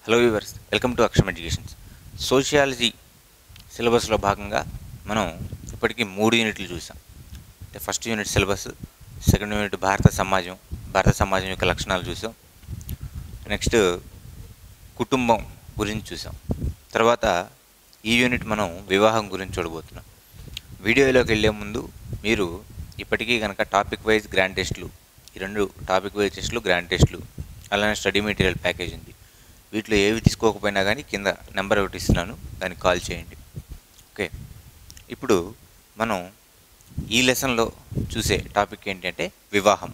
Hello viewers welcome to Aksharam ఎడ్యుకేషన్స్ sociology సిలబస్లో భాగంగా మనం ఇప్పటికీ మూడు యూనిట్లు చూసాం అంటే first unit syllabus second unit భారత సమాజం భారత సమాజం యొక్క లక్షణాలు చూసాం నెక్స్ట్ కుటుంబం గురించి చూసాం తర్వాత ఈ యూనిట్ మనం వివాహం గురించి చూడబోతున్నాం వీడియోలోకి వెళ్ళే ముందు మీరు ఇప్పటికీ కనుక టాపిక్ వైజ్ గ్రాండ్ టెస్ట్లు ఈ రెండు టాపిక్ వైజ్ టెస్ట్లు గ్రాండ్ టెస్ట్లు అలానే స్టడీ మెటీరియల్ ప్యాకేజ్ ఉంది వీటిలో ఏవి తీసుకోకపోయినా కానీ కింద నెంబర్ ఒకటి ఇస్తున్నాను దానికి కాల్ చేయండి ఓకే ఇప్పుడు మనం ఈ లెసన్లో చూసే టాపిక్ ఏంటంటే వివాహం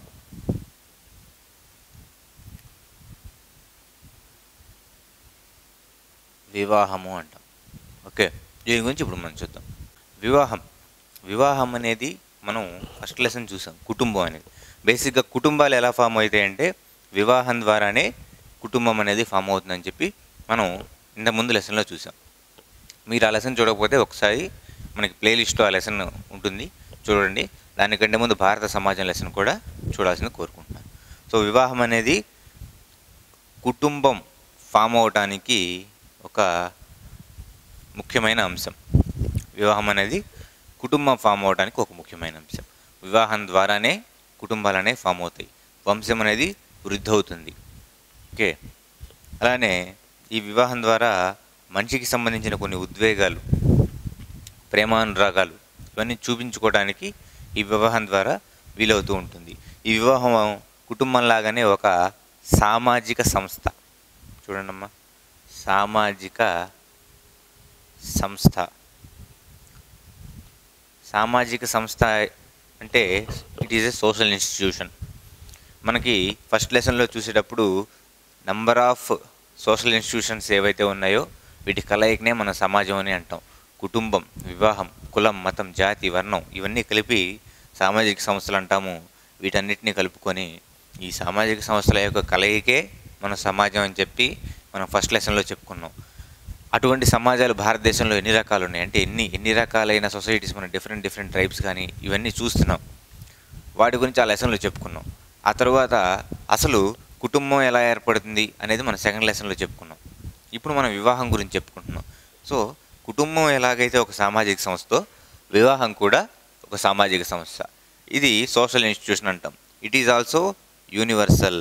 వివాహము అంటాం ఓకే దీని గురించి ఇప్పుడు మనం చూద్దాం వివాహం వివాహం అనేది మనం ఫస్ట్ లెసన్ చూసాం కుటుంబం అనేది బేసిక్గా కుటుంబాలు ఎలా ఫామ్ అవుతాయంటే వివాహం ద్వారానే కుటుంబం అనేది ఫామ్ అవుతుందని చెప్పి మనం ఇంత ముందు లెసన్లో చూసాం మీరు ఆ లెసన్ చూడకపోతే ఒకసారి మనకి ప్లేలిస్ట్లో ఆ లెసన్ ఉంటుంది చూడండి దానికంటే ముందు భారత సమాజం లెసన్ కూడా చూడాల్సింది కోరుకుంటున్నాను సో వివాహం అనేది కుటుంబం ఫామ్ అవటానికి ఒక ముఖ్యమైన అంశం వివాహం అనేది కుటుంబం ఫామ్ అవడానికి ఒక ముఖ్యమైన అంశం వివాహం ద్వారానే కుటుంబాలు అనేవి ఫామ్ అవుతాయి వంశం అనేది వృద్ధి అవుతుంది ఓకే అలానే ఈ వివాహం ద్వారా మనిషికి సంబంధించిన కొన్ని ఉద్వేగాలు ప్రేమానురాగాలు ఇవన్నీ చూపించుకోవడానికి ఈ వివాహం ద్వారా వీలవుతూ ఉంటుంది ఈ వివాహం కుటుంబంలాగానే ఒక సామాజిక సంస్థ చూడండమ్మా సామాజిక సంస్థ సామాజిక సంస్థ అంటే it is a social institution మనకి ఫస్ట్ లెసన్లో చూసేటప్పుడు నంబర్ ఆఫ్ సోషల్ ఇన్స్టిట్యూషన్స్ ఏవైతే ఉన్నాయో వీటి కలయికనే మన సమాజం అని అంటాం కుటుంబం వివాహం కులం మతం జాతి వర్ణం ఇవన్నీ కలిపి సామాజిక సంస్థలు అంటాము వీటన్నిటిని కలుపుకొని ఈ సామాజిక సంస్థల యొక్క కలయికే మన సమాజం అని చెప్పి మనం ఫస్ట్ లెసన్లో చెప్పుకున్నాం అటువంటి సమాజాలు భారతదేశంలో ఎన్ని రకాలు ఉన్నాయి అంటే ఎన్ని ఎన్ని రకాలైన సొసైటీస్ మన డిఫరెంట్ డిఫరెంట్ ట్రైబ్స్ కానీ ఇవన్నీ చూస్తున్నాం వాటి గురించి ఆ లెసన్లో చెప్పుకున్నాం ఆ తర్వాత అసలు కుటుంబం ఎలా ఏర్పడుతుంది అనేది మనం సెకండ్ లెసన్లో చెప్పుకున్నాం ఇప్పుడు మనం వివాహం గురించి చెప్పుకుంటున్నాం సో కుటుంబం ఎలాగైతే ఒక సామాజిక సంస్థో వివాహం కూడా ఒక సామాజిక సంస్థ ఇది సోషల్ ఇన్స్టిట్యూషన్ అంటాం ఇట్ ఈజ్ ఆల్సో యూనివర్సల్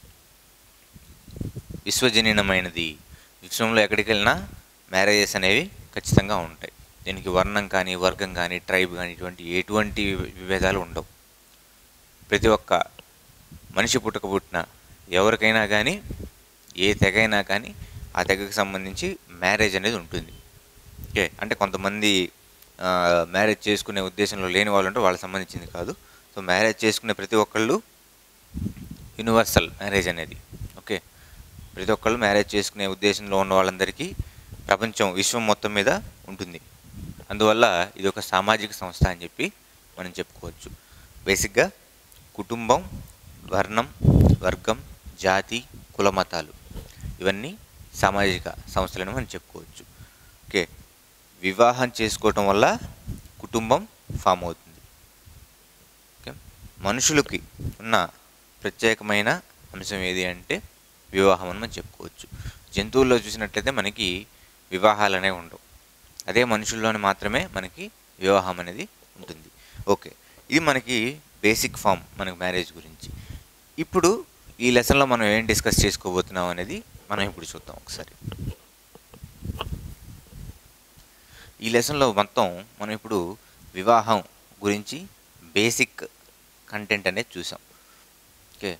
విశ్వజనీనమైనది విశ్వంలో ఎక్కడికి వెళ్ళినా మ్యారేజెస్ అనేవి ఖచ్చితంగా ఉంటాయి దీనికి వర్ణం కానీ వర్గం కానీ ట్రైబ్ కానీ ఇటువంటి ఎటువంటి విభేదాలు ఉండవు ప్రతి ఒక్క మనిషి పుట్టక పుట్టిన ఎవరికైనా కానీ ఏ తెగైనా కానీ ఆ తెగకు సంబంధించి మ్యారేజ్ అనేది ఉంటుంది ఓకే అంటే కొంతమంది మ్యారేజ్ చేసుకునే ఉద్దేశంలో లేని వాళ్ళు ఉంటే వాళ్ళకి సంబంధించింది కాదు సో మ్యారేజ్ చేసుకునే ప్రతి ఒక్కళ్ళు యూనివర్సల్ మ్యారేజ్ అనేది ఓకే ప్రతి ఒక్కళ్ళు మ్యారేజ్ చేసుకునే ఉద్దేశంలో ఉన్న వాళ్ళందరికీ ప్రపంచం విశ్వం మొత్తం మీద ఉంటుంది అందువల్ల ఇది ఒక సామాజిక సంస్థ అని చెప్పి మనం చెప్పుకోవచ్చు బేసిక్గా కుటుంబం వర్ణం వర్గం జాతి కుల మతాలు ఇవన్నీ సామాజిక సంస్థలను మనం చెప్పుకోవచ్చు ఓకే వివాహం చేసుకోవటం వల్ల కుటుంబం ఫామ్ అవుతుంది ఓకే మనుషులకి ఉన్న ప్రత్యేకమైన అంశం ఏది అంటే వివాహం అని మనం చెప్పుకోవచ్చు జంతువుల్లో చూసినట్లయితే మనకి వివాహాలు అనేవి ఉండవు అదే మనుషుల్లోనే మాత్రమే మనకి వివాహం అనేది ఉంటుంది ఓకే ఇది మనకి బేసిక్ ఫామ్ మనకి మ్యారేజ్ గురించి ఇప్పుడు ఈ లెసన్లో మనం ఏం డిస్కస్ చేసుకోబోతున్నాం అనేది మనం ఇప్పుడు చూద్దాం ఒకసారి ఈ లెసన్లో మొత్తం మనం ఇప్పుడు వివాహం గురించి బేసిక్ కంటెంట్ అనేది చూసాం ఓకే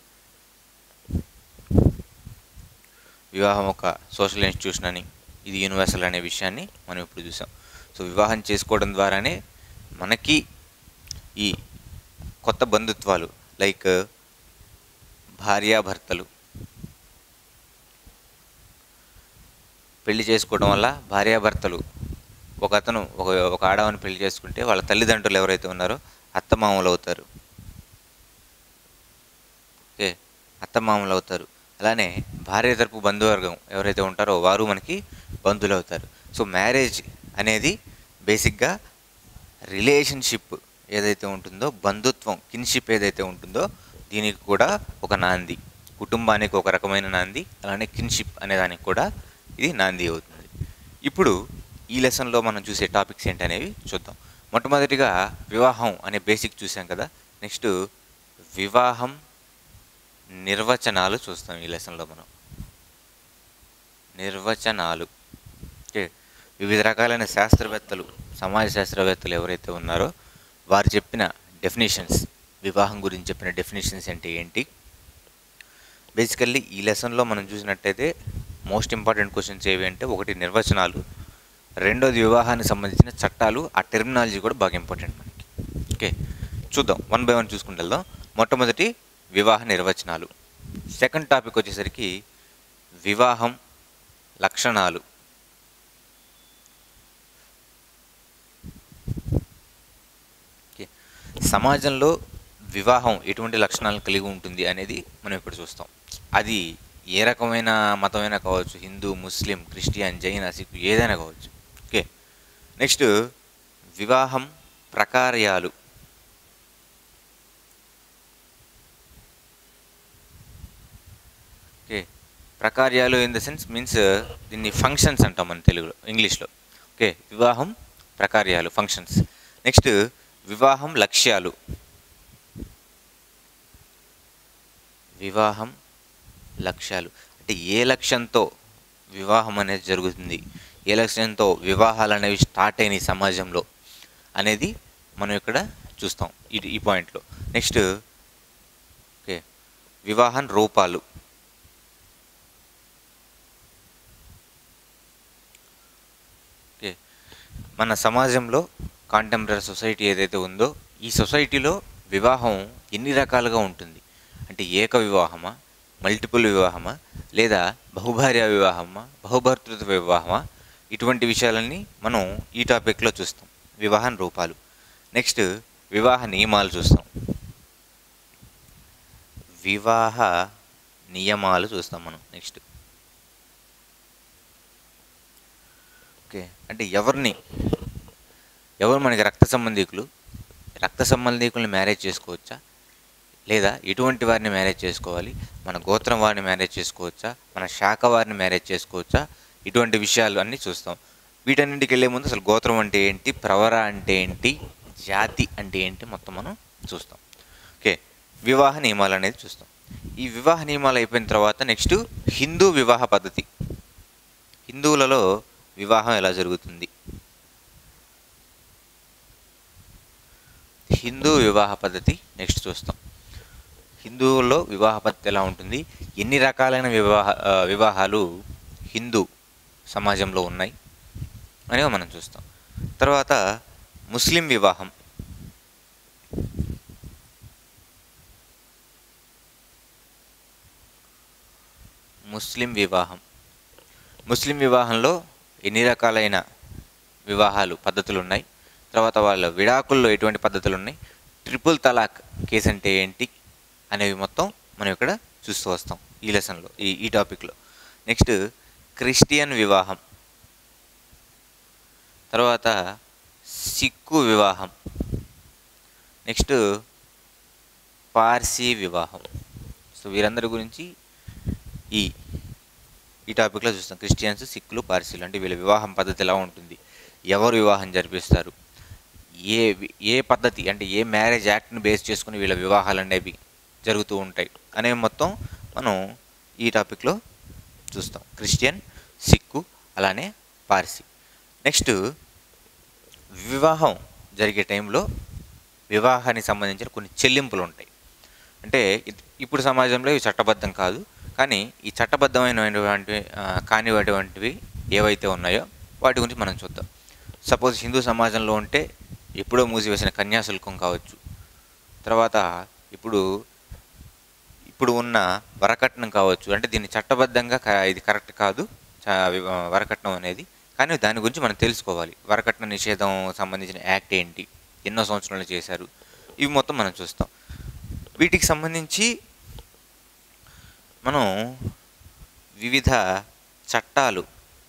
వివాహం ఒక సోషల్ ఇన్స్టిట్యూషన్ అని ఇది యూనివర్సల్ అనే విషయాన్ని మనం ఇప్పుడు చూసాం సో వివాహం చేసుకోవడం ద్వారానే మనకి ఈ కొత్త బంధుత్వాలు లైక్ భార్యాభర్తలు పెళ్లి చేసుకోవడం వల్ల భార్యాభర్తలు ఒక అతను ఒక ఒక ఆడవాన్ని పెళ్లి చేసుకుంటే వాళ్ళ తల్లిదండ్రులు ఎవరైతే ఉన్నారో అత్తమామలు అవుతారు ఓకే అత్తమామలు అవుతారు అలానే భార్య తరపు బంధువర్గం ఎవరైతే ఉంటారో వారు మనకి బంధువులు అవుతారు సో మ్యారేజ్ అనేది బేసిక్గా రిలేషన్షిప్ ఏదైతే ఉంటుందో బంధుత్వం కిన్షిప్ ఏదైతే ఉంటుందో దీనికి కూడా ఒక నాంది కుటుంబానికి ఒక రకమైన నాంది అలానే కిన్షిప్ అనే దానికి కూడా ఇది నాంది అవుతుంది ఇప్పుడు ఈ లెసన్లో మనం చూసే టాపిక్స్ ఏంటనేవి చూద్దాం మొట్టమొదటిగా వివాహం అనే బేసిక్ చూసాం కదా నెక్స్ట్ వివాహం నిర్వచనాలు చూస్తాం ఈ లెసన్లో మనం నిర్వచనాలు ఓకే వివిధ రకాలైన శాస్త్రవేత్తలు సమాజ శాస్త్రవేత్తలు ఎవరైతే ఉన్నారో వారు చెప్పిన డెఫినేషన్స్ వివాహం గురించి చెప్పిన డెఫినేషన్స్ అంటే ఏంటి బేసికల్లీ ఈ లెసన్లో మనం చూసినట్టయితే మోస్ట్ ఇంపార్టెంట్ క్వశ్చన్స్ ఏవి అంటే ఒకటి నిర్వచనాలు రెండోది వివాహానికి సంబంధించిన చట్టాలు ఆ టెర్మినాలజీ కూడా బాగా ఇంపార్టెంట్ మనకి ఓకే చూద్దాం వన్ బై వన్ చూసుకుంటూ వెళ్దాం మొట్టమొదటి వివాహ నిర్వచనాలు సెకండ్ టాపిక్ వచ్చేసరికి వివాహం లక్షణాలు ఓకే సమాజంలో వివాహం ఎటువంటి లక్షణాలను కలిగి ఉంటుంది అనేది మనం ఇప్పుడు చూస్తాం అది ఏ రకమైన మతమైనా కావచ్చు హిందూ ముస్లిం క్రిస్టియన్ జైన్ సిక్ ఏదైనా కావచ్చు ఓకే నెక్స్ట్ వివాహం ప్రకార్యాలు ఓకే ప్రకార్యాలు ఇన్ ద సెన్స్ మీన్స్ దీన్ని ఫంక్షన్స్ అంటాం మన తెలుగులో ఇంగ్లీష్లో ఓకే వివాహం ప్రకార్యాలు ఫంక్షన్స్ నెక్స్ట్ వివాహం లక్ష్యాలు వివాహం లక్ష్యాలు అంటే ఏ లక్ష్యంతో వివాహం అనేది జరుగుతుంది ఏ లక్ష్యంతో వివాహాలు అనేవి స్టార్ట్ అయినాయి సమాజంలో అనేది మనం ఇక్కడ చూస్తాం ఈ ఈ పాయింట్లో నెక్స్ట్ ఓకే వివాహం రూపాలు ఓకే మన సమాజంలో కాంటెంపరీ సొసైటీ ఏదైతే ఉందో ఈ సొసైటీలో వివాహం ఎన్ని రకాలుగా ఉంటుంది అంటే ఏక వివాహమా మల్టిపుల్ వివాహమా లేదా బహుభార్య వివాహమా బహుభర్తృత్వ వివాహమా ఇటువంటి విషయాలన్నీ మనం ఈ టాపిక్లో చూస్తాం వివాహం రూపాలు నెక్స్ట్ వివాహ నియమాలు చూస్తాం వివాహ నియమాలు చూస్తాం మనం నెక్స్ట్ ఓకే అంటే ఎవరిని ఎవరు మనకి రక్త సంబంధికులు రక్త సంబంధికుల్ని మ్యారేజ్ చేసుకోవచ్చా లేదా ఎటువంటి వారిని మ్యారేజ్ చేసుకోవాలి మన గోత్రం వారిని మ్యారేజ్ చేసుకోవచ్చా మన శాఖ వారిని మ్యారేజ్ చేసుకోవచ్చా ఇటువంటి విషయాలు అన్నీ చూస్తాం వీటన్నింటికి వెళ్ళే ముందు అసలు గోత్రం అంటే ఏంటి ప్రవర అంటే ఏంటి జాతి అంటే ఏంటి మొత్తం మనం చూస్తాం ఓకే వివాహ నియమాలు అనేది చూస్తాం ఈ వివాహ నియమాలు అయిపోయిన తర్వాత నెక్స్ట్ హిందూ వివాహ పద్ధతి హిందువులలో వివాహం ఎలా జరుగుతుంది హిందూ వివాహ పద్ధతి నెక్స్ట్ చూస్తాం హిందువుల్లో వివాహ పద్ధతి ఎలా ఉంటుంది ఎన్ని రకాలైన వివాహ ఆ, వివాహాలు హిందూ సమాజంలో ఉన్నాయి అనేవి మనం చూస్తాం తర్వాత ముస్లిం వివాహం ముస్లిం వివాహం ముస్లిం వివాహంలో ఎన్ని రకాలైన వివాహాలు పద్ధతులు ఉన్నాయి తర్వాత వాళ్ళ విడాకుల్లో ఎటువంటి పద్ధతులు ఉన్నాయి ట్రిపుల్ తలాక్ కేసు అంటే ఏంటి అనేవి మొత్తం మనం ఇక్కడ చూస్తూ వస్తాం ఈ లెసన్లో ఈ ఈ టాపిక్లో నెక్స్ట్ క్రిస్టియన్ వివాహం తర్వాత సిక్కు వివాహం నెక్స్ట్ పార్సీ వివాహం సో వీరందరి గురించి ఈ ఈ టాపిక్లో చూస్తాం క్రిస్టియన్స్ సిక్కులు పార్సీలు అంటే వీళ్ళ వివాహం పద్ధతి ఎలా ఉంటుంది ఎవరు వివాహం జరిపిస్తారు ఏ వి- ఏ పద్ధతి అంటే ఏ మ్యారేజ్ యాక్ట్ని బేస్ చేసుకుని వీళ్ళ వివాహాలు అనేవి జరుగుతూ ఉంటాయి అనేవి మొత్తం మనం ఈ టాపిక్లో చూస్తాం క్రిస్టియన్ సిక్కు అలానే పార్సీ నెక్స్ట్ వివాహం జరిగే టైంలో వివాహానికి సంబంధించిన కొన్ని చెల్లింపులు ఉంటాయి అంటే ఇప్- ఇప్పుడు సమాజంలో ఇవి చట్టబద్ధం కాదు కానీ ఈ చట్టబద్ధమైనటువంటి ఆ, కానివటువంటివి ఏవైతే ఉన్నాయో వాటి గురించి మనం చూద్దాం సపోజ్ హిందూ సమాజంలో ఉంటే ఎప్పుడో మూసివేసిన కన్యాశుల్కం కావచ్చు తర్వాత ఇప్పుడు ఇప్పుడు ఉన్న వరకట్నం కావచ్చు అంటే దీన్ని చట్టబద్ధంగా క- ఇది కరెక్ట్ కాదు చ- వి- వరకట్నం అనేది కానీ దాని గురించి మనం తెలుసుకోవాలి వరకట్న నిషేధం సంబంధించిన యాక్ట్ ఏంటి ఎన్నో సంవత్సరాలు చేశారు ఇవి మొత్తం మనం చూస్తాం వీటికి సంబంధించి మనం వివిధ చట్టాలు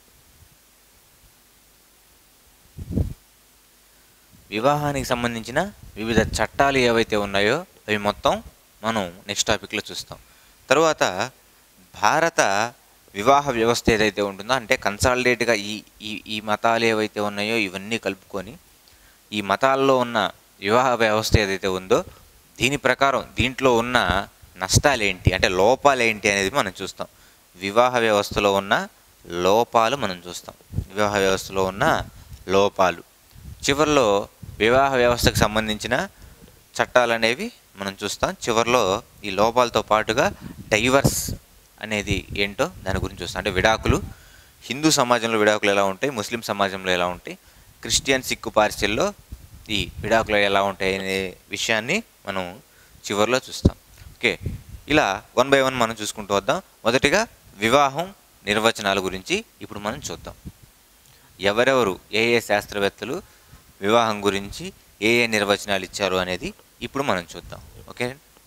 వివాహానికి సంబంధించిన వివిధ చట్టాలు ఏవైతే ఉన్నాయో అవి మొత్తం మనం నెక్స్ట్ టాపిక్లో చూస్తాం తరువాత భారత వివాహ వ్యవస్థ ఏదైతే ఉంటుందో అంటే కన్సాలిడేట్గా ఈ ఈ ఈ మతాలు ఏవైతే ఉన్నాయో ఇవన్నీ కలుపుకొని ఈ మతాల్లో ఉన్న వివాహ వ్యవస్థ ఏదైతే ఉందో దీని ప్రకారం దీంట్లో ఉన్న నష్టాలు ఏంటి అంటే లోపాలు ఏంటి అనేది మనం చూస్తాం వివాహ వ్యవస్థలో ఉన్న లోపాలు మనం చూస్తాం వివాహ వ్యవస్థలో ఉన్న లోపాలు చివరిలో వివాహ వ్యవస్థకు సంబంధించిన చట్టాలు అనేవి మనం చూస్తాం చివరిలో ఈ లోపాలతో పాటుగా డైవర్స్ అనేది ఏంటో దాని గురించి చూస్తాం అంటే విడాకులు హిందూ సమాజంలో విడాకులు ఎలా ఉంటాయి ముస్లిం సమాజంలో ఎలా ఉంటాయి క్రిస్టియన్ సిక్కు పార్సిల్లో ఈ విడాకులు ఎలా ఉంటాయి అనే విషయాన్ని మనం చివరిలో చూస్తాం ఓకే ఇలా వన్ బై వన్ మనం చూసుకుంటూ వద్దాం మొదటిగా వివాహం నిర్వచనాల గురించి ఇప్పుడు మనం చూద్దాం ఎవరెవరు ఏ ఏ శాస్త్రవేత్తలు వివాహం గురించి ఏ ఏ నిర్వచనాలు ఇచ్చారు అనేది ఇప్పుడు మనం చూద్దాం ఓకే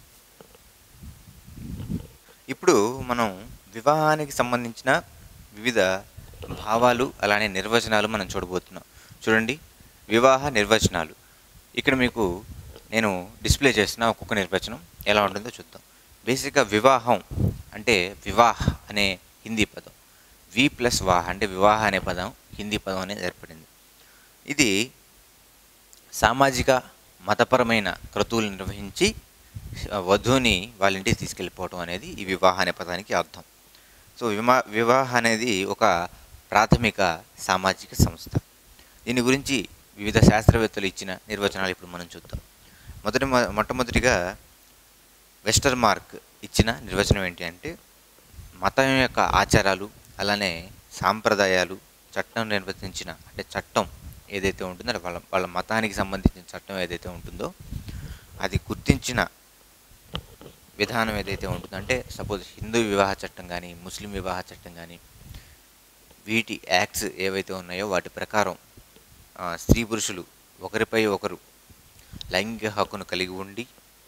ఇప్పుడు మనం వివాహానికి సంబంధించిన వివిధ భావాలు అలానే నిర్వచనాలు మనం చూడబోతున్నాం చూడండి వివాహ నిర్వచనాలు ఇక్కడ మీకు నేను డిస్ప్లే చేసిన ఒక్కొక్క నిర్వచనం ఎలా ఉంటుందో చూద్దాం బేసిక్గా వివాహం అంటే వివాహ్ అనే హిందీ పదం వి ప్లస్ వాహ్ అంటే వివాహ అనే పదం హిందీ పదం అనేది ఏర్పడింది ఇది సామాజిక మతపరమైన క్రతువులు నిర్వహించి వధువుని వాళ్ళ ఇంటికి తీసుకెళ్ళిపోవటం అనేది ఈ వివాహ అనే పదానికి అర్థం సో విమా వివాహ అనేది ఒక ప్రాథమిక సామాజిక సంస్థ దీని గురించి వివిధ శాస్త్రవేత్తలు ఇచ్చిన నిర్వచనాలు ఇప్పుడు మనం చూద్దాం మొదటి మొ- మొట్టమొదటిగా వెస్టర్ మార్క్ ఇచ్చిన నిర్వచనం ఏంటి అంటే మతం యొక్క ఆచారాలు అలానే సాంప్రదాయాలు చట్టం నిర్వచించిన అంటే చట్టం ఏదైతే ఉంటుందో అంటే వాళ్ళ వాళ్ళ మతానికి సంబంధించిన చట్టం ఏదైతే ఉంటుందో అది గుర్తించిన విధానం ఏదైతే ఉంటుందో అంటే సపోజ్ హిందూ వివాహ చట్టం కానీ ముస్లిం వివాహ చట్టం కానీ వీటి యాక్ట్స్ ఏవైతే ఉన్నాయో వాటి ప్రకారం ఆ, స్త్రీ పురుషులు ఒకరిపై ఒకరు లైంగిక హక్కును కలిగి ఉండి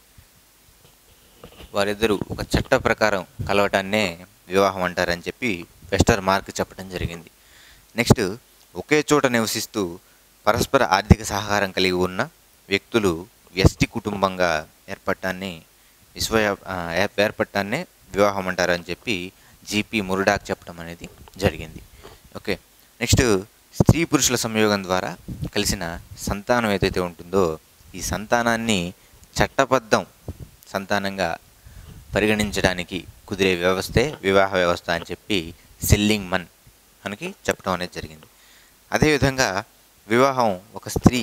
వారిద్దరూ ఒక చట్ట ప్రకారం కలవటాన్నే వివాహం అంటారని చెప్పి వెస్టర్ మార్క్ చెప్పడం జరిగింది నెక్స్ట్ ఒకే చోట నివసిస్తూ పరస్పర ఆర్థిక సహకారం కలిగి ఉన్న వ్యక్తులు వ్యష్టి కుటుంబంగా ఏర్పడటాన్ని విశ్వ ఏర్పడటాన్నే వివాహం అంటారని చెప్పి జీపీ మురుడాక్ చెప్పడం అనేది జరిగింది ఓకే నెక్స్ట్ స్త్రీ పురుషుల సంయోగం ద్వారా కలిసిన సంతానం ఏదైతే ఉంటుందో ఈ సంతానాన్ని చట్టబద్ధం సంతానంగా పరిగణించడానికి కుదిరే వ్యవస్థే వివాహ వ్యవస్థ అని చెప్పి సెల్లింగ్ మన్ మనకి చెప్పడం అనేది జరిగింది అదేవిధంగా వివాహం ఒక స్త్రీ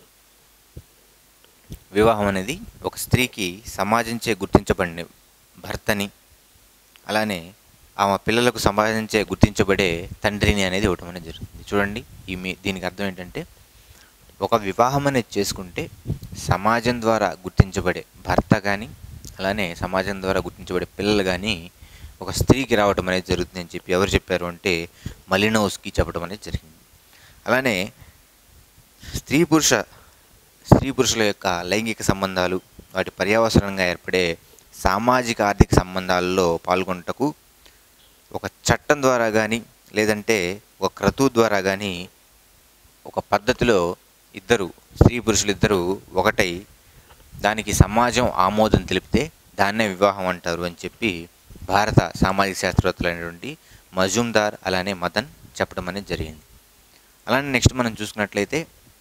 వివాహం అనేది ఒక స్త్రీకి సమాజించే గుర్తించబడిన భర్తని అలానే ఆమె పిల్లలకు సమాజించే గుర్తించబడే తండ్రిని అనేది ఇవ్వటం అనేది జరుగుతుంది చూడండి ఈ మీ దీనికి అర్థం ఏంటంటే ఒక వివాహం అనేది చేసుకుంటే సమాజం ద్వారా గుర్తించబడే భర్త కానీ అలానే సమాజం ద్వారా గుర్తించబడే పిల్లలు కానీ ఒక స్త్రీకి రావడం అనేది జరుగుతుంది అని చెప్పి ఎవరు చెప్పారు అంటే మలినోస్కి చెప్పడం అనేది జరిగింది అలానే స్త్రీ పురుష స్త్రీ పురుషుల యొక్క లైంగిక సంబంధాలు వాటి పర్యావసరంగా ఏర్పడే సామాజిక ఆర్థిక సంబంధాలలో పాల్గొనటకు ఒక చట్టం ద్వారా కానీ లేదంటే ఒక క్రతువు ద్వారా కానీ ఒక పద్ధతిలో ఇద్దరు స్త్రీ పురుషులు ఇద్దరు ఒకటై దానికి సమాజం ఆమోదం తెలిపితే దాన్నే వివాహం అంటారు అని చెప్పి భారత సామాజిక శాస్త్రవేత్తలైనటువంటి మజుందార్ అలానే మదన్ చెప్పడం అనేది జరిగింది అలానే నెక్స్ట్ మనం చూసుకున్నట్లయితే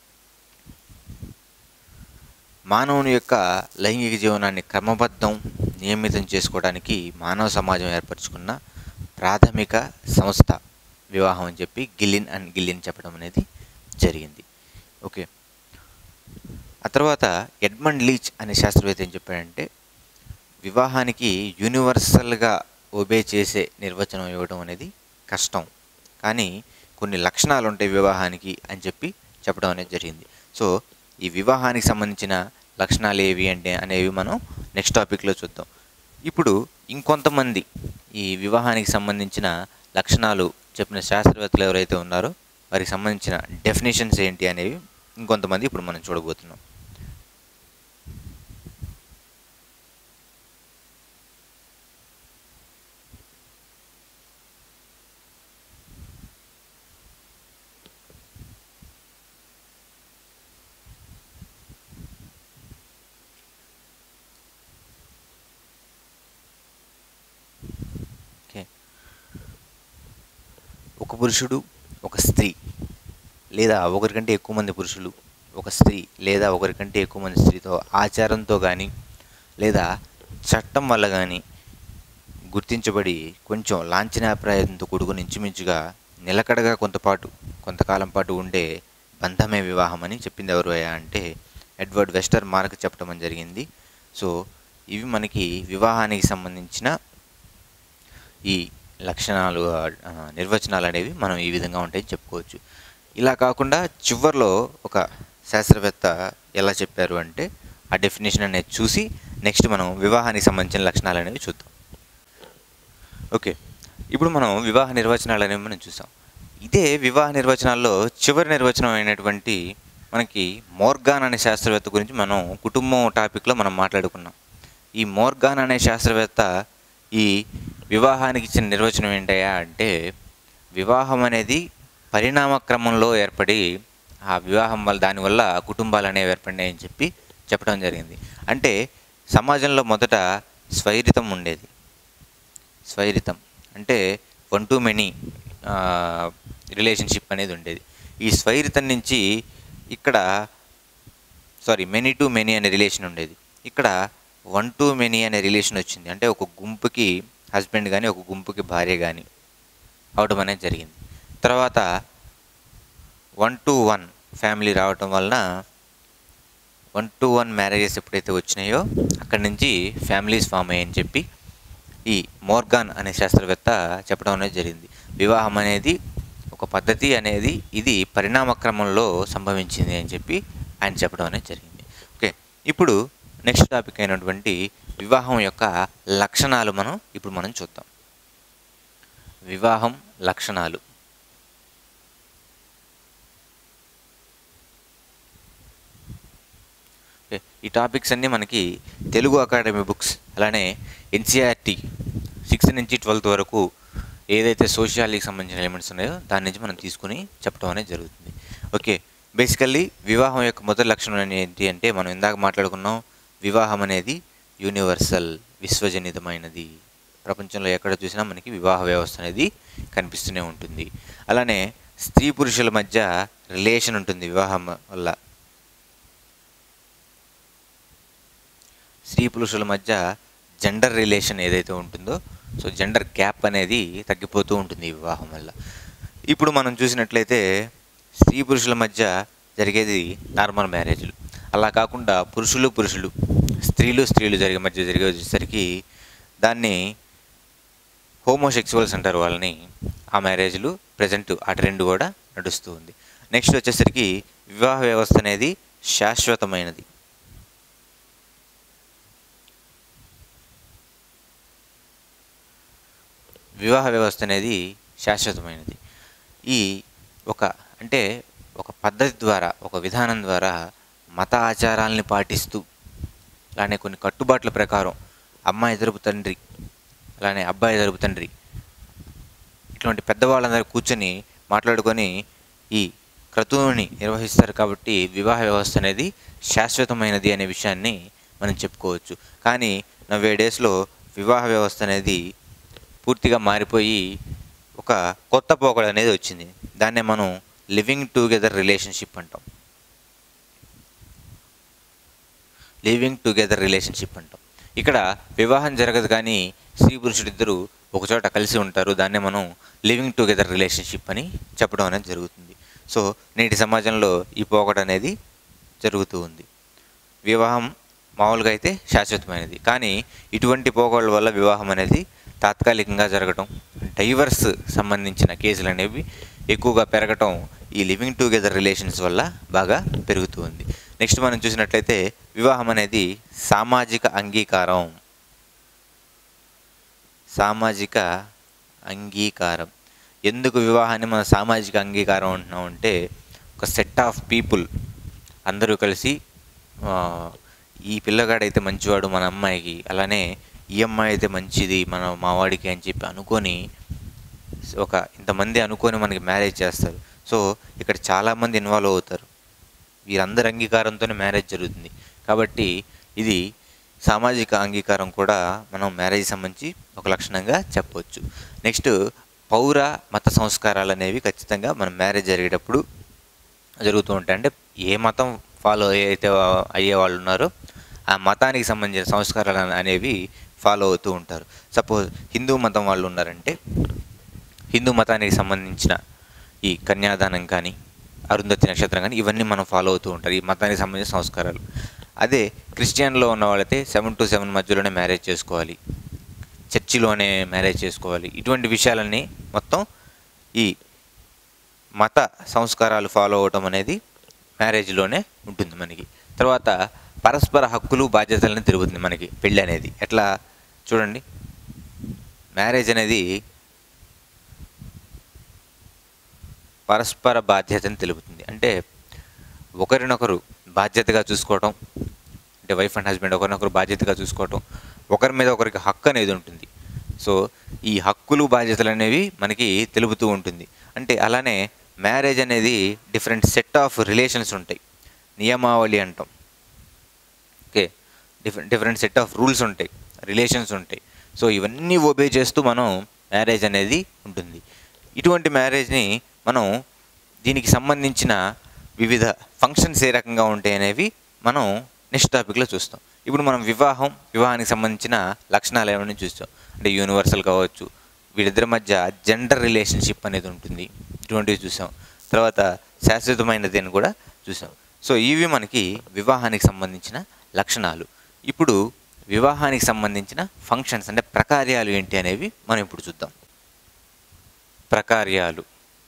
మానవుని యొక్క లైంగిక జీవనాన్ని క్రమబద్ధం నియమితం చేసుకోవడానికి మానవ సమాజం ఏర్పరచుకున్న ప్రాథమిక సంస్థ వివాహం అని చెప్పి గిల్లిన్ అండ్ గిల్లిన్ చెప్పడం అనేది జరిగింది ఓకే ఆ తర్వాత ఎడ్మండ్ లీచ్ అనే శాస్త్రవేత్త ఏం చెప్పాడంటే వివాహానికి యూనివర్సల్గా ఒబే చేసే నిర్వచనం ఇవ్వడం అనేది కష్టం కానీ కొన్ని లక్షణాలు ఉంటాయి వివాహానికి అని చెప్పి చెప్పడం అనేది జరిగింది సో ఈ వివాహానికి సంబంధించిన లక్షణాలు ఏవి అంటే అనేవి మనం నెక్స్ట్ టాపిక్లో చూద్దాం ఇప్పుడు ఇంకొంతమంది ఈ వివాహానికి సంబంధించిన లక్షణాలు చెప్పిన శాస్త్రవేత్తలు ఎవరైతే ఉన్నారో వారికి సంబంధించిన డెఫినేషన్స్ ఏంటి అనేవి ఇంకొంతమంది ఇప్పుడు మనం చూడబోతున్నాం ఒక పురుషుడు ఒక స్త్రీ లేదా ఒకరికంటే ఎక్కువ మంది పురుషులు ఒక స్త్రీ లేదా ఒకరికంటే ఎక్కువ మంది స్త్రీతో ఆచారంతో కానీ లేదా చట్టం వల్ల కానీ గుర్తించబడి కొంచెం లాంఛనాప్రాయంతో కూడుకుని ఇంచుమించుగా నిలకడగా కొంతపాటు కొంతకాలం పాటు ఉండే బంధమే వివాహం అని చెప్పింది ఎవరు అయ్యా అంటే ఎడ్వర్డ్ వెస్టర్ మార్క్ చెప్పడం జరిగింది సో ఇవి మనకి వివాహానికి సంబంధించిన ఈ లక్షణాలు ఆ, నిర్వచనాలు అనేవి మనం ఈ విధంగా ఉంటాయని చెప్పుకోవచ్చు ఇలా కాకుండా చివర్లో ఒక శాస్త్రవేత్త ఎలా చెప్పారు అంటే ఆ డెఫినేషన్ అనేది చూసి నెక్స్ట్ మనం వివాహానికి సంబంధించిన లక్షణాలు అనేవి చూద్దాం ఓకే ఇప్పుడు మనం వివాహ నిర్వచనాలు అనేవి మనం చూసాం ఇదే వివాహ నిర్వచనాల్లో చివరి నిర్వచనం అయినటువంటి మనకి మోర్గాన్ అనే శాస్త్రవేత్త గురించి మనం కుటుంబం టాపిక్లో మనం మాట్లాడుకున్నాం ఈ మోర్గాన్ అనే శాస్త్రవేత్త ఈ వివాహానికి ఇచ్చిన నిర్వచనం ఏంటయ్యా అంటే వివాహం అనేది పరిణామ క్రమంలో ఏర్పడి ఆ వివాహం వల్ల దానివల్ల కుటుంబాలు అనేవి ఏర్పడినాయని చెప్పి చెప్పడం జరిగింది అంటే సమాజంలో మొదట స్వైరితం ఉండేది స్వైరితం అంటే వన్ టు మెనీ రిలేషన్షిప్ అనేది ఉండేది ఈ స్వైరితం నుంచి ఇక్కడ సారీ మెనీ టు మెనీ అనే రిలేషన్ ఉండేది ఇక్కడ వన్ టు మెనీ అనే రిలేషన్ వచ్చింది అంటే ఒక గుంపుకి హస్బెండ్ కానీ ఒక గుంపుకి భార్య కానీ అవడం అనేది జరిగింది తర్వాత వన్ టు వన్ ఫ్యామిలీ రావటం వలన వన్ టు వన్ మ్యారేజెస్ ఎప్పుడైతే వచ్చినాయో అక్కడి నుంచి ఫ్యామిలీస్ ఫామ్ అయ్యని చెప్పి ఈ మోర్గాన్ అనే శాస్త్రవేత్త చెప్పడం అనేది జరిగింది వివాహం అనేది ఒక పద్ధతి అనేది ఇది పరిణామ క్రమంలో సంభవించింది అని చెప్పి ఆయన చెప్పడం అనేది జరిగింది ఓకే ఇప్పుడు నెక్స్ట్ టాపిక్ అయినటువంటి వివాహం యొక్క లక్షణాలు మనం ఇప్పుడు మనం చూద్దాం వివాహం లక్షణాలు ఓకే, ఈ టాపిక్స్ అన్నీ మనకి తెలుగు అకాడమీ బుక్స్ అలానే ఎన్సీఆర్టీ సిక్స్త్ నుంచి ట్వెల్త్ వరకు ఏదైతే సోషియాలజీకి సంబంధించిన ఎలిమెంట్స్ ఉన్నాయో దాని నుంచి మనం తీసుకుని చెప్పడం అనేది జరుగుతుంది ఓకే బేసికల్లీ వివాహం యొక్క మొదటి లక్షణం అనేది ఏంటి అంటే మనం ఇందాక మాట్లాడుకున్నాం వివాహం అనేది యూనివర్సల్ విశ్వజనితమైనది ప్రపంచంలో ఎక్కడ చూసినా మనకి వివాహ వ్యవస్థ అనేది కనిపిస్తూనే ఉంటుంది అలానే స్త్రీ పురుషుల మధ్య రిలేషన్ ఉంటుంది వివాహం వల్ల స్త్రీ పురుషుల మధ్య జెండర్ రిలేషన్ ఏదైతే ఉంటుందో సో జెండర్ గ్యాప్ అనేది తగ్గిపోతూ ఉంటుంది ఈ వివాహం వల్ల ఇప్పుడు మనం చూసినట్లయితే స్త్రీ పురుషుల మధ్య జరిగేది నార్మల్ మ్యారేజ్లు అలా కాకుండా పురుషులు పురుషులు స్త్రీలు స్త్రీలు జరిగే మధ్య జరిగే వచ్చేసరికి దాన్ని హోమోసెక్సువల్స్ అంటారు వాళ్ళని ఆ మ్యారేజ్లు ప్రజెంట్ ఆ ట్రెండ్ కూడా నడుస్తూ ఉంది నెక్స్ట్ వచ్చేసరికి వివాహ వ్యవస్థ అనేది శాశ్వతమైనది వివాహ వ్యవస్థ అనేది శాశ్వతమైనది ఈ ఒక అంటే ఒక పద్ధతి ద్వారా ఒక విధానం ద్వారా మత ఆచారాలని పాటిస్తూ అలానే కొన్ని కట్టుబాట్ల ప్రకారం అమ్మాయి తరపు తండ్రి అలానే అబ్బాయి తరపు తండ్రి ఇట్లాంటి పెద్దవాళ్ళందరూ కూర్చొని మాట్లాడుకొని ఈ క్రతువుని నిర్వహిస్తారు కాబట్టి వివాహ వ్యవస్థ అనేది శాశ్వతమైనది అనే విషయాన్ని మనం చెప్పుకోవచ్చు కానీ నవ్వే డేస్లో వివాహ వ్యవస్థ అనేది పూర్తిగా మారిపోయి ఒక కొత్త పోకడ అనేది వచ్చింది దాన్నే మనం లివింగ్ టుగెదర్ రిలేషన్షిప్ అంటాం లివింగ్ టుగెదర్ రిలేషన్షిప్ అంటాం ఇక్కడ వివాహం జరగదు కానీ స్త్రీ పురుషుడిద్దరూ ఒకచోట కలిసి ఉంటారు దాన్నే మనం లివింగ్ టుగెదర్ రిలేషన్షిప్ అని చెప్పడం అనేది జరుగుతుంది సో నేటి సమాజంలో ఈ పోకడ అనేది జరుగుతూ ఉంది వివాహం మామూలుగా అయితే శాశ్వతమైనది కానీ ఇటువంటి పోకడల వల్ల వివాహం అనేది తాత్కాలికంగా జరగటం డైవర్స్ సంబంధించిన కేసులు అనేవి ఎక్కువగా పెరగటం ఈ లివింగ్ టుగెదర్ రిలేషన్స్ వల్ల బాగా పెరుగుతూ ఉంది నెక్స్ట్ మనం చూసినట్లయితే వివాహం అనేది సామాజిక అంగీకారం సామాజిక అంగీకారం ఎందుకు వివాహాన్ని మనం సామాజిక అంగీకారం అంటున్నాం అంటే ఒక సెట్ ఆఫ్ పీపుల్ అందరూ కలిసి ఆ, ఈ పిల్లగాడైతే మంచివాడు మన అమ్మాయికి అలానే ఈ అమ్మాయి అయితే మంచిది మన మా వాడికి అని చెప్పి అనుకొని ఒక ఇంతమంది అనుకొని మనకి మ్యారేజ్ చేస్తారు సో ఇక్కడ చాలామంది ఇన్వాల్వ్ అవుతారు వీరందరి అంగీకారంతోనే మ్యారేజ్ జరుగుతుంది కాబట్టి ఇది సామాజిక అంగీకారం కూడా మనం మ్యారేజ్ సంబంధించి ఒక లక్షణంగా చెప్పవచ్చు నెక్స్ట్ పౌర మత సంస్కారాలు అనేవి ఖచ్చితంగా మన మ్యారేజ్ జరిగేటప్పుడు జరుగుతూ ఉంటాయి అంటే ఏ మతం ఫాలో అయితే అయ్యే వాళ్ళు ఉన్నారో ఆ మతానికి సంబంధించిన సంస్కారాలు అనే- అనేవి ఫాలో అవుతూ ఉంటారు సపోజ్ హిందూ మతం వాళ్ళు ఉన్నారంటే హిందూ మతానికి సంబంధించిన ఈ కన్యాదానం కానీ అరుంధతి నక్షత్రం కానీ ఇవన్నీ మనం ఫాలో అవుతూ ఉంటారు ఈ మతానికి సంబంధించిన సంస్కారాలు అదే క్రిస్టియన్లో ఉన్న వాళ్ళైతే సెవెన్ టు సెవెన్ మధ్యలోనే మ్యారేజ్ చేసుకోవాలి చర్చిలోనే మ్యారేజ్ చేసుకోవాలి ఇటువంటి విషయాలన్నీ మొత్తం ఈ మత సంస్కారాలు ఫాలో అవటం అనేది మ్యారేజ్లోనే ఉంటుంది మనకి తర్వాత పరస్పర హక్కులు బాధ్యతలను తెలుపుతుంది మనకి పెళ్ళి అనేది ఎట్లా చూడండి మ్యారేజ్ అనేది పరస్పర బాధ్యతను తెలుపుతుంది అంటే ఒకరినొకరు బాధ్యతగా చూసుకోవటం అంటే వైఫ్ అండ్ హస్బెండ్ ఒకరినొకరు బాధ్యతగా చూసుకోవటం ఒకరి మీద ఒకరికి హక్కు అనేది ఉంటుంది సో ఈ హక్కులు బాధ్యతలు అనేవి మనకి తెలుపుతూ ఉంటుంది అంటే అలానే మ్యారేజ్ అనేది డిఫరెంట్ సెట్ ఆఫ్ రిలేషన్స్ ఉంటాయి నియమావళి అంటాం okay different different set of rules ఉంటాయి రిలేషన్స్ ఉంటాయి సో ఇవన్నీ ఒబే చేస్తూ మనం మ్యారేజ్ అనేది ఉంటుంది ఇటువంటి మ్యారేజ్ని మనం దీనికి సంబంధించిన వివిధ ఫంక్షన్స్ ఏ రకంగా ఉంటాయి అనేవి మనం నెక్స్ట్ టాపిక్లో చూస్తాం ఇప్పుడు మనం వివాహం వివాహానికి సంబంధించిన లక్షణాలు ఏమైనా చూస్తాం అంటే యూనివర్సల్ కావచ్చు వీళ్ళిద్దరి మధ్య జెండర్ రిలేషన్షిప్ అనేది ఉంటుంది ఇటువంటివి చూసాం తర్వాత శాశ్వతమైనది అని కూడా చూసాం సో ఇవి మనకి వివాహానికి సంబంధించిన లక్షణాలు ఇప్పుడు వివాహానికి సంబంధించిన ఫంక్షన్స్ అంటే ప్రకార్యాలు ఏంటి అనేవి మనం ఇప్పుడు చూద్దాం ప్రకార్యాలు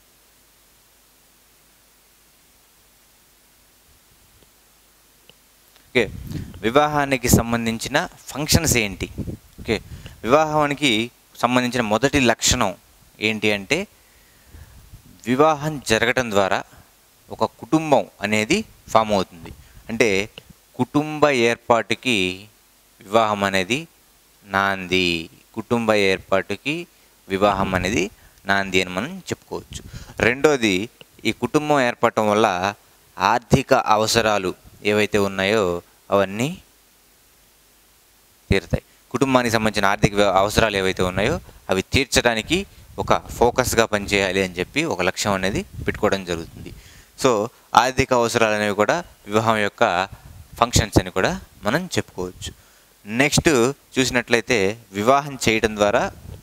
ఓకే వివాహానికి సంబంధించిన ఫంక్షన్స్ ఏంటి ఓకే వివాహానికి సంబంధించిన మొదటి లక్షణం ఏంటి అంటే వివాహం జరగటం ద్వారా ఒక కుటుంబం అనేది ఫామ్ అవుతుంది అంటే కుటుంబ ఏర్పాటుకి వివాహం అనేది నాంది కుటుంబ ఏర్పాటుకి వివాహం అనేది నాంది అని మనం చెప్పుకోవచ్చు రెండోది ఈ కుటుంబం ఏర్పడటం వల్ల ఆర్థిక అవసరాలు ఏవైతే ఉన్నాయో అవన్నీ తీరుతాయి కుటుంబానికి సంబంధించిన ఆర్థిక వ్య- అవసరాలు ఏవైతే ఉన్నాయో అవి తీర్చడానికి ఒక ఫోకస్గా పనిచేయాలి అని చెప్పి ఒక లక్ష్యం అనేది పెట్టుకోవడం జరుగుతుంది సో ఆర్థిక అవసరాలు అనేవి కూడా వివాహం యొక్క ఫంక్షన్స్ అని కూడా మనం చెప్పుకోవచ్చు నెక్స్ట్ చూసినట్లయితే వివాహం చేయడం ద్వారా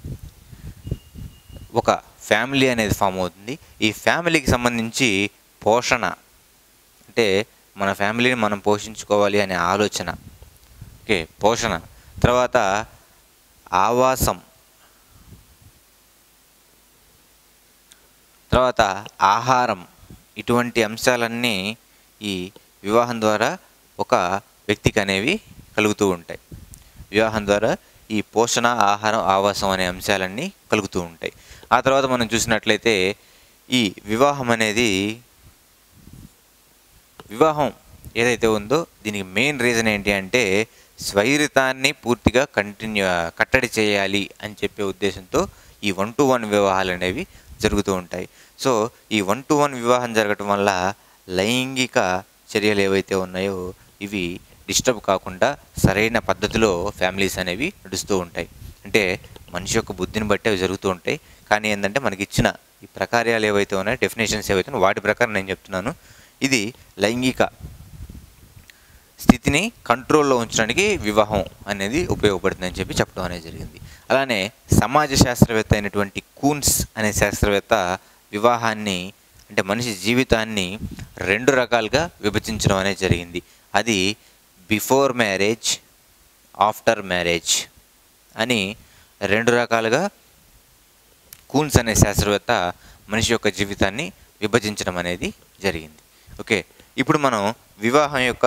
ఒక ఫ్యామిలీ అనేది ఫామ్ అవుతుంది ఈ ఫ్యామిలీకి సంబంధించి పోషణ అంటే మన ఫ్యామిలీని మనం పోషించుకోవాలి అనే ఆలోచన ఓకే పోషణ తర్వాత ఆవాసం తర్వాత ఆహారం ఇటువంటి అంశాలన్నీ ఈ వివాహం ద్వారా ఒక వ్యక్తికి అనేవి కలుగుతూ ఉంటాయి వివాహం ద్వారా ఈ పోషణ ఆహారం ఆవాసం అనే అంశాలన్నీ కలుగుతూ ఉంటాయి ఆ తర్వాత మనం చూసినట్లయితే ఈ వివాహం అనేది వివాహం ఏదైతే ఉందో దీనికి మెయిన్ రీజన్ ఏంటి అంటే స్వైరితాన్ని పూర్తిగా కంటిన్యూ కట్టడి చేయాలి అని చెప్పే ఉద్దేశంతో ఈ వన్ టు వన్ వివాహాలు అనేవి జరుగుతూ ఉంటాయి సో ఈ వన్ టు వన్ వివాహం జరగటం వల్ల లైంగిక చర్యలు ఏవైతే ఉన్నాయో ఇవి డిస్టర్బ్ కాకుండా సరైన పద్ధతిలో ఫ్యామిలీస్ అనేవి నడుస్తూ ఉంటాయి అంటే మనిషి యొక్క బుద్ధిని బట్టి అవి జరుగుతూ ఉంటాయి కానీ ఏంటంటే మనకి ఇచ్చిన ఈ ప్రకార్యాలు ఏవైతే ఉన్నాయో డెఫినేషన్స్ ఏవైతే ఉన్నాయో వాటి ప్రకారం నేను చెప్తున్నాను ఇది లైంగిక స్థితిని కంట్రోల్లో ఉంచడానికి వివాహం అనేది ఉపయోగపడుతుందని చెప్పి చెప్పడం అనేది జరిగింది అలానే సమాజ శాస్త్రవేత్త అయినటువంటి కూన్స్ అనే శాస్త్రవేత్త వివాహాన్ని అంటే మనిషి జీవితాన్ని రెండు రకాలుగా విభజించడం అనేది జరిగింది అది బిఫోర్ మ్యారేజ్ ఆఫ్టర్ మ్యారేజ్ అని రెండు రకాలుగా కూన్స్ అనే శాస్త్రవేత్త మనిషి యొక్క జీవితాన్ని విభజించడం అనేది జరిగింది ఓకే ఇప్పుడు మనం వివాహం యొక్క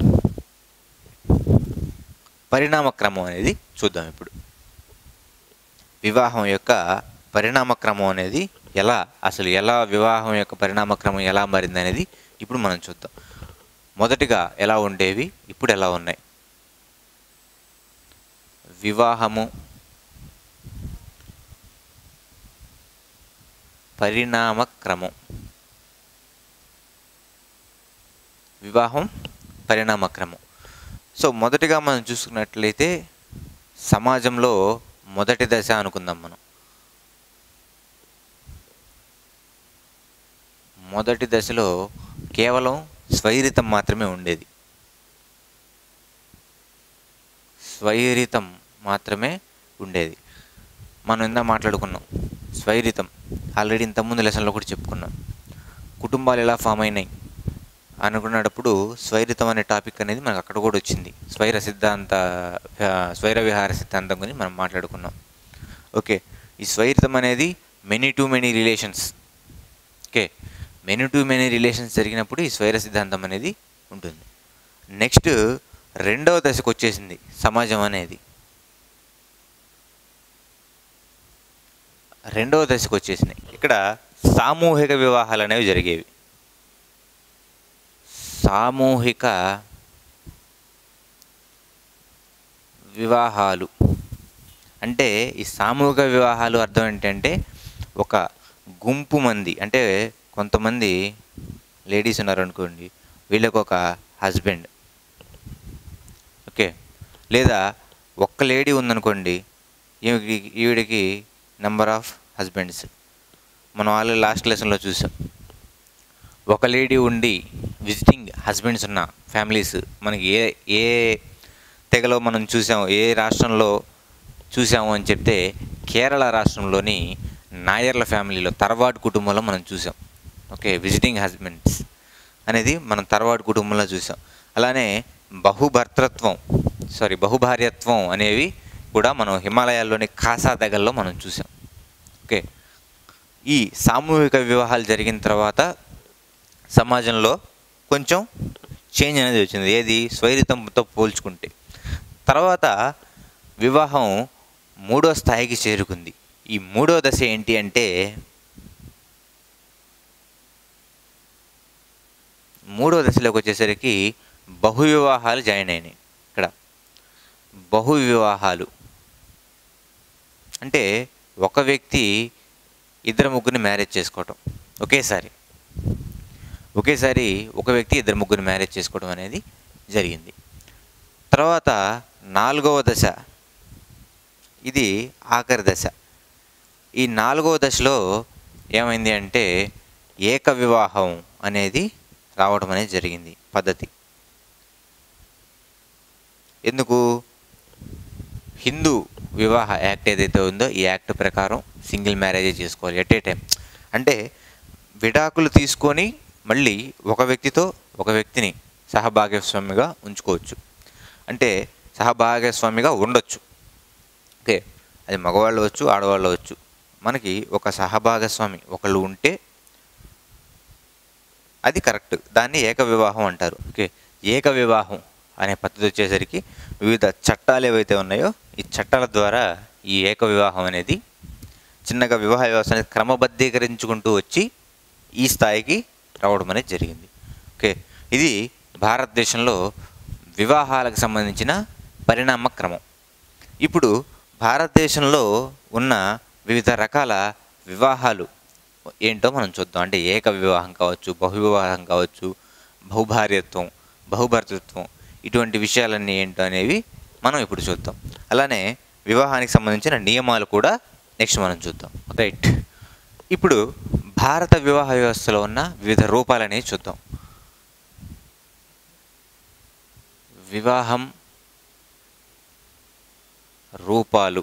పరిణామ క్రమం అనేది చూద్దాం ఇప్పుడు వివాహం యొక్క పరిణామ క్రమం అనేది ఎలా అసలు ఎలా వివాహం యొక్క పరిణామ క్రమం ఎలా మారింది అనేది ఇప్పుడు మనం చూద్దాం మొదటిగా ఎలా ఉండేవి ఇప్పుడు ఎలా ఉన్నాయి వివాహము పరిణామ క్రమం వివాహం పరిణామ క్రమం సో మొదటిగా మనం చూసుకున్నట్లయితే సమాజంలో మొదటి దశ అనుకుందాం మనం మొదటి దశలో కేవలం స్వైరితం మాత్రమే ఉండేది స్వైరితం మాత్రమే ఉండేది మనం ఇందా మాట్లాడుకున్నాం స్వైరితం ఆల్రెడీ ఇంతకుముందు లెసన్లో కూడా చెప్పుకున్నాం కుటుంబాలు ఎలా ఫామ్ అయినాయి అనుకున్నప్పుడు స్వైరితం అనే టాపిక్ అనేది మనకు అక్కడ కూడా వచ్చింది స్వైర సిద్ధాంత ఆ, స్వైర విహార సిద్ధాంతం గురించి మనం మాట్లాడుకున్నాం ఓకే ఈ స్వైరితం అనేది many to many relations okay many to many relations జరిగినప్పుడు ఈ స్వైర సిద్ధాంతం అనేది ఉంటుంది నెక్స్ట్ రెండవ దశకు వచ్చేసింది సమాజం అనేది రెండవ దశకు వచ్చేసినాయి ఇక్కడ సామూహిక వివాహాలు అనేవి జరిగేవి సామూహిక వివాహాలు అంటే ఈ సామూహిక వివాహాలు అర్థం ఏంటంటే ఒక గుంపు మంది అంటే కొంతమంది లేడీస్ ఉన్నారు అనుకోండి వీళ్ళకి ఒక హస్బెండ్ ఓకే లేదా ఒక్క లేడీ ఉందనుకోండి ఈవిడికి ఈవిడికి నెంబర్ ఆఫ్ హస్బెండ్స్ మనం ఆల్రెడీ లాస్ట్ లెసన్లో చూసాం ఒక లేడీ ఉండి విజిటింగ్ హస్బెండ్స్ ఉన్న ఫ్యామిలీస్ మనకి ఏ ఏ తెగలో మనం చూసాం ఏ రాష్ట్రంలో చూసాము అని చెప్తే కేరళ రాష్ట్రంలోని నాయర్ల ఫ్యామిలీలో తర్వాడు కుటుంబంలో మనం చూసాం ఓకే విజిటింగ్ హస్బెండ్స్ అనేది మనం తర్వాడు కుటుంబంలో చూసాం అలానే బహుభర్తృత్వం సారీ బహుభార్యత్వం అనేవి కూడా మనం హిమాలయాల్లోని ఖాసా తెగల్లో మనం చూసాం ఓకే ఈ సామూహిక వివాహాలు జరిగిన తర్వాత సమాజంలో కొంచెం చేంజ్ అనేది వచ్చింది ఏది స్వైరితంతో పోల్చుకుంటే తర్వాత వివాహం మూడో స్థాయికి చేరుకుంది ఈ మూడో దశ ఏంటి అంటే మూడో దశలోకి వచ్చేసరికి బహు వివాహాలు జాయిన్ అయినాయి ఇక్కడ బహు వివాహాలు అంటే ఒక వ్యక్తి ఇద్దరు ముగ్గురిని మ్యారేజ్ చేసుకోవటం ఒకేసారి ఒకేసారి ఒక వ్యక్తి ఇద్దరు ముగ్గురు మ్యారేజ్ చేసుకోవడం అనేది జరిగింది తర్వాత నాలుగవ దశ ఇది ఆఖరి దశ ఈ నాలుగవ దశలో ఏమైంది అంటే ఏక వివాహం అనేది రావడం అనేది జరిగింది పద్ధతి ఎందుకు హిందూ వివాహ యాక్ట్ ఏదైతే ఉందో ఈ యాక్ట్ ప్రకారం సింగిల్ మ్యారేజ్ చేసుకోవాలి ఎట్ ఏ టైం అంటే విడాకులు తీసుకొని మళ్ళీ ఒక వ్యక్తితో ఒక వ్యక్తిని సహభాగస్వామిగా ఉంచుకోవచ్చు అంటే సహభాగస్వామిగా ఉండొచ్చు ఓకే అది మగవాళ్ళు అవ్వచ్చు ఆడవాళ్ళు అవ్వచ్చు మనకి ఒక సహభాగస్వామి ఒకళ్ళు ఉంటే అది కరెక్ట్ దాన్ని ఏక వివాహం అంటారు ఓకే ఏక వివాహం అనే పద్ధతి వచ్చేసరికి వివిధ చట్టాలు ఏవైతే ఉన్నాయో ఈ చట్టాల ద్వారా ఈ ఏక వివాహం అనేది చిన్నగా వివాహ వ్యవస్థ అనేది క్రమబద్ధీకరించుకుంటూ వచ్చి ఈ స్థాయికి రావడం అనేది జరిగింది ఓకే ఇది భారతదేశంలో వివాహాలకు సంబంధించిన పరిణామ క్రమం ఇప్పుడు భారతదేశంలో ఉన్న వివిధ రకాల వివాహాలు ఏంటో మనం చూద్దాం అంటే ఏక వివాహం కావచ్చు బహు వివాహం కావచ్చు బహుభార్యత్వం బహుభర్తృత్వం ఇటువంటి విషయాలన్నీ ఏంటో అనేవి మనం ఇప్పుడు చూద్దాం అలానే వివాహానికి సంబంధించిన నియమాలు కూడా నెక్స్ట్ మనం చూద్దాం రైట్ ఇప్పుడు భారత వివాహ వ్యవస్థలో ఉన్న వివిధ రూపాలనేవి చూద్దాం వివాహం రూపాలు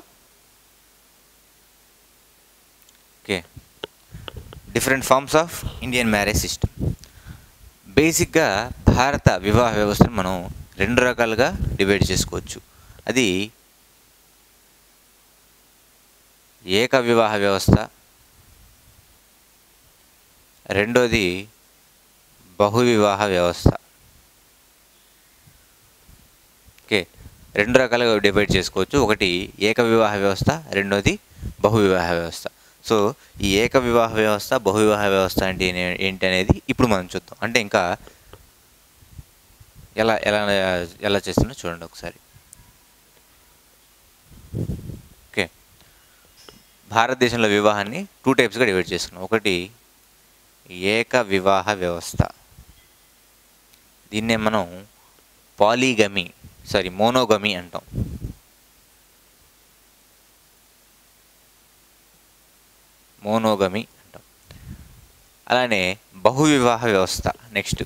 okay different forms of Indian marriage system బేసిక్గా భారత వివాహ వ్యవస్థను మనం రెండు రకాలుగా డివైడ్ చేసుకోవచ్చు అది ఏక వివాహ వ్యవస్థ రెండోది బహు వివాహ వ్యవస్థ ఓకే రెండు రకాలుగా డివైడ్ చేసుకోవచ్చు ఒకటి ఏక వివాహ వ్యవస్థ రెండోది బహు వివాహ వ్యవస్థ సో ఈ ఏక వివాహ వ్యవస్థ బహు వివాహ వ్యవస్థ అంటే ఏ- ఏంటి అనేది ఇప్పుడు మనం చూద్దాం అంటే ఇంకా ఎలా ఎలా ఎలా చేస్తున్నా చూడండి ఒకసారి ఓకే భారతదేశంలో వివాహాన్ని టూ టైప్స్గా డివైడ్ చేసుకున్నాం ఒకటి ఏక వివాహ వ్యవస్థ దీన్నే మనం పాలీగమి సారీ మోనోగమి అంటాం మోనోగమి అంటాం అలానే బహువివాహ వ్యవస్థ నెక్స్ట్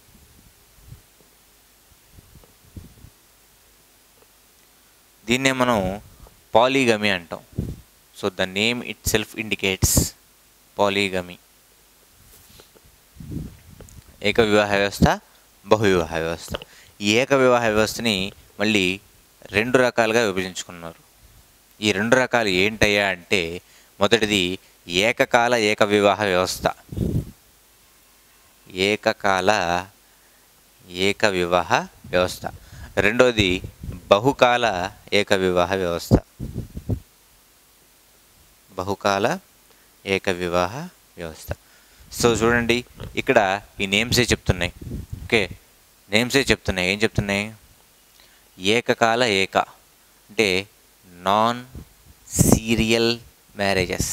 దీన్నే మనం పాలీగమి అంటాం so the name itself indicates polygamy ఏక వివాహ వ్యవస్థ బహువివాహ వ్యవస్థ ఈ ఏక వివాహ వ్యవస్థని మళ్ళీ రెండు రకాలుగా విభజించుకున్నారు ఈ రెండు రకాలు ఏంటయ్యా అంటే మొదటిది ఏకకాల ఏక వివాహ వ్యవస్థ ఏకకాల ఏక వివాహ వ్యవస్థ రెండోది బహుకాల ఏక వివాహ వ్యవస్థ బహుకాల ఏక వివాహ వ్యవస్థ సో చూడండి ఇక్కడ ఈ నేమ్సే చెప్తున్నాయి ఓకే నేమ్సే చెప్తున్నాయి ఏం చెప్తున్నాయి ఏకకాల ఏక అంటే నాన్ సీరియల్ మ్యారేజెస్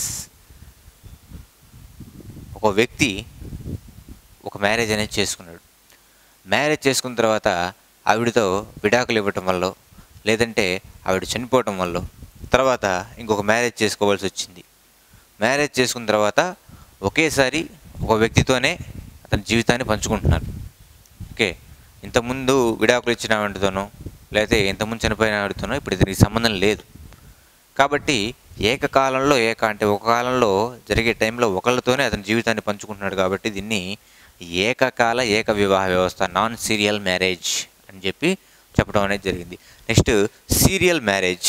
ఒక వ్యక్తి ఒక మ్యారేజ్ అనేది చేసుకున్నాడు మ్యారేజ్ చేసుకున్న తర్వాత ఆవిడతో విడాకులు ఇవ్వటం వల్ల లేదంటే ఆవిడ చనిపోవటం వల్ల తర్వాత ఇంకొక మ్యారేజ్ చేసుకోవాల్సి వచ్చింది మ్యారేజ్ చేసుకున్న తర్వాత ఒకేసారి ఒక వ్యక్తితోనే అతని జీవితాన్ని పంచుకుంటున్నారు ఓకే ఇంతకుముందు విడాకులు ఇచ్చిన ఆవిడతోనో లేకపోతే ఇంతకుముందు చనిపోయిన ఆవిడతోనో ఇప్పుడు దీనికి సంబంధం లేదు కాబట్టి ఏకకాలంలో ఏక అంటే ఒక కాలంలో జరిగే టైంలో ఒకళ్ళతోనే అతని జీవితాన్ని పంచుకుంటున్నాడు కాబట్టి దీన్ని ఏకకాల ఏక వివాహ వ్యవస్థ నాన్ సీరియల్ మ్యారేజ్ అని చెప్పి చెప్పడం అనేది జరిగింది నెక్స్ట్ సీరియల్ మ్యారేజ్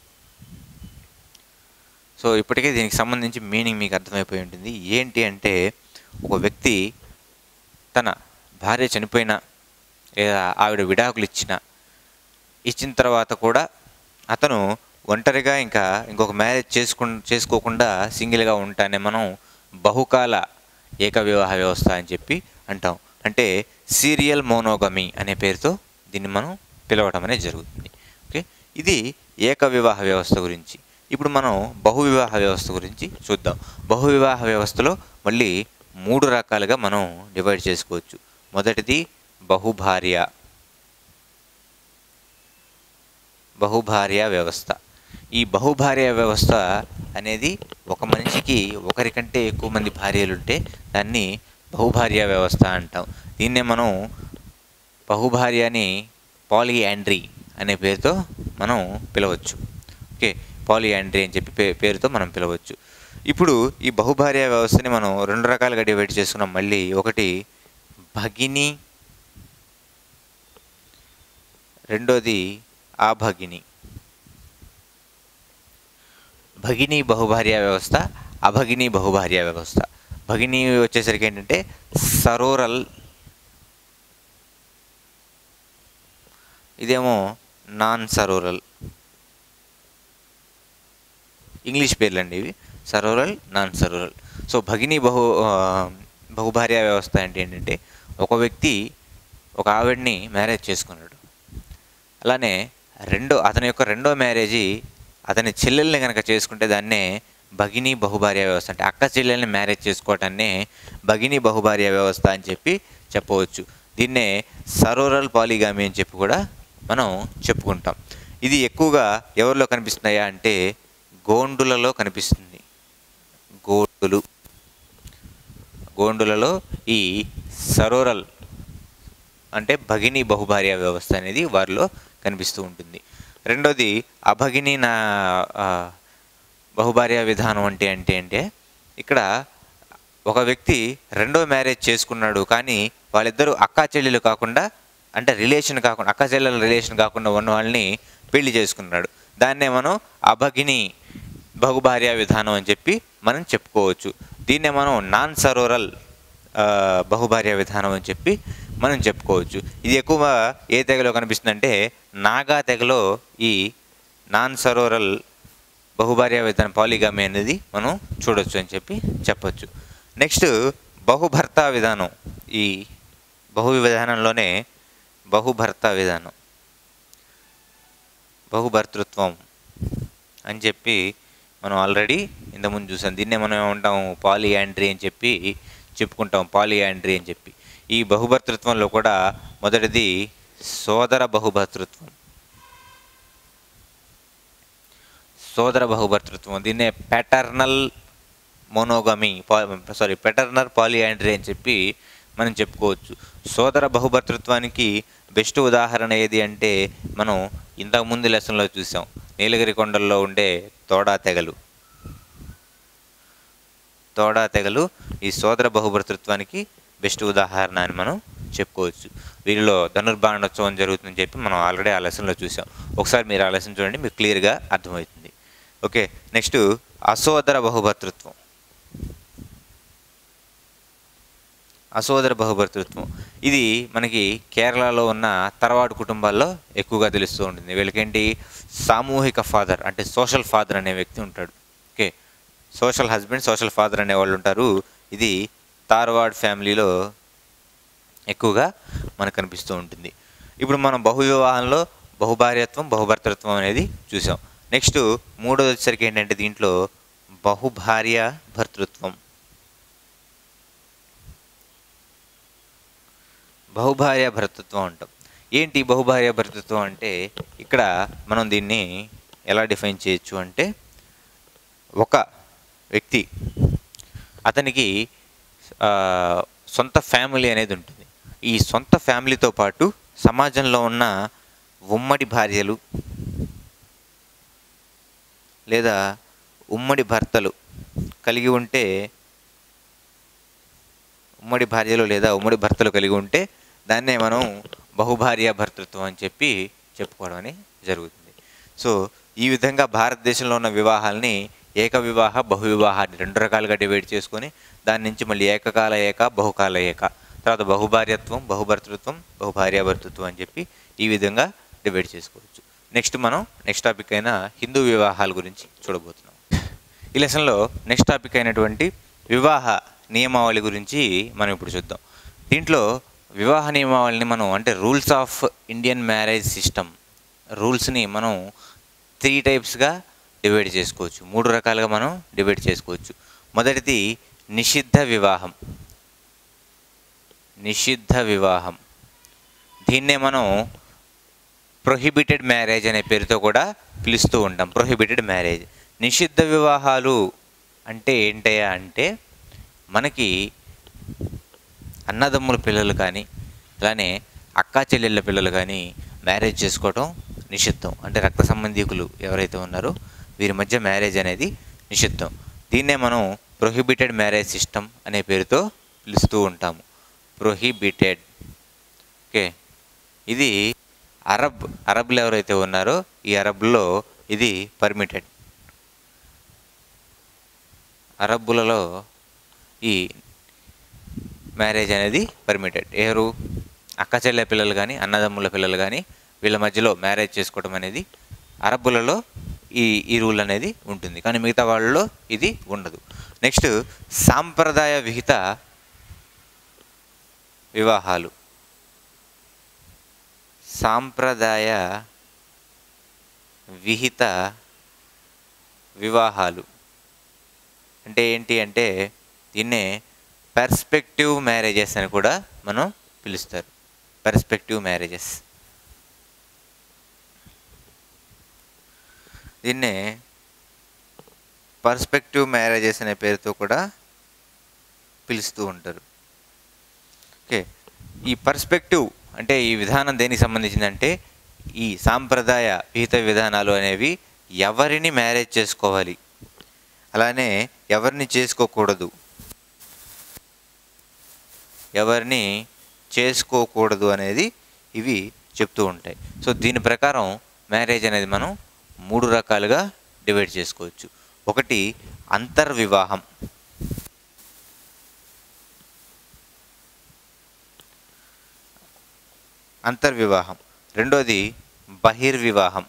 సో ఇప్పటికే దీనికి సంబంధించి మీనింగ్ మీకు అర్థమైపోయి ఉంటుంది ఏంటి అంటే ఒక వ్యక్తి తన భార్య చనిపోయినా లేదా ఆవిడ విడాకులు ఇచ్చిన ఇచ్చిన తర్వాత కూడా అతను ఒంటరిగా ఇంకా ఇంకొక మ్యారేజ్ చేసుకు చేసుకోకుండా సింగిల్గా ఉంటానే మనం బహుకాల ఏక వివాహ వ్యవస్థ అని చెప్పి అంటాం అంటే సీరియల్ మోనోగమి అనే పేరుతో దీన్ని మనం పిలవడం అనేది జరుగుతుంది ఓకే ఇది ఏక వివాహ వ్యవస్థ గురించి ఇప్పుడు మనం బహువివాహ వ్యవస్థ గురించి చూద్దాం బహువివాహ వ్యవస్థలో మళ్ళీ మూడు రకాలుగా మనం డివైడ్ చేసుకోవచ్చు మొదటిది బహుభార్య బహుభార్య వ్యవస్థ ఈ బహుభార్య వ్యవస్థ అనేది ఒక మనిషికి ఒకరికంటే ఎక్కువ మంది భార్యలు ఉంటే దాన్ని బహుభార్య వ్యవస్థ అంటాం దీన్నే మనం బహుభార్యని పాలియాండ్రీ అనే పేరుతో మనం పిలవచ్చు ఓకే పాలియాండ్రీ అని చెప్పి పే పేరుతో మనం పిలవచ్చు ఇప్పుడు ఈ బహుభార్య వ్యవస్థని మనం రెండు రకాలుగా డివైడ్ చేసుకున్నాం మళ్ళీ ఒకటి భగిని రెండోది అభగిని భగిని బహుభార్య వ్యవస్థ అభగిని బహుభార్య వ్యవస్థ భగిని వచ్చేసరికి ఏంటంటే సరోరల్ ఇదేమో నాన్ సరోరల్ ఇంగ్లీష్ పేర్లు అండి ఇవి సరోరల్ నాన్ సరోరల్ సో భగిని బహు ఆ, బహుభార్య వ్యవస్థ అంటే ఏంటంటే ఒక వ్యక్తి ఒక ఆవిడ్ని మ్యారేజ్ చేసుకున్నాడు అలానే రెండో అతని యొక్క రెండో మ్యారేజీ అతని చెల్లెల్ని కనుక చేసుకుంటే దాన్నే భగిని బహుభార్య వ్యవస్థ అంటే అక్క చెల్లెల్ని మ్యారేజ్ చేసుకోవటాన్నే భగిని బహుభార్య వ్యవస్థ అని చెప్పి చెప్పవచ్చు దీన్నే సరోరల్ పాలిగామి అని చెప్పి కూడా మనం చెప్పుకుంటాం ఇది ఎక్కువగా ఎవరిలో కనిపిస్తున్నాయా అంటే గోండులలో కనిపిస్తుంది గోండులు గోండులలో ఈ సరోరల్ అంటే భగిని బహుభార్య వ్యవస్థ అనేది వారిలో కనిపిస్తూ ఉంటుంది రెండోది అభగిని నా ఆ, బహుభార్య విధానం అంటే అంటే అంటే ఇక్కడ ఒక వ్యక్తి రెండో మ్యారేజ్ చేసుకున్నాడు కానీ వాళ్ళిద్దరూ అక్కా చెల్లెలు కాకుండా అంటే రిలేషన్ కాకుండా అక్క చెల్లెల రిలేషన్ కాకుండా ఉన్న వాళ్ళని పెళ్లి చేసుకున్నాడు దాన్నే మనం అభగిని బహుభార్య విధానం అని చెప్పి మనం చెప్పుకోవచ్చు దీన్నే మనం నాన్ సరోరల్ ఆ, బహుభార్య విధానం అని చెప్పి మనం చెప్పుకోవచ్చు ఇది ఎక్కువ ఏ తెగలో కనిపిస్తుందంటే నాగా తెగలో ఈ నాన్ సరోరల్ బహుభార్య విధానం పాలిగామి అనేది మనం చూడొచ్చు అని చెప్పి చెప్పొచ్చు నెక్స్ట్ బహుభర్త విధానం ఈ బహు విధానంలోనే బహుభర్త విధానం బహుభర్తృత్వం అని చెప్పి మనం ఆల్రెడీ ఇంతకుముందు చూసాం దీన్నే మనం ఏమంటాం పాలియాండ్రీ అని చెప్పి చెప్పుకుంటాం పాలియాండ్రీ అని చెప్పి ఈ బహుభర్తృత్వంలో కూడా మొదటిది సోదర బహుభర్తృత్వం సోదర బహుభర్తృత్వం దీన్నే ప్యాటర్నల్ మోనోగమి సారీ పెటర్నర్ పాలియాండ్రీ అని చెప్పి మనం చెప్పుకోవచ్చు సోదర బహుభర్తృత్వానికి బెస్ట్ ఉదాహరణ ఏది అంటే మనం ఇంతకుముందు లెసన్లో చూసాం నీలగిరి కొండల్లో ఉండే తోడా తెగలు తోడా తెగలు ఈ సోదర బహుభర్తృత్వానికి బెస్ట్ ఉదాహరణ అని మనం చెప్పుకోవచ్చు వీరిలో ధనుర్బాణోత్సవం జరుగుతుందని చెప్పి మనం ఆల్రెడీ ఆ లెసన్లో చూసాం ఒకసారి మీరు ఆ లెసన్ చూడండి మీకు క్లియర్గా అర్థమవుతుంది ఓకే నెక్స్ట్ అసోదర బహుభర్తృత్వం అసోదర బహుభర్తృత్వం ఇది మనకి కేరళలో ఉన్న తరవాడు కుటుంబాల్లో ఎక్కువగా తెలుస్తూ ఉంటుంది వీళ్ళకేంటి సామూహిక ఫాదర్ అంటే సోషల్ ఫాదర్ అనే వ్యక్తి ఉంటాడు okay social husband social father అనే వాళ్ళు ఉంటారు ఇది తార్వాడ్ ఫ్యామిలీలో ఎక్కువగా మనకు కనిపిస్తూ ఉంటుంది ఇప్పుడు మనం బహు వివాహంలో బహుభార్యత్వం బహుభర్తృత్వం అనేది చూసాం నెక్స్ట్ మూడోది వచ్చేసరికి ఏంటంటే దీంట్లో బహుభార్య భర్తృత్వం బహుభార్య భర్తృత్వం అంటాం ఏంటి బహుభార్య భర్తృత్వం అంటే ఇక్కడ మనం దీన్ని ఎలా డిఫైన్ చేయొచ్చు అంటే ఒక వ్యక్తి అతనికి ఆ, సొంత ఫ్యామిలీ అనేది ఉంటుంది ఈ సొంత ఫ్యామిలీతో పాటు సమాజంలో ఉన్న ఉమ్మడి భార్యలు లేదా ఉమ్మడి భర్తలు కలిగి ఉంటే ఉమ్మడి భార్యలు లేదా ఉమ్మడి భర్తలు కలిగి ఉంటే దాన్నే మనం బహుభార్య భర్తృత్వం అని చెప్పి చెప్పుకోవడం అని జరుగుతుంది సో ఈ విధంగా భారతదేశంలో ఉన్న వివాహాల్ని ఏక వివాహ బహు వివాహాన్ని రెండు రకాలుగా డివైడ్ చేసుకొని దాని నుంచి మళ్ళీ ఏకకాల ఏక బహుకాల ఏక తర్వాత బహుభార్యత్వం బహుభర్తృత్వం బహుభార్యాభర్తృత్వం అని చెప్పి ఈ విధంగా డివైడ్ చేసుకోవచ్చు నెక్స్ట్ మనం నెక్స్ట్ టాపిక్ అయిన హిందూ వివాహాల గురించి చూడబోతున్నాం ఈ లెసన్లో నెక్స్ట్ టాపిక్ అయినటువంటి వివాహ నియమావళి గురించి మనం ఇప్పుడు చూద్దాం దీంట్లో వివాహ నియమావళిని మనం అంటే rules of Indian marriage system రూల్స్ని మనం త్రీ టైప్స్గా డివైడ్ చేసుకోవచ్చు మూడు రకాలుగా మనం డివైడ్ చేసుకోవచ్చు మొదటిది నిషిద్ధ వివాహం నిషిద్ధ వివాహం దీన్నే మనం ప్రొహిబిటెడ్ మ్యారేజ్ అనే పేరుతో కూడా పిలుస్తూ ఉంటాం ప్రొహిబిటెడ్ మ్యారేజ్ నిషిద్ధ వివాహాలు అంటే ఏంటయ్యా అంటే మనకి అన్నదమ్ముల పిల్లలు కానీ అలానే అక్కా చెల్లెళ్ళ పిల్లలు కానీ మ్యారేజ్ చేసుకోవటం నిషిద్ధం అంటే రక్త సంబంధికులు ఎవరైతే ఉన్నారో వీరి మధ్య మ్యారేజ్ అనేది నిషిద్ధం దీన్నే మనం ప్రొహిబిటెడ్ మ్యారేజ్ సిస్టమ్ అనే పేరుతో పిలుస్తూ ఉంటాము ప్రొహిబిటెడ్ ఓకే ఇది అరబ్ అరబ్లు ఎవరైతే ఉన్నారో ఈ అరబ్లో ఇది పర్మిటెడ్ అరబ్బులలో ఈ మ్యారేజ్ అనేది పర్మిటెడ్ ఎవరు అక్క చెల్లె పిల్లలు కానీ అన్నదమ్ముల పిల్లలు కానీ వీళ్ళ మధ్యలో మ్యారేజ్ చేసుకోవడం అనేది అరబ్బులలో ఈ ఈ రూల్ అనేది ఉంటుంది కానీ మిగతా వాళ్ళలో ఇది ఉండదు నెక్స్ట్ సాంప్రదాయ విహిత వివాహాలు సాంప్రదాయ విహిత వివాహాలు అంటే ఏంటి అంటే దీన్నే పర్స్పెక్టివ్ మ్యారేజెస్ అని కూడా మనం పిలుస్తారు పర్స్పెక్టివ్ మ్యారేజెస్ దీన్నే పర్స్పెక్టివ్ మ్యారేజెస్ అనే పేరుతో కూడా పిలుస్తూ ఉంటారు ఓకే ఈ పర్స్పెక్టివ్ అంటే ఈ విధానం దేనికి సంబంధించిందంటే ఈ సాంప్రదాయ విహిత విధానాలు అనేవి ఎవరిని మ్యారేజ్ చేసుకోవాలి అలానే ఎవరిని చేసుకోకూడదు ఎవరిని చేసుకోకూడదు అనేది ఇవి చెప్తూ ఉంటాయి సో దీని ప్రకారం మ్యారేజ్ అనేది మనం మూడు రకాలుగా డివైడ్ చేసుకోవచ్చు ఒకటి అంతర్వివాహం అంతర్వివాహం రెండోది బహిర్వివాహం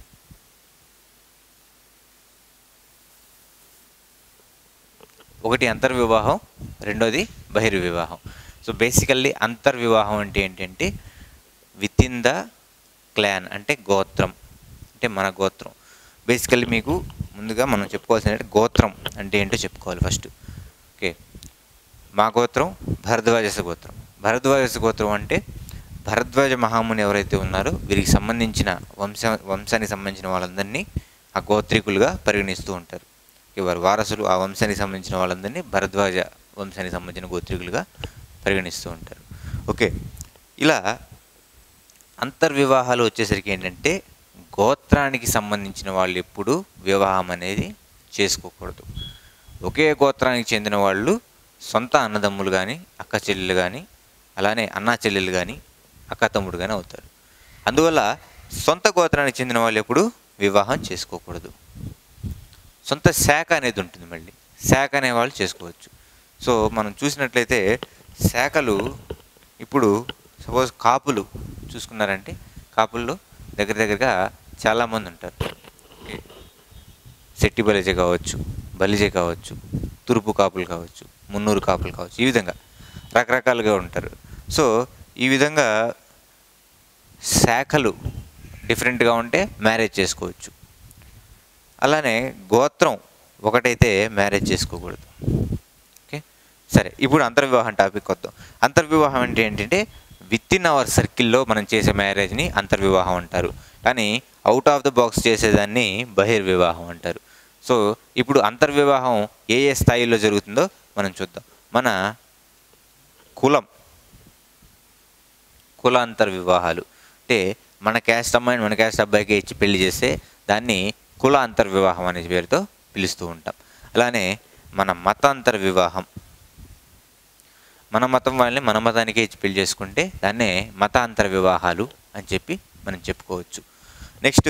ఒకటి అంతర్వివాహం రెండోది బహిర్వివాహం సో బేసికల్లీ అంతర్వివాహం అంటే ఏంటంటే విత్ ఇన్ ద క్లాన్ అంటే గోత్రం అంటే మన గోత్రం బేసికల్లీ మీకు ముందుగా మనం చెప్పుకోవాల్సిన గోత్రం అంటే ఏంటో చెప్పుకోవాలి ఫస్ట్ ఓకే మా గోత్రం భరద్వాజస గోత్రం భరద్వాజస గోత్రం అంటే భరద్వాజ మహాముని ఎవరైతే ఉన్నారో వీరికి సంబంధించిన వంశ వంశానికి సంబంధించిన వాళ్ళందరినీ ఆ గోత్రికులుగా పరిగణిస్తూ ఉంటారు వారి వారసులు ఆ వంశానికి సంబంధించిన వాళ్ళందరినీ భరద్వాజ వంశానికి సంబంధించిన గోత్రికులుగా పరిగణిస్తూ ఉంటారు ఓకే ఇలా అంతర్వివాహాలు వచ్చేసరికి ఏంటంటే గోత్రానికి సంబంధించిన వాళ్ళు ఎప్పుడు వివాహం అనేది చేసుకోకూడదు ఒకే గోత్రానికి చెందిన వాళ్ళు సొంత అన్నదమ్ములు కానీ అక్క చెల్లెలు కానీ అలానే అన్నా చెల్లెలు కానీ అక్క తమ్ముడు కానీ అవుతారు అందువల్ల సొంత గోత్రానికి చెందిన వాళ్ళు ఎప్పుడు వివాహం చేసుకోకూడదు సొంత శాఖ అనేది ఉంటుంది మళ్ళీ శాఖ అనే వాళ్ళు చేసుకోవచ్చు సో మనం చూసినట్లయితే శాఖలు ఇప్పుడు సపోజ్ కాపులు చూసుకున్నారంటే కాపుల్లో దగ్గర దగ్గరగా చాలామంది ఉంటారు ఓకే. శెట్టి బలిజ కావచ్చు బలిజ కావచ్చు తూర్పు కాపులు కావచ్చు మున్నూరు కాపులు కావచ్చు ఈ విధంగా రకరకాలుగా ఉంటారు సో ఈ విధంగా శాఖలు డిఫరెంట్గా ఉంటే మ్యారేజ్ చేసుకోవచ్చు అలానే గోత్రం ఒకటైతే మ్యారేజ్ చేసుకోకూడదు ఓకే సరే ఇప్పుడు అంతర్వివాహం టాపిక్ వద్దాం అంతర్వివాహం అంటే ఏంటంటే విత్ ఇన్ అవర్ సర్కిల్లో మనం చేసే మ్యారేజ్ని అంతర్వివాహం అంటారు కానీ అవుట్ ఆఫ్ ద బాక్స్ చేసేదాన్ని బహిర్వివాహం అంటారు సో ఇప్పుడు అంతర్వివాహం ఏ ఏ స్థాయిలో జరుగుతుందో మనం చూద్దాం మన కులం కులాంతర వివాహాలు అంటే మన క్యాస్ట్ అమ్మాయిని మన క్యాస్ట్ అబ్బాయికి ఇచ్చి పెళ్లి చేస్తే దాన్ని కులాంతర వివాహం అనే పేరుతో పిలుస్తూ ఉంటాం అలానే మన మతాంతర వివాహం మన మతం వాళ్ళని మన మతానికి ఇచ్చి పెళ్లి చేసుకుంటే దాన్నే మతాంతర వివాహాలు అని చెప్పి మనం చెప్పుకోవచ్చు నెక్స్ట్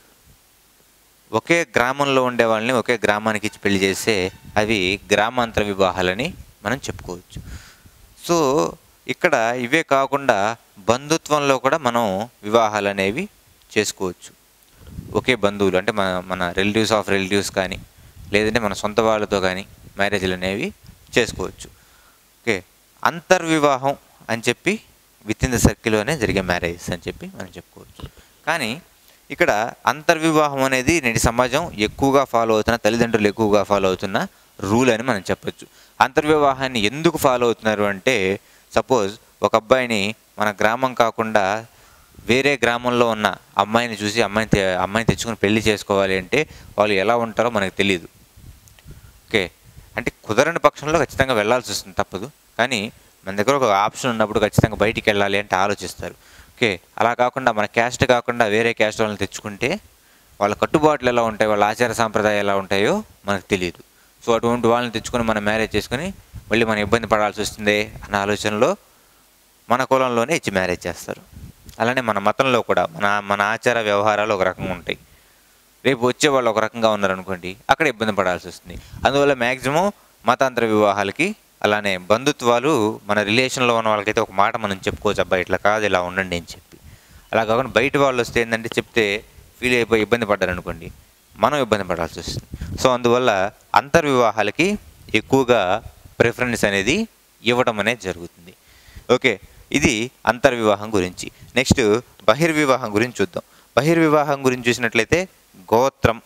ఒకే గ్రామంలో ఉండే వాళ్ళని ఒకే గ్రామానికి ఇచ్చి పెళ్లి చేస్తే అవి గ్రామాంతర వివాహాలని మనం చెప్పుకోవచ్చు సో ఇక్కడ ఇవే కాకుండా బంధుత్వంలో కూడా మనం వివాహాలు అనేవి చేసుకోవచ్చు ఒకే బంధువులు అంటే మన మన రిలేటివ్స్ ఆఫ్ రిలేటివ్స్ కానీ లేదంటే మన సొంత వాళ్ళతో కానీ మ్యారేజ్లు అనేవి చేసుకోవచ్చు ఓకే అంతర్వివాహం అని చెప్పి విత్ ఇన్ ద సర్కిల్లోనే జరిగే మ్యారేజెస్ అని చెప్పి మనం చెప్పుకోవచ్చు కానీ ఇక్కడ అంతర్వివాహం అనేది నేటి సమాజం ఎక్కువగా ఫాలో అవుతున్న తల్లిదండ్రులు ఎక్కువగా ఫాలో అవుతున్న రూల్ అని మనం చెప్పొచ్చు అంతర్వివాహాన్ని ఎందుకు ఫాలో అవుతున్నారు అంటే సపోజ్ ఒక అబ్బాయిని మన గ్రామం కాకుండా వేరే గ్రామంలో ఉన్న అమ్మాయిని చూసి అమ్మాయిని తె- అమ్మాయిని తెచ్చుకొని పెళ్లి చేసుకోవాలి అంటే వాళ్ళు ఎలా ఉంటారో మనకు తెలియదు ఓకే అంటే కుదరని పక్షంలో ఖచ్చితంగా వెళ్ళాల్సి వస్తుంది తప్పదు కానీ మన దగ్గర ఒక ఆప్షన్ ఉన్నప్పుడు ఖచ్చితంగా బయటికి వెళ్ళాలి అంటే ఆలోచిస్తారు ఓకే అలా కాకుండా మన క్యాస్ట్ కాకుండా వేరే క్యాస్ట్ వాళ్ళని తెచ్చుకుంటే వాళ్ళ కట్టుబాట్లు ఎలా ఉంటాయి వాళ్ళ ఆచార సాంప్రదాయాలు ఎలా ఉంటాయో మనకు తెలియదు సో అటువంటి వాళ్ళని తెచ్చుకొని మనం మ్యారేజ్ చేసుకొని మళ్ళీ మనం ఇబ్బంది పడాల్సి వస్తుంది అన్న ఆలోచనలో మన కులంలోనే ఇచ్చి మ్యారేజ్ చేస్తారు అలానే మన మతంలో కూడా మన మన ఆచార వ్యవహారాలు ఒక రకంగా ఉంటాయి రేపు వచ్చే వాళ్ళు ఒక రకంగా ఉన్నారనుకోండి అక్కడ ఇబ్బంది పడాల్సి వస్తుంది అందువల్ల మ్యాక్సిమం మతాంతర వివాహాలకి అలానే బంధుత్వాలు మన రిలేషన్లో ఉన్న వాళ్ళకైతే ఒక మాట మనం చెప్పుకోవచ్చు అబ్బాయి ఇట్లా కాదు ఇలా ఉండండి అని చెప్పి అలా కాకుండా బయట వాళ్ళు వస్తే ఏంటంటే చెప్తే ఫీల్ అయిపోయి ఇబ్బంది పడ్డారనుకోండి మనం ఇబ్బంది పడాల్సి వస్తుంది సో అందువల్ల అంతర్వివాహాలకి ఎక్కువగా ప్రిఫరెన్స్ అనేది ఇవ్వడం అనేది జరుగుతుంది ఓకే ఇది అంతర్వివాహం గురించి నెక్స్ట్ బహిర్వివాహం గురించి చూద్దాం బహిర్వివాహం గురించి చూసినట్లయితే గోత్రం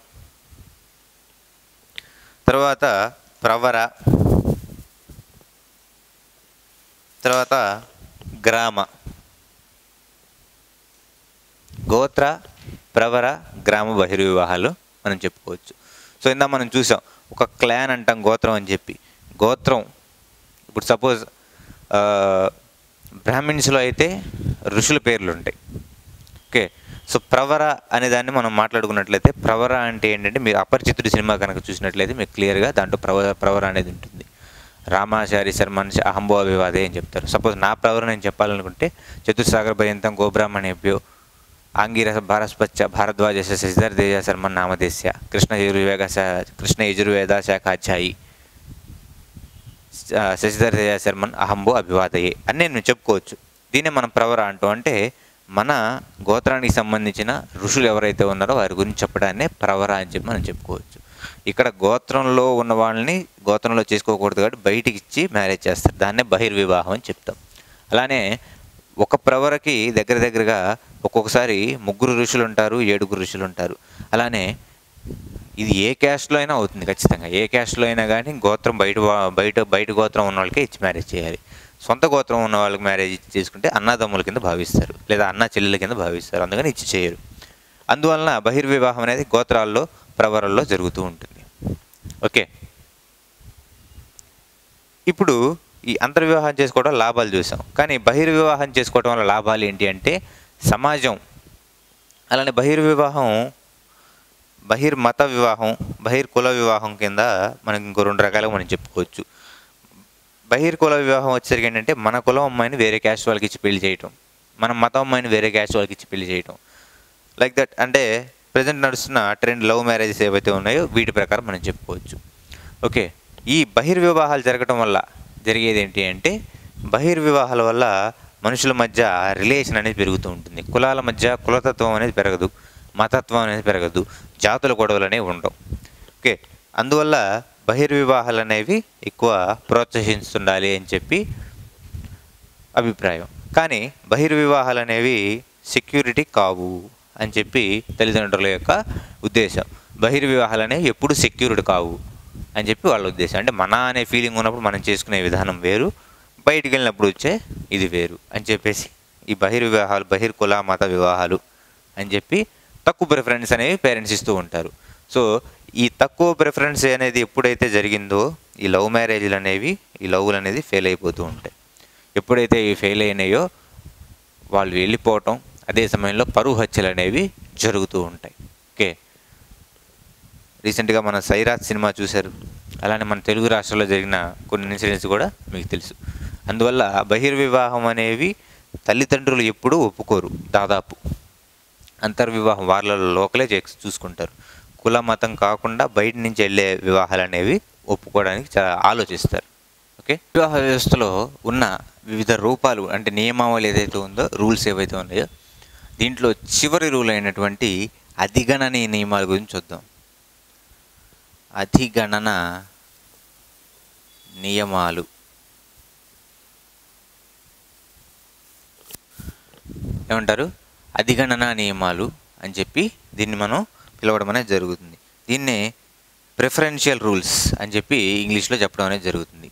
తర్వాత ప్రవర తర్వాత గ్రామ గోత్ర ప్రవర గ్రామ బహిర్వివాహాలు మనం చెప్పుకోవచ్చు సో ఇందా మనం చూసాం ఒక క్లాన్ అంటాం గోత్రం అని చెప్పి గోత్రం ఇప్పుడు సపోజ్ బ్రాహ్మిన్స్లో అయితే ఋషుల పేర్లు ఉంటాయి ఓకే సో ప్రవర అనే దాన్ని మనం మాట్లాడుకున్నట్లయితే ప్రవర అంటే ఏంటంటే మీరు అపరిచితుడి సినిమా కనుక చూసినట్లయితే మీకు క్లియర్గా దాంట్లో ప్రవర ప్రవర అనేది ఉంటుంది రామాచారి శర్మన్ అహంభో అభివాదే అని చెప్తారు సపోజ్ నా ప్రవర నేను చెప్పాలనుకుంటే చతుస్సాగర పర్యంతం గోబ్రాహ్మణేభ్యో ఆంగిరస భారస్పచ్చ భారద్వాజ శశిధర్ తేజ శర్మన్ నామదేశ్య కృష్ణ యజుర్వేద శా- కృష్ణ యజుర్వేద శాఖాధ్యాయి శ- శశిధర్ తేజ శర్మన్ అహంబో అభివాదయే అని నేను చెప్పుకోవచ్చు దీన్నే మనం ప్రవర అంటూ అంటే మన గోత్రానికి సంబంధించిన ఋషులు ఎవరైతే ఉన్నారో వారి గురించి చెప్పడాన్నే ప్రవర అని చెప్పి మనం చెప్పుకోవచ్చు ఇక్కడ గోత్రంలో ఉన్న వాళ్ళని గోత్రంలో చేసుకోకూడదు కాబట్టి బయటికి ఇచ్చి మ్యారేజ్ చేస్తారు దాన్నే బహిర్వివాహం అని చెప్తాం అలానే ఒక ప్రవరకి దగ్గర దగ్గరగా ఒక్కొక్కసారి ముగ్గురు ఋషులు ఉంటారు ఏడుగురు ఋషులు ఉంటారు అలానే ఇది ఏ క్యాస్ట్లో అయినా అవుతుంది ఖచ్చితంగా ఏ క్యాస్ట్లో అయినా కానీ గోత్రం బయట వా- బయట బయట గోత్రం ఉన్న వాళ్ళకే ఇచ్చి మ్యారేజ్ చేయాలి సొంత గోత్రం ఉన్న వాళ్ళకి మ్యారేజ్ ఇచ్చి చేసుకుంటే అన్నదమ్ముల కింద భావిస్తారు లేదా అన్న చెల్లెల కింద భావిస్తారు అందుకని ఇచ్చి చేయరు అందువలన బహిర్వివాహం అనేది గోత్రాల్లో ప్రవరల్లో జరుగుతూ ఉంటుంది ఓకే ఇప్పుడు ఈ అంతర్వివాహం చేసుకోవడం లాభాలు చూసాం కానీ బహిర్వివాహం చేసుకోవడం వల్ల లాభాలు ఏంటి అంటే సమాజం అలానే బహిర్వివాహం బహిర్మత వివాహం బహిర్కుల వివాహం కింద మనకి ఇంకో రెండు రకాలుగా మనం చెప్పుకోవచ్చు బహిర్కుల వివాహం వచ్చేసరికి ఏంటంటే మన కులం అమ్మాయిని వేరే క్యాస్ట్ వాళ్ళకి ఇచ్చి పెళ్లి చేయటం మన మతం అమ్మాయిని వేరే క్యాస్ట్ వాళ్ళకి ఇచ్చి పెళ్లి చేయటం లైక్ దట్ అంటే ప్రజెంట్ నడుస్తున్న ట్రెండ్ లవ్ మ్యారేజెస్ ఏవైతే ఉన్నాయో వీటి ప్రకారం మనం చెప్పుకోవచ్చు ఓకే ఈ బహిర్వివాహాలు జరగటం వల్ల జరిగేది ఏంటి అంటే బహిర్వివాహాల వల్ల మనుషుల మధ్య రిలేషన్ అనేది పెరుగుతూ ఉంటుంది కులాల మధ్య కులతత్వం అనేది పెరగదు మతత్వం అనేది పెరగదు జాతుల గొడవలు అనేవి ఉండవు ఓకే అందువల్ల బహిర్వివాహాలు అనేవి ఎక్కువ ప్రోత్సహిస్తుండాలి అని చెప్పి అభిప్రాయం కానీ బహిర్వివాహాలు అనేవి సెక్యూరిటీ కావు అని చెప్పి తల్లిదండ్రుల యొక్క ఉద్దేశం బహిర్వివాహాలు అనేవి ఎప్పుడు సెక్యూర్డ్ కావు అని చెప్పి వాళ్ళ ఉద్దేశం అంటే మన అనే ఫీలింగ్ ఉన్నప్పుడు మనం చేసుకునే విధానం వేరు బయటికి వెళ్ళినప్పుడు వచ్చే ఇది వేరు అని చెప్పేసి ఈ బహిర్వివాహాలు బహిర్కుల మత వివాహాలు అని చెప్పి తక్కువ ప్రిఫరెన్స్ అనేవి పేరెంట్స్ ఇస్తూ ఉంటారు సో ఈ తక్కువ ప్రిఫరెన్స్ అనేది ఎప్పుడైతే జరిగిందో ఈ లవ్ మ్యారేజ్లు అనేవి ఈ లవ్లు అనేది ఫెయిల్ అయిపోతూ ఉంటాయి ఎప్పుడైతే ఇవి ఫెయిల్ అయినాయో వాళ్ళు వెళ్ళిపోవటం అదే సమయంలో పరువు హత్యలు అనేవి జరుగుతూ ఉంటాయి ఓకే రీసెంట్గా మన సైరాజ్ సినిమా చూశారు అలానే మన తెలుగు రాష్ట్రాల్లో జరిగిన కొన్ని ఇన్సిడెంట్స్ కూడా మీకు తెలుసు అందువల్ల బహిర్వివాహం అనేవి తల్లిదండ్రులు ఎప్పుడూ ఒప్పుకోరు దాదాపు అంతర్వివాహం వాళ్ళ లోకలే చే చూసుకుంటారు కుల మతం కాకుండా బయట నుంచి వెళ్ళే వివాహాలు అనేవి ఒప్పుకోవడానికి చాలా ఆలోచిస్తారు ఓకే వివాహ వ్యవస్థలో ఉన్న వివిధ రూపాలు అంటే నియమావళి ఏదైతే ఉందో రూల్స్ ఏవైతే ఉన్నాయో దీంట్లో చివరి రూల్ అయినటువంటి అధిగణనీయ నియమాల గురించి చూద్దాం అధిగణన నియమాలు ఏమంటారు అధిగణన నియమాలు అని చెప్పి దీన్ని మనం పిలవడం అనేది జరుగుతుంది దీన్నే ప్రిఫరెన్షియల్ రూల్స్ అని చెప్పి ఇంగ్లీష్లో చెప్పడం అనేది జరుగుతుంది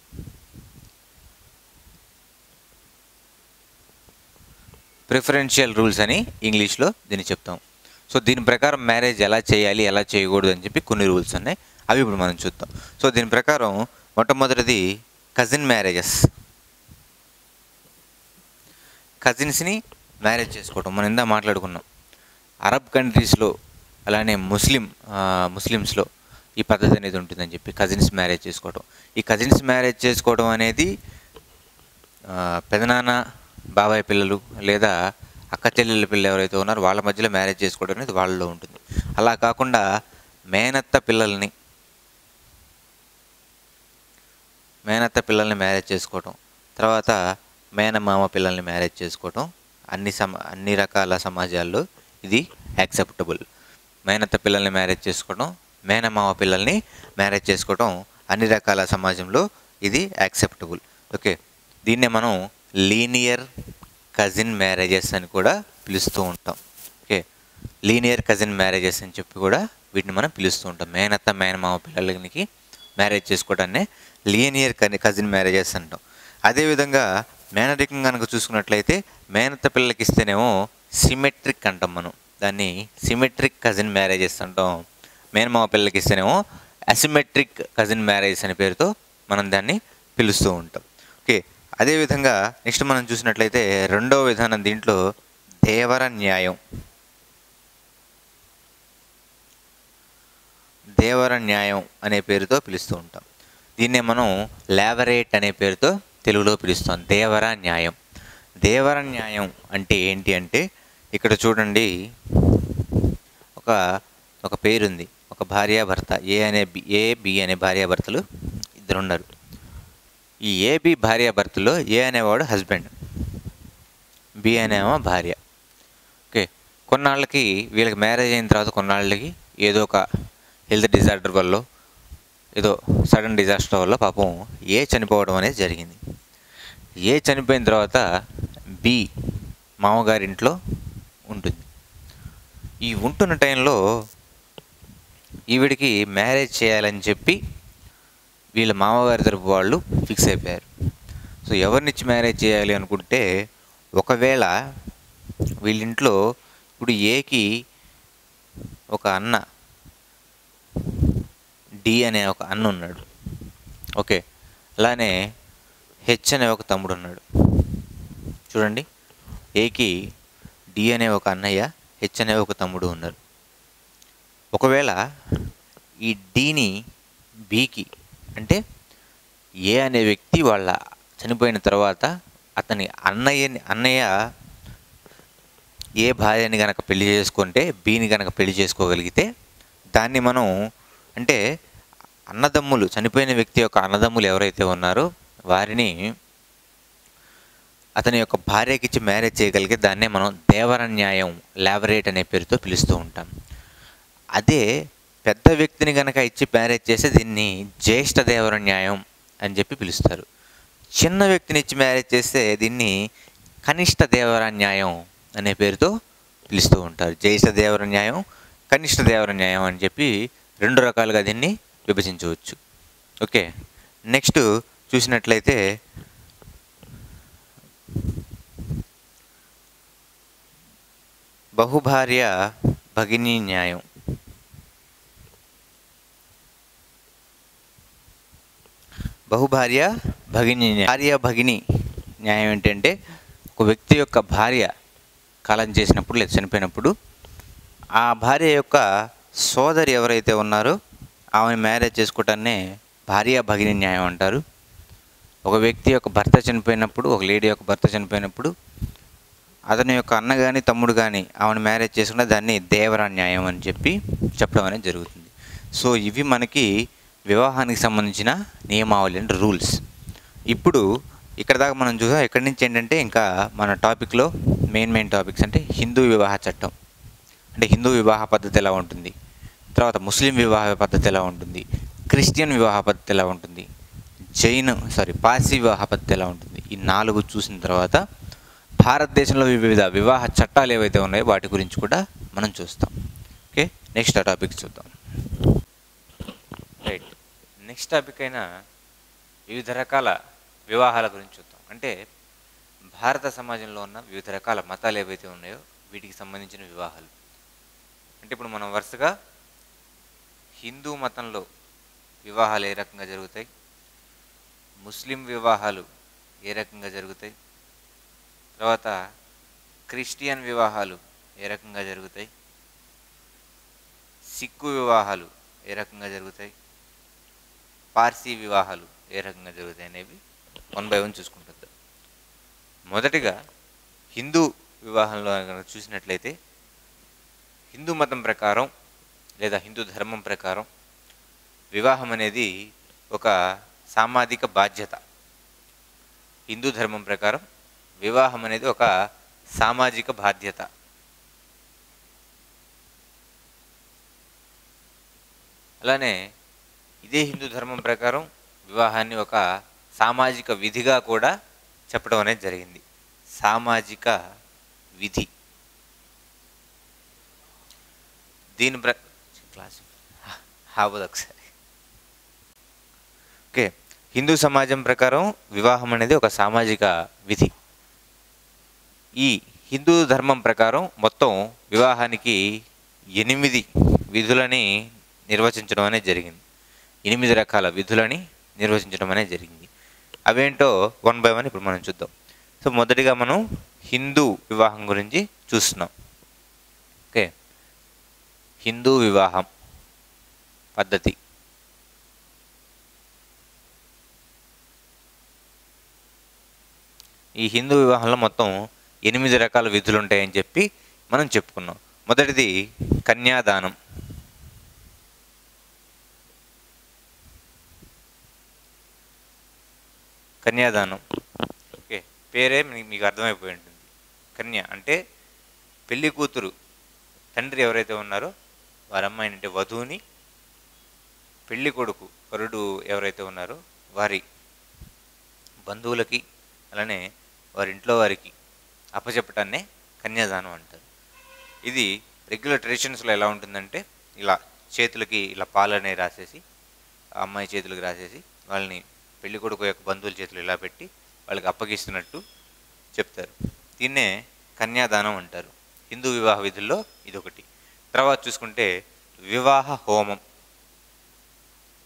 ప్రిఫరెన్షియల్ రూల్స్ అని ఇంగ్లీష్లో దీన్ని చెప్తాం సో దీని ప్రకారం మ్యారేజ్ ఎలా చేయాలి ఎలా చేయకూడదు అని చెప్పి కొన్ని రూల్స్ ఉన్నాయి అవి ఇప్పుడు మనం చూద్దాం సో దీని ప్రకారం మొట్టమొదటిది కజిన్ మ్యారేజెస్ కజిన్స్ని మ్యారేజ్ చేసుకోవడం మనం ఇందా మాట్లాడుకున్నాం అరబ్ కంట్రీస్లో అలానే ముస్లిం ఆ, ముస్లిమ్స్లో ఈ పద్ధతి అనేది ఉంటుందని చెప్పి కజిన్స్ మ్యారేజ్ చేసుకోవడం ఈ కజిన్స్ మ్యారేజ్ చేసుకోవడం అనేది ఆ, పెదనాన్న బాబాయ్ పిల్లలు లేదా అక్క చెల్లెళ్ళ పిల్లలు ఎవరైతే ఉన్నారో వాళ్ళ మధ్యలో మ్యారేజ్ చేసుకోవడం అనేది వాళ్ళలో ఉంటుంది అలా కాకుండా మేనత్త పిల్లల్ని మేనత్త పిల్లల్ని మ్యారేజ్ చేసుకోవటం తర్వాత మేనమామ పిల్లల్ని మ్యారేజ్ చేసుకోవటం అన్ని సమ అన్ని రకాల సమాజాల్లో ఇది యాక్సెప్టబుల్ మేనత్త పిల్లల్ని మ్యారేజ్ చేసుకోవడం మేనమామ పిల్లల్ని మ్యారేజ్ చేసుకోవడం అన్ని రకాల సమాజంలో ఇది యాక్సెప్టబుల్ ఓకే దీన్నే మనం లీనియర్ కజిన్ మ్యారేజెస్ అని కూడా పిలుస్తూ ఉంటాం ఓకే లీనియర్ కజిన్ మ్యారేజెస్ అని చెప్పి కూడా వీటిని మనం పిలుస్తూ ఉంటాం మేనత్త మేనమామ పిల్లలకి మ్యారేజ్ చేసుకోవడాన్ని లీనియర్ కజిన్ మ్యారేజెస్ అంటాం అదేవిధంగా మేనరికం కనుక చూసుకున్నట్లయితే మేనత్త పిల్లలకి ఇస్తేనేమో సిమెట్రిక్ అంటాం మనం దాన్ని సిమెట్రిక్ కజిన్ మ్యారేజెస్ అంటాం మేనమామ పిల్లలకి ఇస్తేనేమో అసిమెట్రిక్ కజిన్ మ్యారేజెస్ అనే పేరుతో మనం దాన్ని పిలుస్తూ ఉంటాం ఓకే అదేవిధంగా నెక్స్ట్ మనం చూసినట్లయితే రెండవ విధానం దీంట్లో దేవర న్యాయం దేవర న్యాయం అనే పేరుతో పిలుస్తూ ఉంటాం దీన్నే మనం లావరేట్ అనే పేరుతో తెలుగులో పిలుస్తాం దేవర న్యాయం దేవర న్యాయం అంటే ఏంటి అంటే ఇక్కడ చూడండి ఒక ఒక పేరుంది ఒక భార్యాభర్త ఏ అనే బి ఏ బి అనే భార్యాభర్తలు ఇద్దరు ఉన్నారు ఈ ఏ బి భార్యాభర్తలో ఏ అనేవాడు హస్బెండ్ బి అనేమో భార్య ఓకే కొన్నాళ్ళకి వీళ్ళకి మ్యారేజ్ అయిన తర్వాత కొన్నాళ్ళకి ఏదో ఒక హెల్త్ డిజార్డర్ వల్ల ఏదో సడన్ డిజాస్టర్ వల్ల పాపం ఏ చనిపోవడం అనేది జరిగింది ఏ చనిపోయిన తర్వాత బి మామగారింట్లో ఉంటుంది ఈ ఉంటున్న టైంలో ఈవిడికి మ్యారేజ్ చేయాలని చెప్పి వీళ్ళ మామగారి తరపు వాళ్ళు ఫిక్స్ అయిపోయారు సో ఎవరినిచ్చి మ్యారేజ్ చేయాలి అనుకుంటే ఒకవేళ వీళ్ళింట్లో ఇప్పుడు ఏకి ఒక అన్న డి అనే ఒక అన్న ఉన్నాడు ఓకే అలానే హెచ్ అనే ఒక తమ్ముడు ఉన్నాడు చూడండి ఏకి డి అనే ఒక అన్నయ్య హెచ్ అనే ఒక తమ్ముడు ఉన్నారు ఒకవేళ ఈ డీని బీకి అంటే ఏ అనే వ్యక్తి వాళ్ళ చనిపోయిన తర్వాత అతని అన్నయ్యని అన్నయ్య ఏ భార్యని గనక పెళ్లి చేసుకుంటే బీని గనక పెళ్లి చేసుకోగలిగితే దాన్ని మనం అంటే అన్నదమ్ములు చనిపోయిన వ్యక్తి యొక్క అన్నదమ్ములు ఎవరైతే ఉన్నారో వారిని అతని యొక్క భార్యకి ఇచ్చి మ్యారేజ్ చేయగలిగే దాన్నే మనం దేవర న్యాయం లాబరేట్ అనే పేరుతో పిలుస్తూ ఉంటాం అదే పెద్ద వ్యక్తిని గనక ఇచ్చి మ్యారేజ్ చేస్తే దీన్ని జ్యేష్ఠ దేవర న్యాయం అని చెప్పి పిలుస్తారు చిన్న వ్యక్తిని ఇచ్చి మ్యారేజ్ చేస్తే దీన్ని కనిష్ట దేవర న్యాయం అనే పేరుతో పిలుస్తూ ఉంటారు జ్యేష్ఠ దేవర న్యాయం కనిష్ట దేవర న్యాయం అని చెప్పి రెండు రకాలుగా దీన్ని విభజించవచ్చు ఓకే నెక్స్ట్ చూసినట్లయితే బహుభార్య భగిని న్యాయం బహుభార్య భగిని న్యాయం. భార్య భగిని న్యాయం ఏంటంటే ఒక వ్యక్తి యొక్క భార్య కాలం చేసినప్పుడు లేదా చనిపోయినప్పుడు ఆ భార్య యొక్క సోదరి ఎవరైతే ఉన్నారో ఆమెను మ్యారేజ్ చేసుకోవటాన్నే భార్య భగిని న్యాయం అంటారు ఒక వ్యక్తి యొక్క భర్త చనిపోయినప్పుడు ఒక లేడీ యొక్క భర్త చనిపోయినప్పుడు అతని యొక్క అన్న కానీ తమ్ముడు కానీ ఆమెను మ్యారేజ్ చేసుకున్న దాన్ని దేవర న్యాయం అని చెప్పి చెప్పడం అనేది జరుగుతుంది సో ఇవి మనకి వివాహానికి సంబంధించిన నియమావళి అండ్ రూల్స్ ఇప్పుడు ఇక్కడ దాకా మనం చూసాం ఇక్కడి నుంచి ఏంటంటే ఇంకా మన టాపిక్లో మెయిన్ మెయిన్ టాపిక్స్ అంటే హిందూ వివాహ చట్టం అంటే హిందూ వివాహ పద్ధతి ఎలా ఉంటుంది తర్వాత ముస్లిం వివాహ పద్ధతి ఎలా ఉంటుంది క్రిస్టియన్ వివాహ పద్ధతి ఎలా ఉంటుంది జైన్ సారీ పార్సీ వివాహ పద్ధతి ఎలా ఉంటుంది ఈ నాలుగు చూసిన తర్వాత భారతదేశంలో వివిధ వివాహ చట్టాలు ఏవైతే ఉన్నాయో వాటి గురించి కూడా మనం చూస్తాం ఓకే నెక్స్ట్ ఆ టాపిక్ చూద్దాం రైట్ నెక్స్ట్ టాపిక్ అయినా వివిధ రకాల వివాహాల గురించి చూద్దాం అంటే భారత సమాజంలో ఉన్న వివిధ రకాల మతాలు ఏవైతే ఉన్నాయో వీటికి సంబంధించిన వివాహాలు అంటే ఇప్పుడు మనం వరుసగా హిందూ మతంలో వివాహాలు ఏ రకంగా జరుగుతాయి ముస్లిం వివాహాలు ఏ రకంగా జరుగుతాయి తర్వాత క్రిస్టియన్ వివాహాలు ఏ రకంగా జరుగుతాయి సిక్కు వివాహాలు ఏ రకంగా జరుగుతాయి పార్సీ వివాహాలు ఏ రకంగా జరుగుతాయి అనేవి వన్ బై వన్ చూసుకుంటుంది మొదటిగా హిందూ వివాహంలో కనుక చూసినట్లయితే హిందూ మతం ప్రకారం లేదా హిందూ ధర్మం ప్రకారం వివాహం అనేది ఒక సామాజిక బాధ్యత హిందూ ధర్మం ప్రకారం వివాహం అనేది ఒక సామాజిక బాధ్యత అలానే ఇదే హిందూ ధర్మం ప్రకారం వివాహాన్ని ఒక సామాజిక విధిగా కూడా చెప్పడం అనేది జరిగింది సామాజిక విధి దీని ప్ర క్లాస్ హాబోదు ఒకసారి ఓకే హిందూ సమాజం ప్రకారం వివాహం అనేది ఒక సామాజిక విధి ఈ హిందూ ధర్మం ప్రకారం మొత్తం వివాహానికి ఎనిమిది విధులని నిర్వచించడం అనేది జరిగింది ఎనిమిది రకాల విధులని నిర్వచించడం అనేది జరిగింది అవేంటో వన్ బై వన్ ఇప్పుడు మనం చూద్దాం సో మొదటిగా మనం హిందూ వివాహం గురించి చూస్తున్నాం ఓకే హిందూ వివాహం పద్ధతి ఈ హిందూ వివాహంలో మొత్తం ఎనిమిది రకాల విధులు ఉంటాయని చెప్పి మనం చెప్పుకున్నాం మొదటిది కన్యాదానం కన్యాదానం ఓకే పేరే మీ- మీకు అర్థమైపోయి ఉంటుంది కన్య అంటే పెళ్లి కూతురు తండ్రి ఎవరైతే ఉన్నారో వారి అమ్మాయిని అంటే వధువుని పెళ్లి కొడుకు వరుడు ఎవరైతే ఉన్నారో వారి బంధువులకి అలానే వారి ఇంట్లో వారికి అప్పచెప్పటాన్నే కన్యాదానం అంటారు ఇది రెగ్యులర్ ట్రెడిషన్స్లో ఎలా ఉంటుందంటే ఇలా చేతులకి ఇలా పాలనే రాసేసి ఆ అమ్మాయి చేతులకు రాసేసి వాళ్ళని పెళ్లి కొడుకు యొక్క బంధువుల చేతులు ఇలా పెట్టి వాళ్ళకి అప్పగిస్తున్నట్టు చెప్తారు దీన్నే కన్యాదానం అంటారు హిందూ వివాహ విధుల్లో ఇదొకటి తర్వాత చూసుకుంటే వివాహ హోమం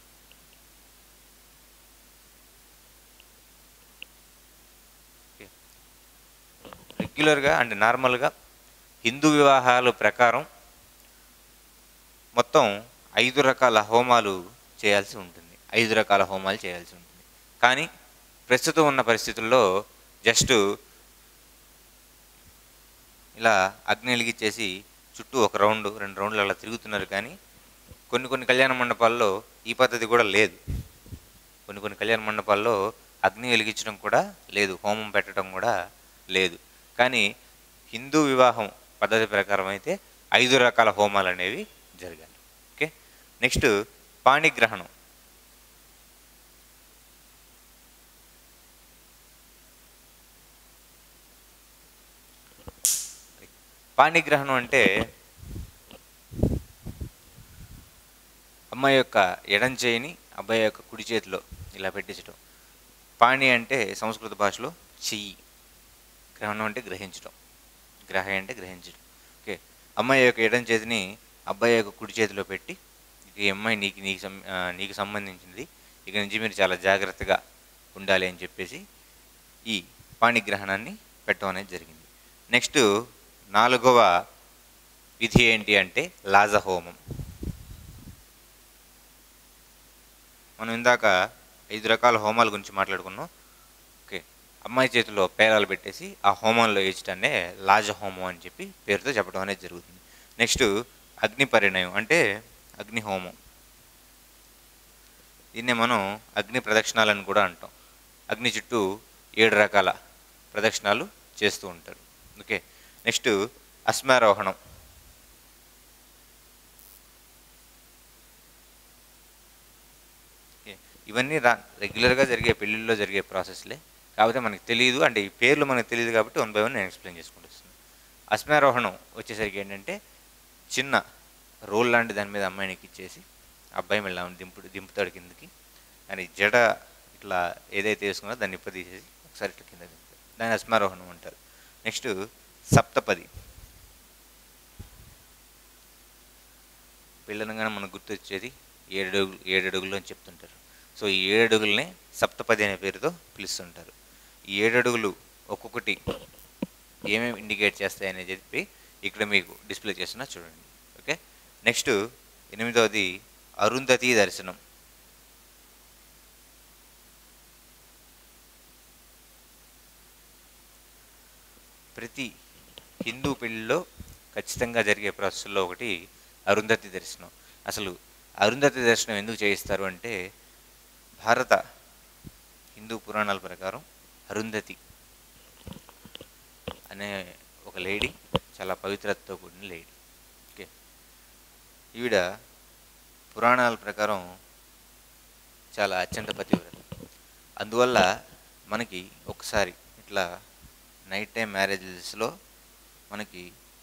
రెగ్యులర్గా అంటే నార్మల్గా హిందూ వివాహాల ప్రకారం మొత్తం ఐదు రకాల హోమాలు చేయాల్సి ఉంటుంది ఐదు రకాల హోమాలు చేయాల్సి ఉంటుంది కానీ ప్రస్తుతం ఉన్న పరిస్థితుల్లో జస్ట్ ఇలా అగ్ని వెలిగించేసి చుట్టూ ఒక రౌండ్ రెండు రౌండ్లు అలా తిరుగుతున్నారు కానీ కొన్ని కొన్ని కళ్యాణ మండపాల్లో ఈ పద్ధతి కూడా లేదు కొన్ని కొన్ని కళ్యాణ మండపాల్లో అగ్ని వెలిగించడం కూడా లేదు హోమం పెట్టడం కూడా లేదు కానీ హిందూ వివాహం పద్ధతి ప్రకారం అయితే ఐదు రకాల హోమాలు అనేవి జరగాలి ఓకే నెక్స్ట్ పాణిగ్రహణం పాణిగ్రహణం అంటే అమ్మాయి యొక్క ఎడం చేయిని అబ్బాయి యొక్క కుడి చేతిలో ఇలా పెట్టించడం పాణి అంటే సంస్కృత భాషలో చెయ్యి గ్రహణం అంటే గ్రహించడం గ్రహ అంటే గ్రహించడం ఓకే అమ్మాయి యొక్క ఎడం చేతిని అబ్బాయి యొక్క కుడి చేతిలో పెట్టి ఇక ఈ అమ్మాయి నీకు నీకు సం ఆ, నీకు సంబంధించింది ఇక నుంచి మీరు చాలా జాగ్రత్తగా ఉండాలి అని చెప్పేసి ఈ పాణిగ్రహణాన్ని పెట్టడం అనేది జరిగింది నెక్స్ట్ నాలుగవ విధి ఏంటి అంటే లాజ హోమం మనం ఇందాక ఐదు రకాల హోమాల గురించి మాట్లాడుకున్నాం ఓకే అమ్మాయి చేతిలో పేరాలు పెట్టేసి ఆ హోమంలో వేయటాన్నే లాజ హోమం అని చెప్పి పేరుతో చెప్పడం అనేది జరుగుతుంది నెక్స్ట్ అగ్ని పరిణయం అంటే అగ్ని హోమం దీన్నే మనం అగ్ని ప్రదక్షిణాలని కూడా అంటాం అగ్ని చుట్టూ ఏడు రకాల ప్రదక్షిణాలు చేస్తూ ఉంటారు ఓకే నెక్స్ట్ అశ్మారోహణం ఓకే. ఇవన్నీ రా రెగ్యులర్గా జరిగే పెళ్ళిళ్ళలో జరిగే ప్రాసెస్లే కాకపోతే మనకి తెలియదు అంటే ఈ పేర్లు మనకు తెలియదు కాబట్టి వన్ బై వన్ నేను ఎక్స్ప్లెయిన్ చేసుకుంటూ వస్తున్నాను అశ్మారోహణం వచ్చేసరికి ఏంటంటే చిన్న రోల్ లాంటి దాని మీద అమ్మాయిని ఎక్కిచ్చేసి అబ్బాయి మళ్ళీ ఆమెను దింపు దింపుతాడు కిందకి కానీ జడ ఇట్లా ఏదైతే వేసుకున్నా దాన్ని ఇప్ప తీసేసి ఒకసారి ఇట్లా కింద దింపుతాడు దాన్ని అశ్మారోహణం అంటారు నెక్స్ట్ సప్తపది పెళ్ళనగానే మనకు గుర్తొచ్చేది ఏడు అడుగులు ఏడు అడుగులు అని చెప్తుంటారు సో ఈ ఏడు అడుగులనే సప్తపది అనే పేరుతో పిలుస్తుంటారు ఈ ఏడు అడుగులు ఒక్కొక్కటి ఏమేమి ఇండికేట్ చేస్తాయని చెప్పి ఇక్కడ మీకు డిస్ప్లే చేస్తున్నా చూడండి ఓకే నెక్స్ట్ ఎనిమిదవది అరుంధతి దర్శనం ప్రతి హిందూ పెళ్ళిలో ఖచ్చితంగా జరిగే ప్రాసెస్లో ఒకటి అరుంధతి దర్శనం అసలు అరుంధతి దర్శనం ఎందుకు చేయిస్తారు అంటే భారత హిందూ పురాణాల ప్రకారం అరుంధతి అనే ఒక లేడీ చాలా పవిత్రతతో కూడిన లేడీ ఓకే ఈవిడ పురాణాల ప్రకారం చాలా అత్యంత పతివ్రత అందువల్ల మనకి ఒకసారి ఇట్లా నైట్ టైం మ్యారేజెస్లో మనకి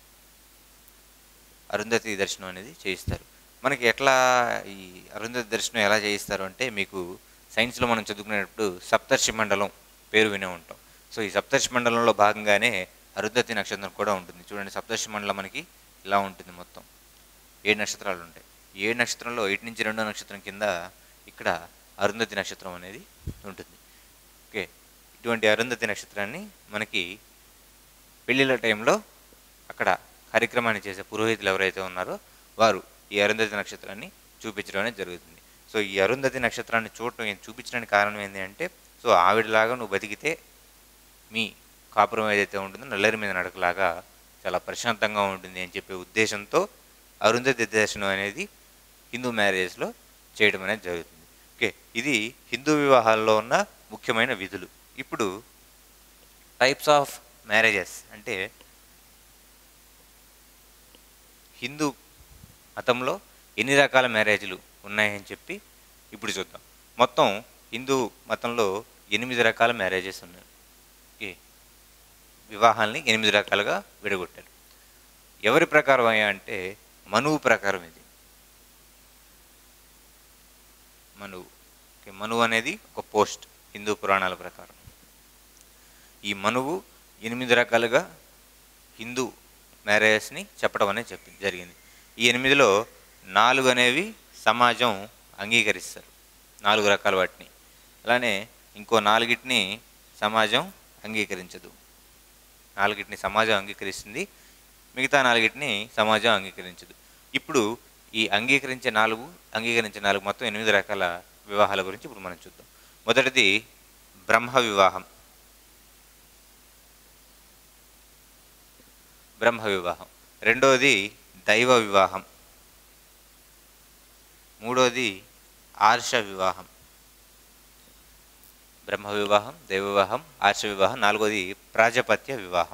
అరుంధతి దర్శనం అనేది చేయిస్తారు మనకి ఎట్లా ఈ అరుంధతి దర్శనం ఎలా చేయిస్తారు అంటే మీకు సైన్స్లో మనం చదువుకునేటప్పుడు సప్తర్షి మండలం పేరు వినే ఉంటాం సో ఈ సప్తర్షి మండలంలో భాగంగానే అరుంధతి నక్షత్రం కూడా ఉంటుంది చూడండి సప్తర్షి మండలం మనకి ఇలా ఉంటుంది మొత్తం ఏడు నక్షత్రాలు ఉంటాయి ఈ ఏడు నక్షత్రంలో ఏటి నుంచి రెండో నక్షత్రం కింద ఇక్కడ అరుంధతి నక్షత్రం అనేది ఉంటుంది ఓకే ఇటువంటి అరుంధతి నక్షత్రాన్ని మనకి పెళ్ళిళ్ళ టైంలో అక్కడ కార్యక్రమాన్ని చేసే పురోహితులు ఎవరైతే ఉన్నారో వారు ఈ అరుంధతి నక్షత్రాన్ని చూపించడం అనేది జరుగుతుంది సో ఈ అరుంధతి నక్షత్రాన్ని చూడటం ఏం- చూపించడానికి కారణం ఏంటి అంటే సో ఆవిడలాగా నువ్వు బతికితే మీ కాపురం ఏదైతే ఉంటుందో నల్లరి మీద నడకలాగా చాలా ప్రశాంతంగా ఉంటుంది అని చెప్పే ఉద్దేశంతో అరుంధతి దర్శనం అనేది హిందూ మ్యారేజ్లో చేయడం అనేది జరుగుతుంది ఓకే ఇది హిందూ వివాహాల్లో ఉన్న ముఖ్యమైన విధులు ఇప్పుడు టైప్స్ ఆఫ్ మ్యారేజెస్ అంటే హిందూ మతంలో ఎన్ని రకాల మ్యారేజ్లు ఉన్నాయని చెప్పి ఇప్పుడు చూద్దాం మొత్తం హిందూ మతంలో ఎనిమిది రకాల మ్యారేజెస్ ఉన్నాయి ఓకే వివాహాల్ని ఎనిమిది రకాలుగా విడగొట్టారు ఎవరి ప్రకారం అయ్యా అంటే మనువు ప్రకారం ఇది మనువు ఓకే మనువు అనేది ఒక పోస్ట్ హిందూ పురాణాల ప్రకారం ఈ మనువు ఎనిమిది రకాలుగా హిందూ మ్యారేజెస్ని చెప్పడం అనేది చెప్పి జరిగింది ఈ ఎనిమిదిలో నాలుగు అనేవి సమాజం అంగీకరిస్తారు నాలుగు రకాల వాటిని అలానే ఇంకో నాలుగిటిని సమాజం అంగీకరించదు నాలుగిటిని సమాజం అంగీకరిస్తుంది మిగతా నాలుగిటిని సమాజం అంగీకరించదు ఇప్పుడు ఈ అంగీకరించే నాలుగు అంగీకరించే నాలుగు మొత్తం ఎనిమిది రకాల వివాహాల గురించి ఇప్పుడు మనం చూద్దాం మొదటిది బ్రహ్మ వివాహం బ్రహ్మ వివాహం రెండోది దైవ వివాహం మూడోది ఆర్ష వివాహం బ్రహ్మ వివాహం దైవ వివాహం ఆర్ష వివాహం నాలుగోది ప్రాజపత్య వివాహం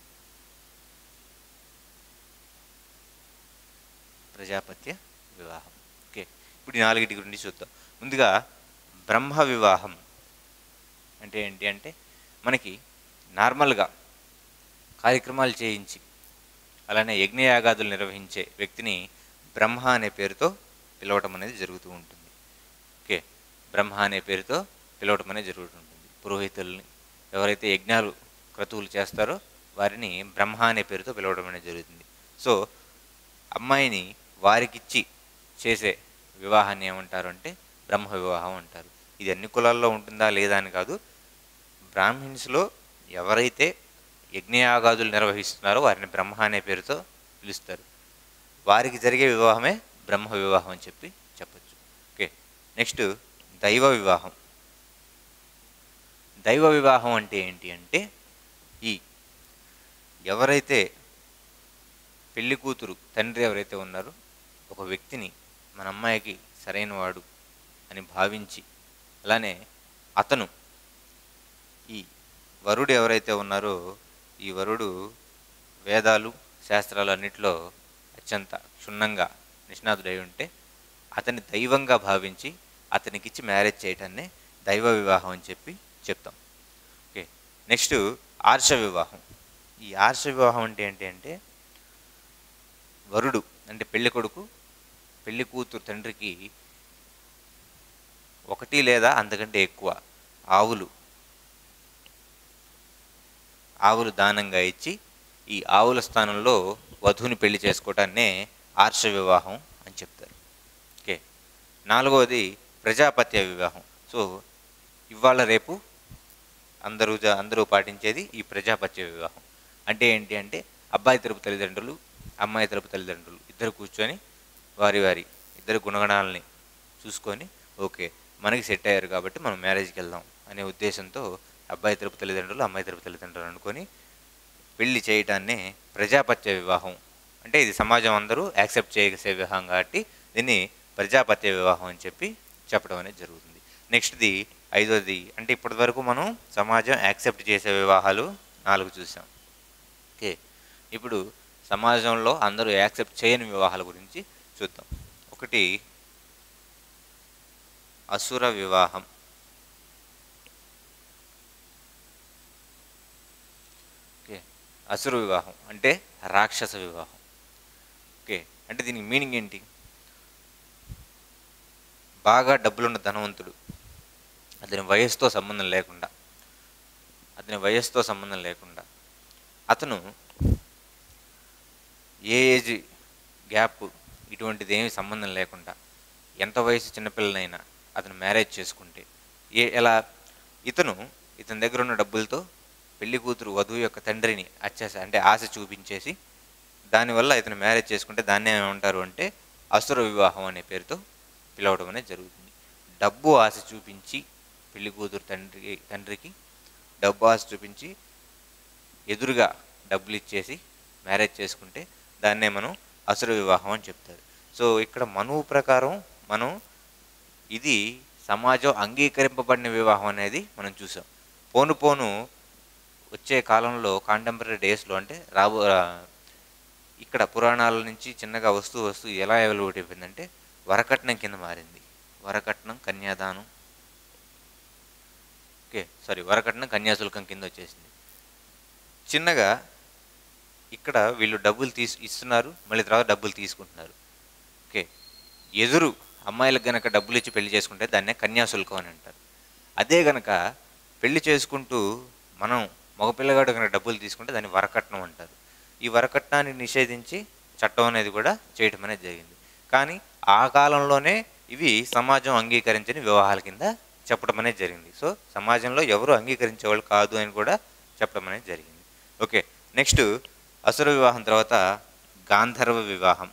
ప్రజాపత్య వివాహం ఓకే ఇప్పుడు ఈ నాలుగిటి గురించి చూద్దాం ముందుగా బ్రహ్మ వివాహం అంటే ఏంటి అంటే మనకి నార్మల్గా కార్యక్రమాలు చేయించి అలానే యజ్ఞయాగాదులు నిర్వహించే వ్యక్తిని బ్రహ్మ అనే పేరుతో పిలవటం అనేది జరుగుతూ ఉంటుంది ఓకే బ్రహ్మ అనే పేరుతో పిలవటం అనేది జరుగుతుంటుంది పురోహితుల్ని ఎవరైతే యజ్ఞాలు క్రతువులు చేస్తారో వారిని బ్రహ్మ అనే పేరుతో పిలవడం అనేది జరుగుతుంది సో అమ్మాయిని వారికిచ్చి చేసే వివాహాన్ని ఏమంటారు అంటే బ్రహ్మ వివాహం అంటారు ఇది అన్ని కులాల్లో ఉంటుందా లేదా అని కాదు బ్రాహ్మిన్స్లో ఎవరైతే యజ్ఞయాగాదులు నిర్వహిస్తున్నారో వారిని బ్రహ్మ అనే పేరుతో పిలుస్తారు వారికి జరిగే వివాహమే బ్రహ్మ వివాహం అని చెప్పి చెప్పచ్చు ఓకే నెక్స్ట్ దైవ వివాహం దైవ వివాహం అంటే ఏంటి అంటే ఈ ఎవరైతే పెళ్లి కూతురు తండ్రి ఎవరైతే ఉన్నారో ఒక వ్యక్తిని మన అమ్మాయికి సరైన వాడు అని భావించి అలానే అతను ఈ వరుడు ఎవరైతే ఉన్నారో ఈ వరుడు వేదాలు శాస్త్రాలు అన్నిటిలో అత్యంత క్షుణ్ణంగా నిష్ణాతుడై ఉంటే అతని దైవంగా భావించి అతనికిచ్చి మ్యారేజ్ చేయటాన్ని దైవ వివాహం అని చెప్పి చెప్తాం ఓకే నెక్స్ట్ ఆర్ష వివాహం ఈ ఆర్ష వివాహం అంటే ఏంటి అంటే వరుడు అంటే పెళ్లి కొడుకు పెళ్లి కూతురు తండ్రికి ఒకటి లేదా అంతకంటే ఎక్కువ ఆవులు ఆవులు దానంగా ఇచ్చి ఈ ఆవుల స్థానంలో వధువుని పెళ్లి చేసుకోవటాన్నే ఆర్ష వివాహం అని చెప్తారు ఓకే నాలుగవది ప్రజాపత్య వివాహం సో ఇవాళ రేపు అందరూ జ- అందరూ పాటించేది ఈ ప్రజాపత్య వివాహం అంటే ఏంటి అంటే అబ్బాయి తరపు తల్లిదండ్రులు అమ్మాయి తరపు తల్లిదండ్రులు ఇద్దరు కూర్చొని వారి వారి ఇద్దరు గుణగణాలని చూసుకొని ఓకే మనకి సెట్ అయ్యారు కాబట్టి మనం మ్యారేజ్కి వెళ్దాం అనే ఉద్దేశంతో అబ్బాయి తరపు తల్లిదండ్రులు అమ్మాయి తరపు తల్లిదండ్రులు అనుకొని పెళ్లి చేయటాన్నే ప్రజాపత్య వివాహం అంటే ఇది సమాజం అందరూ యాక్సెప్ట్ చేసే వివాహం కాబట్టి దీన్ని ప్రజాపత్య వివాహం అని చెప్పి చెప్పడం అనేది జరుగుతుంది నెక్స్ట్ది ఐదోది అంటే ఇప్పటి వరకు మనం సమాజం యాక్సెప్ట్ చేసే వివాహాలు నాలుగు చూసాం ఓకే ఇప్పుడు సమాజంలో అందరూ యాక్సెప్ట్ చేయని వివాహాల గురించి చూద్దాం ఒకటి అసుర వివాహం ఓకే అసుర వివాహం అంటే రాక్షస వివాహం ఓకే అంటే దీనికి మీనింగ్ ఏంటి బాగా డబ్బులున్న ధనవంతుడు అతని వయసుతో సంబంధం లేకుండా అతని వయసుతో సంబంధం లేకుండా అతను ఏ ఏజ్ గ్యాప్ ఇటువంటిది ఏమి సంబంధం లేకుండా ఎంత వయసు చిన్నపిల్లనైనా అతను మ్యారేజ్ చేసుకుంటే ఏ ఎలా ఇతను ఇతని దగ్గర ఉన్న డబ్బులతో పెళ్లి కూతురు వధువు యొక్క తండ్రిని అచ్చేసి అంటే ఆశ చూపించేసి దానివల్ల ఇతను మ్యారేజ్ చేసుకుంటే దాన్ని ఏమంటారు అంటే అసుర వివాహం అనే పేరుతో పిలవడం అనేది జరుగుతుంది డబ్బు ఆశ చూపించి పెళ్లి కూతురు తండ్రికి తండ్రికి డబ్బు ఆశ చూపించి ఎదురుగా డబ్బులు ఇచ్చేసి మ్యారేజ్ చేసుకుంటే దాన్నే మనం అసుర వివాహం అని చెప్తారు సో ఇక్కడ మనువు ప్రకారం మనం ఇది సమాజం అంగీకరింపబడిన వివాహం అనేది మనం చూసాం పోను పోను వచ్చే కాలంలో కాంటెంపరీ డేస్లో అంటే రాబో రా- ఇక్కడ పురాణాల నుంచి చిన్నగా వస్తూ వస్తూ ఎలా ఎవల్యూట్ అయిపోయిందంటే వరకట్నం కింద మారింది వరకట్నం కన్యాదానం ఓకే సారీ వరకట్నం కన్యాశుల్కం కింద వచ్చేసింది చిన్నగా ఇక్కడ వీళ్ళు డబ్బులు తీసు ఇస్తున్నారు మళ్ళీ తర్వాత డబ్బులు తీసుకుంటున్నారు ఓకే ఎదురు అమ్మాయిలకు గనక డబ్బులు ఇచ్చి పెళ్లి చేసుకుంటే దాన్నే కన్యాశుల్కం అని అంటారు అదే గనక పెళ్లి చేసుకుంటూ మనం మగపిల్లగాడు కనుక డబ్బులు తీసుకుంటే దాన్ని వరకట్నం అంటారు ఈ వరకట్నాన్ని నిషేధించి చట్టం అనేది కూడా చేయటం అనేది జరిగింది కానీ ఆ కాలంలోనే ఇవి సమాజం అంగీకరించని వివాహాల కింద చెప్పడం అనేది జరిగింది సో సమాజంలో ఎవరు అంగీకరించేవాళ్ళు కాదు అని కూడా చెప్పడం అనేది జరిగింది ఓకే నెక్స్ట్ అసుర వివాహం తర్వాత గాంధర్వ వివాహం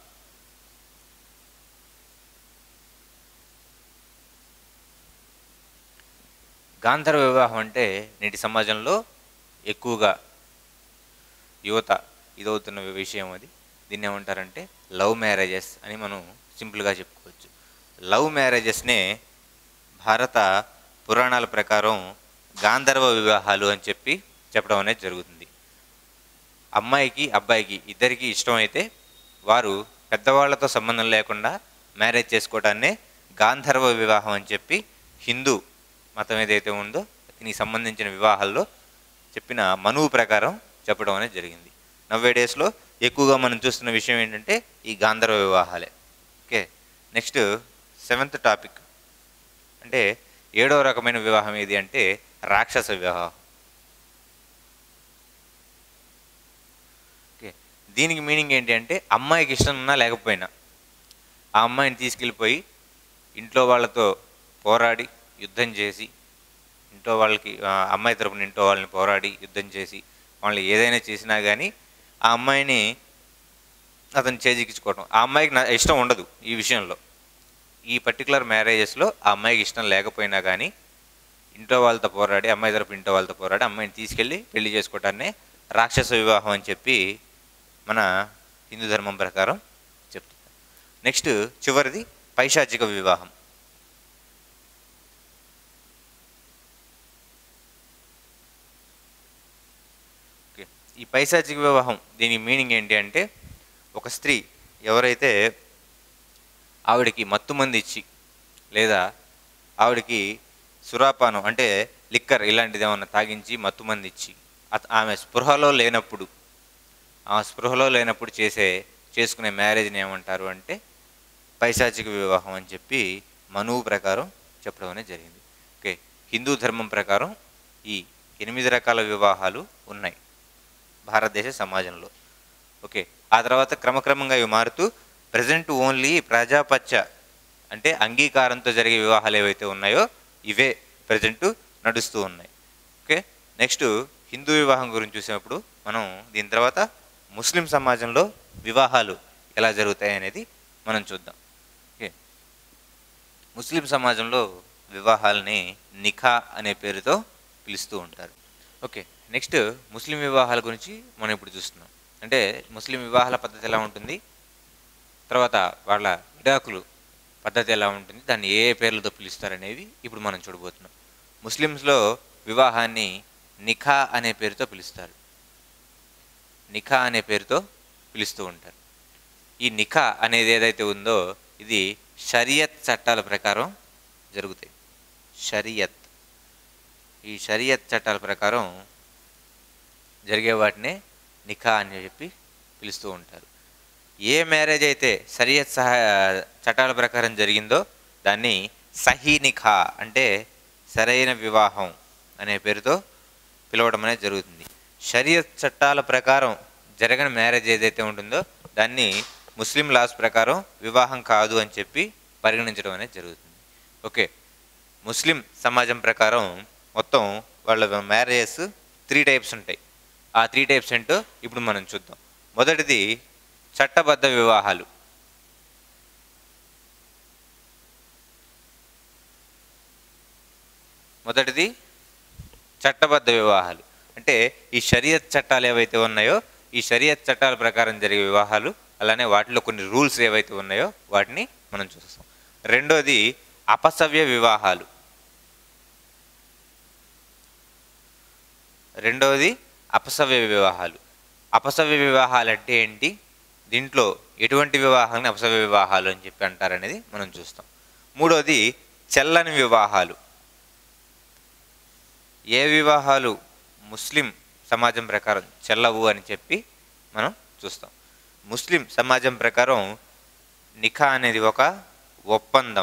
గాంధర్వ వివాహం అంటే నేటి సమాజంలో ఎక్కువగా యువత ఇదవుతున్న విషయం అది దీన్ని ఏమంటారంటే లవ్ మ్యారేజెస్ అని మనం సింపుల్గా చెప్పుకోవచ్చు లవ్ మ్యారేజెస్నే భారత పురాణాల ప్రకారం గాంధర్వ వివాహాలు అని చెప్పి చెప్పడం అనేది జరుగుతుంది అమ్మాయికి అబ్బాయికి ఇద్దరికి ఇష్టమైతే వారు పెద్దవాళ్లతో సంబంధం లేకుండా మ్యారేజ్ చేసుకోవడాన్నే గాంధర్వ వివాహం అని చెప్పి హిందూ మతం ఏదైతే ఉందో దీనికి సంబంధించిన వివాహాల్లో చెప్పిన మనువు ప్రకారం చెప్పడం అనేది జరిగింది నవ్వే డేస్లో ఎక్కువగా మనం చూస్తున్న విషయం ఏంటంటే ఈ గాంధర్వ వివాహాలే ఓకే నెక్స్ట్ సెవెంత్ టాపిక్ అంటే ఏడవ రకమైన వివాహం ఏది అంటే రాక్షస వివాహం ఓకే దీనికి మీనింగ్ ఏంటి అంటే అమ్మాయికి ఇష్టం ఉన్నా లేకపోయినా ఆ అమ్మాయిని తీసుకెళ్ళిపోయి ఇంట్లో వాళ్ళతో పోరాడి యుద్ధం చేసి ఇంట్లో వాళ్ళకి ఆ అమ్మాయి తరపున ఇంట్లో వాళ్ళని పోరాడి యుద్ధం చేసి వాళ్ళు ఏదైనా చేసినా కానీ ఆ అమ్మాయిని అతను చేజిక్కించుకోవడం ఆ అమ్మాయికి నా ఇష్టం ఉండదు ఈ విషయంలో ఈ పర్టికులర్ మ్యారేజెస్లో ఆ అమ్మాయికి ఇష్టం లేకపోయినా కానీ ఇంట్లో వాళ్ళతో పోరాడి అమ్మాయి తరపు ఇంట్లో వాళ్ళతో పోరాడి అమ్మాయిని తీసుకెళ్ళి పెళ్లి చేసుకోవటాన్నే రాక్షస వివాహం అని చెప్పి మన హిందూ ధర్మం ప్రకారం చెప్తుంది నెక్స్ట్ చివరిది పైశాచిక వివాహం ఓకే ఈ పైశాచిక వివాహం దీని మీనింగ్ ఏంటి అంటే ఒక స్త్రీ ఎవరైతే ఆవిడకి మత్తు మంది ఇచ్చి లేదా ఆవిడకి సురాపానం అంటే లిక్కర్ ఇలాంటిది ఏమన్నా తాగించి మత్తు మంది ఇచ్చి అత- ఆమె స్పృహలో లేనప్పుడు ఆ స్పృహలో లేనప్పుడు చేసే చేసుకునే మ్యారేజ్ని ఏమంటారు అంటే పైశాచిక వివాహం అని చెప్పి మనువు ప్రకారం చెప్పడం అనేది జరిగింది ఓకే హిందూ ధర్మం ప్రకారం ఈ ఎనిమిది రకాల వివాహాలు ఉన్నాయి భారతదేశ సమాజంలో ఓకే ఆ తర్వాత క్రమక్రమంగా ఇవి మారుతూ ప్రజెంట్ ఓన్లీ ప్రజాపత్య అంటే అంగీకారంతో జరిగే వివాహాలు ఏవైతే ఉన్నాయో ఇవే ప్రజెంట్ నడుస్తూ ఉన్నాయి ఓకే నెక్స్ట్ హిందూ వివాహం గురించి చూసినప్పుడు మనం దీని తర్వాత ముస్లిం సమాజంలో వివాహాలు ఎలా జరుగుతాయి అనేది మనం చూద్దాం ఓకే ముస్లిం సమాజంలో వివాహాలని నిఖా అనే పేరుతో పిలుస్తూ ఉంటారు ఓకే నెక్స్ట్ ముస్లిం వివాహాల గురించి మనం ఇప్పుడు చూస్తున్నాం అంటే ముస్లిం వివాహాల పద్ధతి ఎలా ఉంటుంది తర్వాత వాళ్ళ విడాకులు పద్ధతి ఎలా ఉంటుంది దాన్ని ఏ ఏ పేర్లతో పిలుస్తారనేవి ఇప్పుడు మనం చూడబోతున్నాం ముస్లిమ్స్లో వివాహాన్ని నిఖా అనే పేరుతో పిలుస్తారు నిఖా అనే పేరుతో పిలుస్తూ ఉంటారు ఈ నిఖా అనేది ఏదైతే ఉందో ఇది షరియత్ చట్టాల ప్రకారం జరుగుతాయి షరియత్ ఈ షరియత్ చట్టాల ప్రకారం జరిగే వాటినే నిఖా అని చెప్పి పిలుస్తూ ఉంటారు ఏ మ్యారేజ్ అయితే షరియత్ సహా చట్టాల ప్రకారం జరిగిందో దాన్ని సహీ నిఖా అంటే సరైన వివాహం అనే పేరుతో పిలవడం అనేది జరుగుతుంది షరియత్ చట్టాల ప్రకారం జరగని మ్యారేజ్ ఏదైతే ఉంటుందో దాన్ని ముస్లిం లాస్ ప్రకారం వివాహం కాదు అని చెప్పి పరిగణించడం అనేది జరుగుతుంది ఓకే ముస్లిం సమాజం ప్రకారం మొత్తం వాళ్ళ మ్యారేజెస్ త్రీ టైప్స్ ఉంటాయి ఆ త్రీ టైప్స్ ఏంటో ఇప్పుడు మనం చూద్దాం మొదటిది చట్టబద్ధ వివాహాలు మొదటిది చట్టబద్ధ వివాహాలు అంటే ఈ షరియత్ చట్టాలు ఏవైతే ఉన్నాయో ఈ షరియత్ చట్టాల ప్రకారం జరిగే వివాహాలు అలానే వాటిలో కొన్ని రూల్స్ ఏవైతే ఉన్నాయో వాటిని మనం చూస్తాం రెండోది అపసవ్య వివాహాలు రెండవది అపసవ్య వివాహాలు అపసవ్య వివాహాలు అంటే ఏంటి దీంట్లో ఎటువంటి వివాహాలని అపసవ్య వివాహాలు అని చెప్పి అంటారనేది మనం చూస్తాం మూడవది చెల్లని వివాహాలు ఏ వివాహాలు ముస్లిం సమాజం ప్రకారం చెల్లవు అని చెప్పి మనం చూస్తాం ముస్లిం సమాజం ప్రకారం నిఖా అనేది ఒక ఒప్పందం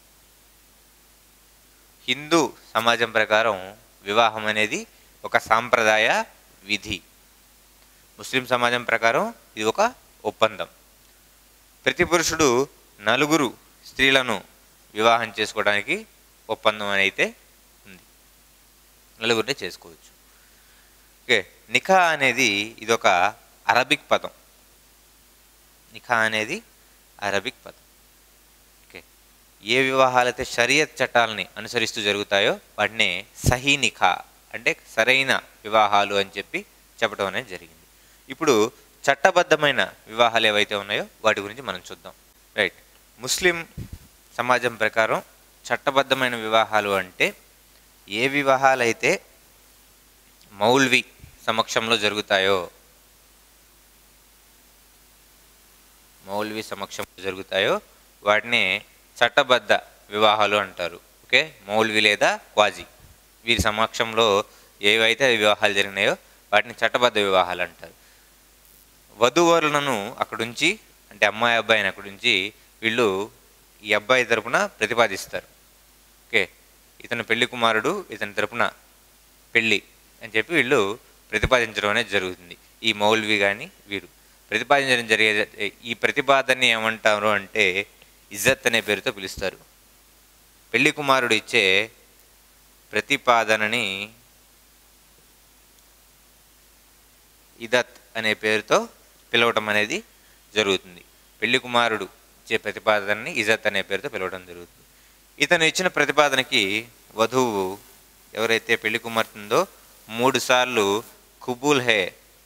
హిందూ సమాజం ప్రకారం వివాహం అనేది ఒక సాంప్రదాయ విధి ముస్లిం సమాజం ప్రకారం ఇది ఒక ఒప్పందం ప్రతి పురుషుడు నలుగురు స్త్రీలను వివాహం చేసుకోవడానికి ఒప్పందం అని అయితే ఉంది నలుగురిని చేసుకోవచ్చు ఓకే నిఖా అనేది ఇదొక అరబిక్ పదం నిఖా అనేది అరబిక్ పదం ఓకే ఏ వివాహాలైతే షరియత్ చట్టాలని అనుసరిస్తూ జరుగుతాయో వాటినే సహీ నిఖా అంటే సరైన వివాహాలు అని చెప్పి చెప్పడం అనేది జరిగింది ఇప్పుడు చట్టబద్ధమైన వివాహాలు ఏవైతే ఉన్నాయో వాటి గురించి మనం చూద్దాం రైట్ ముస్లిం సమాజం ప్రకారం చట్టబద్ధమైన వివాహాలు అంటే ఏ వివాహాలైతే మౌల్వి సమక్షంలో జరుగుతాయో మౌల్వి సమక్షంలో జరుగుతాయో వాటిని చట్టబద్ధ వివాహాలు అంటారు ఓకే మౌల్వి లేదా క్వాజీ వీరి సమక్షంలో ఏవైతే వివాహాలు జరిగినాయో వాటిని చట్టబద్ధ వివాహాలు అంటారు వధువరులను అక్కడుంచి అంటే అమ్మాయి అబ్బాయిని అక్కడుంచి వీళ్ళు ఈ అబ్బాయి తరపున ప్రతిపాదిస్తారు ఓకే ఇతను పెళ్లి కుమారుడు ఇతని తరపున పెళ్ళి అని చెప్పి వీళ్ళు ప్రతిపాదించడం అనేది జరుగుతుంది ఈ మౌల్వి కానీ వీరు ప్రతిపాదించడం జరిగే ఈ ప్రతిపాదనని ఏమంటారు అంటే ఇజ్జత్ అనే పేరుతో పిలుస్తారు పెళ్లి కుమారుడు ఇచ్చే ప్రతిపాదనని ఇదత్ అనే పేరుతో పిలవటం అనేది జరుగుతుంది పెళ్లి కుమారుడు ఇచ్చే ప్రతిపాదనని ఇజత్ అనే పేరుతో పిలవడం జరుగుతుంది ఇతను ఇచ్చిన ప్రతిపాదనకి వధువు ఎవరైతే పెళ్లి కుమార్తె ఉందో మూడు సార్లు కుబూల్ హే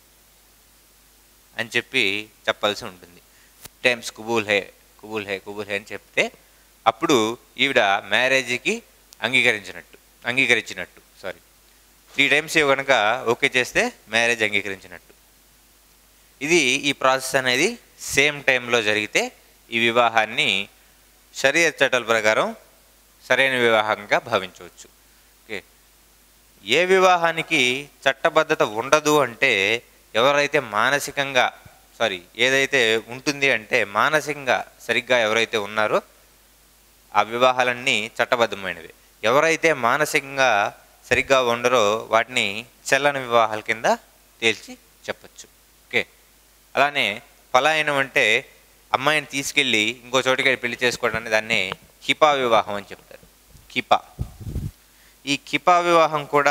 అని చెప్పి చెప్పాల్సి ఉంటుంది టైమ్స్ కుబూల్ హే కుబూల్ హే కుబూల్ హే అని చెప్తే అప్పుడు ఈవిడ మ్యారేజ్కి అంగీకరించినట్టు అంగీకరించినట్టు సారీ త్రీ టైమ్స్ కనుక ఓకే చేస్తే మ్యారేజ్ అంగీకరించినట్టు ఇది ఈ ప్రాసెస్ అనేది సేమ్ టైంలో జరిగితే ఈ వివాహాన్ని షరియత్ చట్టాల ప్రకారం సరైన వివాహంగా భావించవచ్చు ఓకే ఏ వివాహానికి చట్టబద్ధత ఉండదు అంటే ఎవరైతే మానసికంగా సారీ ఏదైతే ఉంటుంది అంటే మానసికంగా సరిగ్గా ఎవరైతే ఉన్నారో ఆ వివాహాలన్నీ చట్టబద్ధమైనవి ఎవరైతే మానసికంగా సరిగ్గా ఉండరో వాటిని చెల్లని వివాహాల కింద తేల్చి చెప్పచ్చు ఓకే అలానే పలాయనం అంటే అమ్మాయిని తీసుకెళ్ళి ఇంకో చోటికి పెళ్లి చేసుకోవడానికి దాన్ని కిపా వివాహం అని చెప్తారు కిపా ఈ కిపా వివాహం కూడా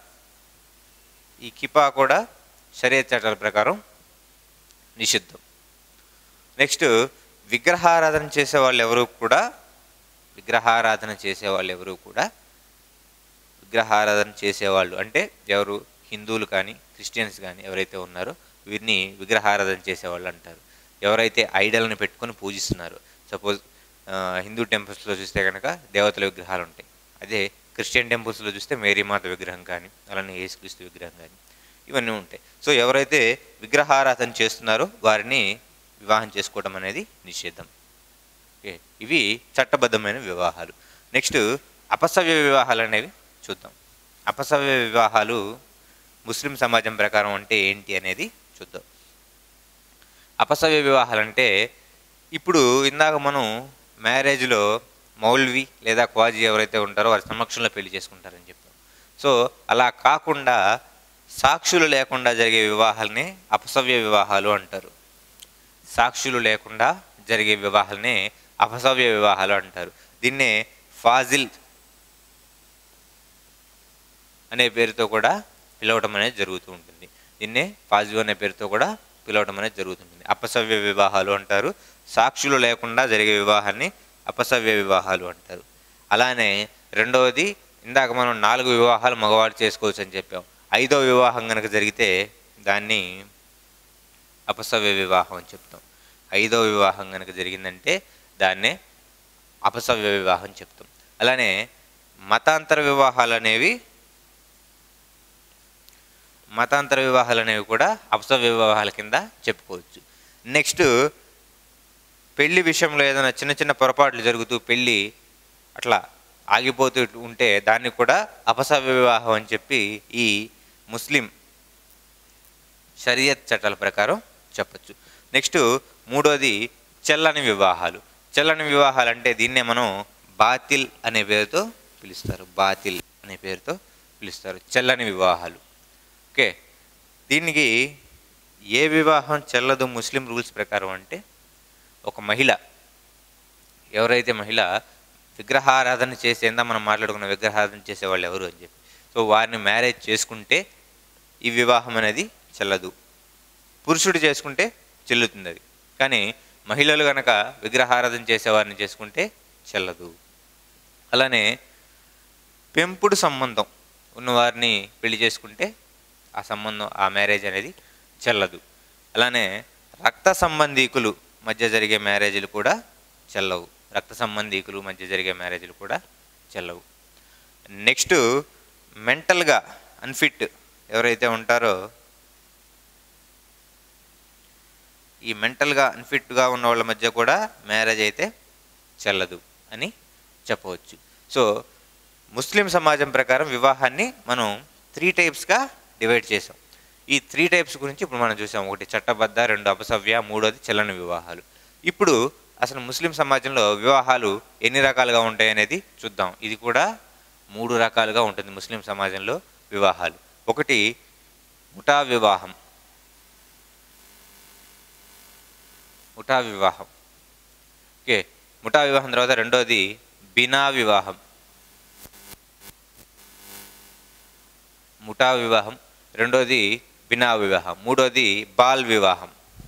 ఈ కిపా కూడా శరీర చట్టాల ప్రకారం నిషిద్ధం నెక్స్ట్ విగ్రహారాధన చేసే వాళ్ళు ఎవరు కూడా విగ్రహారాధన చేసే వాళ్ళు ఎవరు కూడా విగ్రహారాధన చేసేవాళ్ళు అంటే ఎవరు హిందువులు కానీ క్రిస్టియన్స్ కానీ ఎవరైతే ఉన్నారో వీరిని విగ్రహారాధన చేసేవాళ్ళు అంటారు ఎవరైతే ఐడల్ని పెట్టుకొని పూజిస్తున్నారో సపోజ్ హిందూ టెంపుల్స్లో చూస్తే కనుక దేవతల విగ్రహాలు ఉంటాయి అదే క్రిస్టియన్ టెంపుల్స్లో చూస్తే మేరీమాత విగ్రహం కానీ అలానే యేసుక్రీస్తు విగ్రహం కానీ ఇవన్నీ ఉంటాయి సో ఎవరైతే విగ్రహారాధన చేస్తున్నారో వారిని వివాహం చేసుకోవడం అనేది నిషేధం ఓకే ఇవి చట్టబద్ధమైన వివాహాలు నెక్స్ట్ అపసవ్య వివాహాలు అనేవి చూద్దాం అపసవ్య వివాహాలు ముస్లిం సమాజం ప్రకారం అంటే ఏంటి అనేది చూద్దాం అపసవ్య వివాహాలు అంటే ఇప్పుడు ఇందాక మనం మ్యారేజ్లో మౌల్వి లేదా క్వాజీ ఎవరైతే ఉంటారో వారి సమక్షంలో పెళ్లి చేసుకుంటారని చెప్పాం సో అలా కాకుండా సాక్షులు లేకుండా జరిగే వివాహాలని అపసవ్య వివాహాలు అంటారు సాక్షులు లేకుండా జరిగే వివాహాలనే అపసవ్య వివాహాలు అంటారు దీన్నే ఫాజిల్ అనే పేరుతో కూడా పిలవటం అనేది జరుగుతూ ఉంటుంది దీన్నే ఫాజిల్ అనే పేరుతో కూడా పిలవటం అనేది జరుగుతుంటుంది అపసవ్య వివాహాలు అంటారు సాక్షులు లేకుండా జరిగే వివాహాన్ని అపసవ్య వివాహాలు అంటారు అలానే రెండవది ఇందాక మనం నాలుగు వివాహాలు మగవాళ్ళు చేసుకోవచ్చు అని చెప్పాం ఐదో వివాహం కనుక జరిగితే దాన్ని అపసవ్య వివాహం అని చెప్తాం ఐదో వివాహం కనుక జరిగిందంటే దాన్నే అపసవ్య వివాహం చెప్తాం అలానే మతాంతర వివాహాలు అనేవి మతాంతర వివాహాలు అనేవి కూడా అపసవ్య వివాహాల కింద చెప్పుకోవచ్చు నెక్స్ట్ పెళ్లి విషయంలో ఏదైనా చిన్న చిన్న పొరపాట్లు జరుగుతూ పెళ్ళి అట్లా ఆగిపోతూ ఉంటే దాన్ని కూడా అపసవ్య వివాహం అని చెప్పి ఈ ముస్లిం షరియత్ చట్టాల ప్రకారం చెప్పచ్చు నెక్స్ట్ మూడోది చెల్లని వివాహాలు చెల్లని వివాహాలు అంటే దీన్నే మనం బాతిల్ అనే పేరుతో పిలుస్తారు బాతిల్ అనే పేరుతో పిలుస్తారు చెల్లని వివాహాలు ఓకే దీనికి ఏ వివాహం చెల్లదు ముస్లిం రూల్స్ ప్రకారం అంటే ఒక మహిళ ఎవరైతే మహిళ విగ్రహారాధన చేసేందా మనం మాట్లాడుకున్న విగ్రహారాధన చేసే వాళ్ళు ఎవరు అని చెప్పి సో వారిని మ్యారేజ్ చేసుకుంటే ఈ వివాహం అనేది చెల్లదు పురుషుడు చేసుకుంటే చెల్లుతుంది అది కానీ మహిళలు గనక విగ్రహారాధన చేసేవారిని చేసుకుంటే చెల్లదు అలానే పెంపుడు సంబంధం ఉన్నవారిని పెళ్లి చేసుకుంటే ఆ సంబంధం ఆ మ్యారేజ్ అనేది చెల్లదు అలానే రక్త సంబంధీకులు మధ్య జరిగే మ్యారేజీలు కూడా చెల్లవు రక్త సంబంధీకులు మధ్య జరిగే మ్యారేజీలు కూడా చెల్లవు నెక్స్ట్ మెంటల్గా అన్ఫిట్ ఎవరైతే ఉంటారో ఈ మెంటల్గా అన్ఫిట్గా ఉన్న వాళ్ళ మధ్య కూడా మ్యారేజ్ అయితే చెల్లదు అని చెప్పవచ్చు సో ముస్లిం సమాజం ప్రకారం వివాహాన్ని మనం త్రీ టైప్స్గా డివైడ్ చేసాం ఈ త్రీ టైప్స్ గురించి ఇప్పుడు మనం చూసాం ఒకటి చట్టబద్ధ రెండు అపసవ్య మూడోది చెల్లని వివాహాలు ఇప్పుడు అసలు ముస్లిం సమాజంలో వివాహాలు ఎన్ని రకాలుగా ఉంటాయి అనేది చూద్దాం ఇది కూడా మూడు రకాలుగా ఉంటుంది ముస్లిం సమాజంలో వివాహాలు ఒకటి ముఠా వివాహం ముఠా వివాహం ఓకే ముఠా వివాహం తర్వాత రెండోది బినా వివాహం ముఠా వివాహం రెండోది బినా వివాహం మూడోది బాల్ వివాహం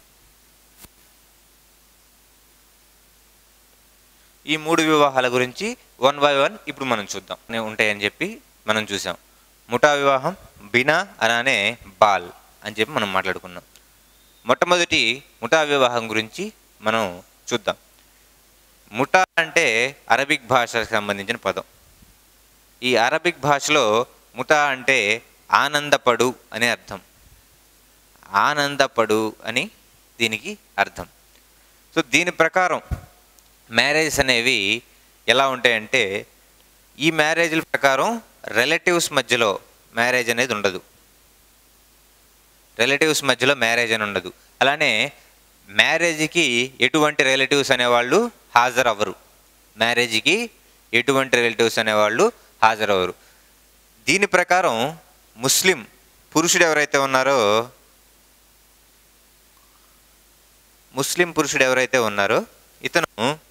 ఈ మూడు వివాహాల గురించి వన్ బై వన్ ఇప్పుడు మనం చూద్దాం నే- ఉంటాయని చెప్పి మనం చూసాం ముఠా వివాహం బినా అలానే బాల్ అని చెప్పి మనం మాట్లాడుకున్నాం మొట్టమొదటి ముఠా వివాహం గురించి మనం చూద్దాం ముఠా అంటే అరబిక్ భాషకు సంబంధించిన పదం ఈ అరబిక్ భాషలో ముఠా అంటే ఆనందపడు అనే అర్థం ఆనందపడు అని దీనికి అర్థం సో దీని ప్రకారం మ్యారేజెస్ అనేవి ఎలా ఉంటాయంటే ఈ మ్యారేజ్ల ప్రకారం రిలేటివ్స్ మధ్యలో మ్యారేజ్ అనేది ఉండదు రిలేటివ్స్ మధ్యలో మ్యారేజ్ అని ఉండదు అలానే మ్యారేజ్కి ఎటువంటి రిలేటివ్స్ అనేవాళ్ళు హాజరవ్వరు మ్యారేజ్కి ఎటువంటి రిలేటివ్స్ అనేవాళ్ళు హాజరవ్వరు దీని ప్రకారం ముస్లిం పురుషుడు ఎవరైతే ఉన్నారో ముస్లిం పురుషుడు ఎవరైతే ఉన్నారో ఇతను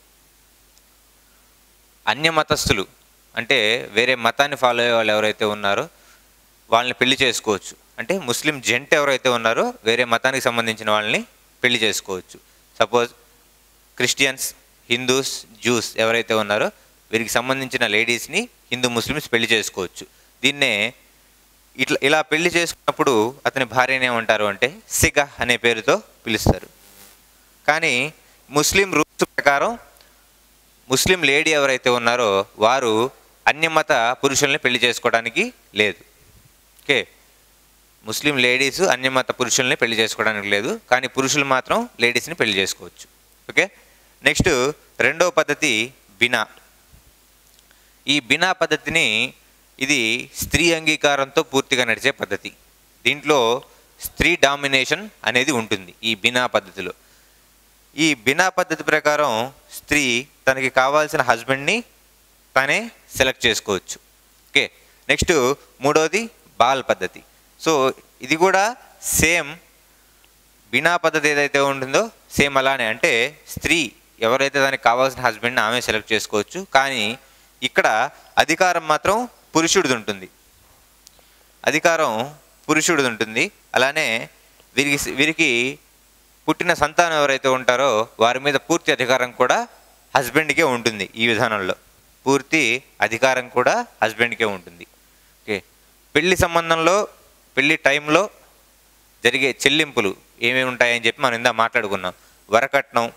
అన్య మతస్థులు అంటే వేరే మతాన్ని ఫాలో అయ్యే వాళ్ళు ఎవరైతే ఉన్నారో వాళ్ళని పెళ్లి చేసుకోవచ్చు అంటే ముస్లిం జెంట్ ఎవరైతే ఉన్నారో వేరే మతానికి సంబంధించిన వాళ్ళని పెళ్లి చేసుకోవచ్చు సపోజ్ క్రిస్టియన్స్ హిందూస్ జ్యూస్ ఎవరైతే ఉన్నారో వీరికి సంబంధించిన లేడీస్ని హిందూ ముస్లిమ్స్ పెళ్లి చేసుకోవచ్చు దీన్నే ఇట్లా ఇలా పెళ్లి చేసుకున్నప్పుడు అతని భార్యని ఏమంటారు అంటే సిగ అనే పేరుతో పిలుస్తారు కానీ ముస్లిం రూల్స్ ప్రకారం ముస్లిం లేడీ ఎవరైతే ఉన్నారో వారు అన్యమత పురుషుల్ని పెళ్లి చేసుకోవడానికి లేదు ఓకే ముస్లిం లేడీస్ అన్యమత పురుషుల్ని పెళ్లి చేసుకోవడానికి లేదు కానీ పురుషులు మాత్రం లేడీస్ని పెళ్లి చేసుకోవచ్చు ఓకే నెక్స్ట్ రెండవ పద్ధతి బినా ఈ బినా పద్ధతిని ఇది స్త్రీ అంగీకారంతో పూర్తిగా నడిచే పద్ధతి దీంట్లో స్త్రీ డామినేషన్ అనేది ఉంటుంది ఈ బినా పద్ధతిలో ఈ బినా పద్ధతి ప్రకారం స్త్రీ తనకి కావాల్సిన హస్బెండ్ని తనే సెలెక్ట్ చేసుకోవచ్చు ఓకే నెక్స్ట్ మూడవది బాల్ పద్ధతి సో ఇది కూడా సేమ్ బినా పద్ధతి ఏదైతే ఉంటుందో సేమ్ అలానే అంటే స్త్రీ ఎవరైతే దానికి కావాల్సిన హస్బెండ్ని ఆమె సెలెక్ట్ చేసుకోవచ్చు కానీ ఇక్కడ అధికారం మాత్రం పురుషుడిది ఉంటుంది అధికారం పురుషుడిది ఉంటుంది అలానే వీరికి వీరికి పుట్టిన సంతానం ఎవరైతే ఉంటారో వారి మీద పూర్తి అధికారం కూడా హస్బెండ్కే ఉంటుంది ఈ విధానంలో పూర్తి అధికారం కూడా హస్బెండ్కే ఉంటుంది ఓకే పెళ్లి సంబంధంలో పెళ్లి టైంలో జరిగే చెల్లింపులు ఏమేమి ఉంటాయని చెప్పి మనం ఇందా మాట్లాడుకున్నాం వరకట్నం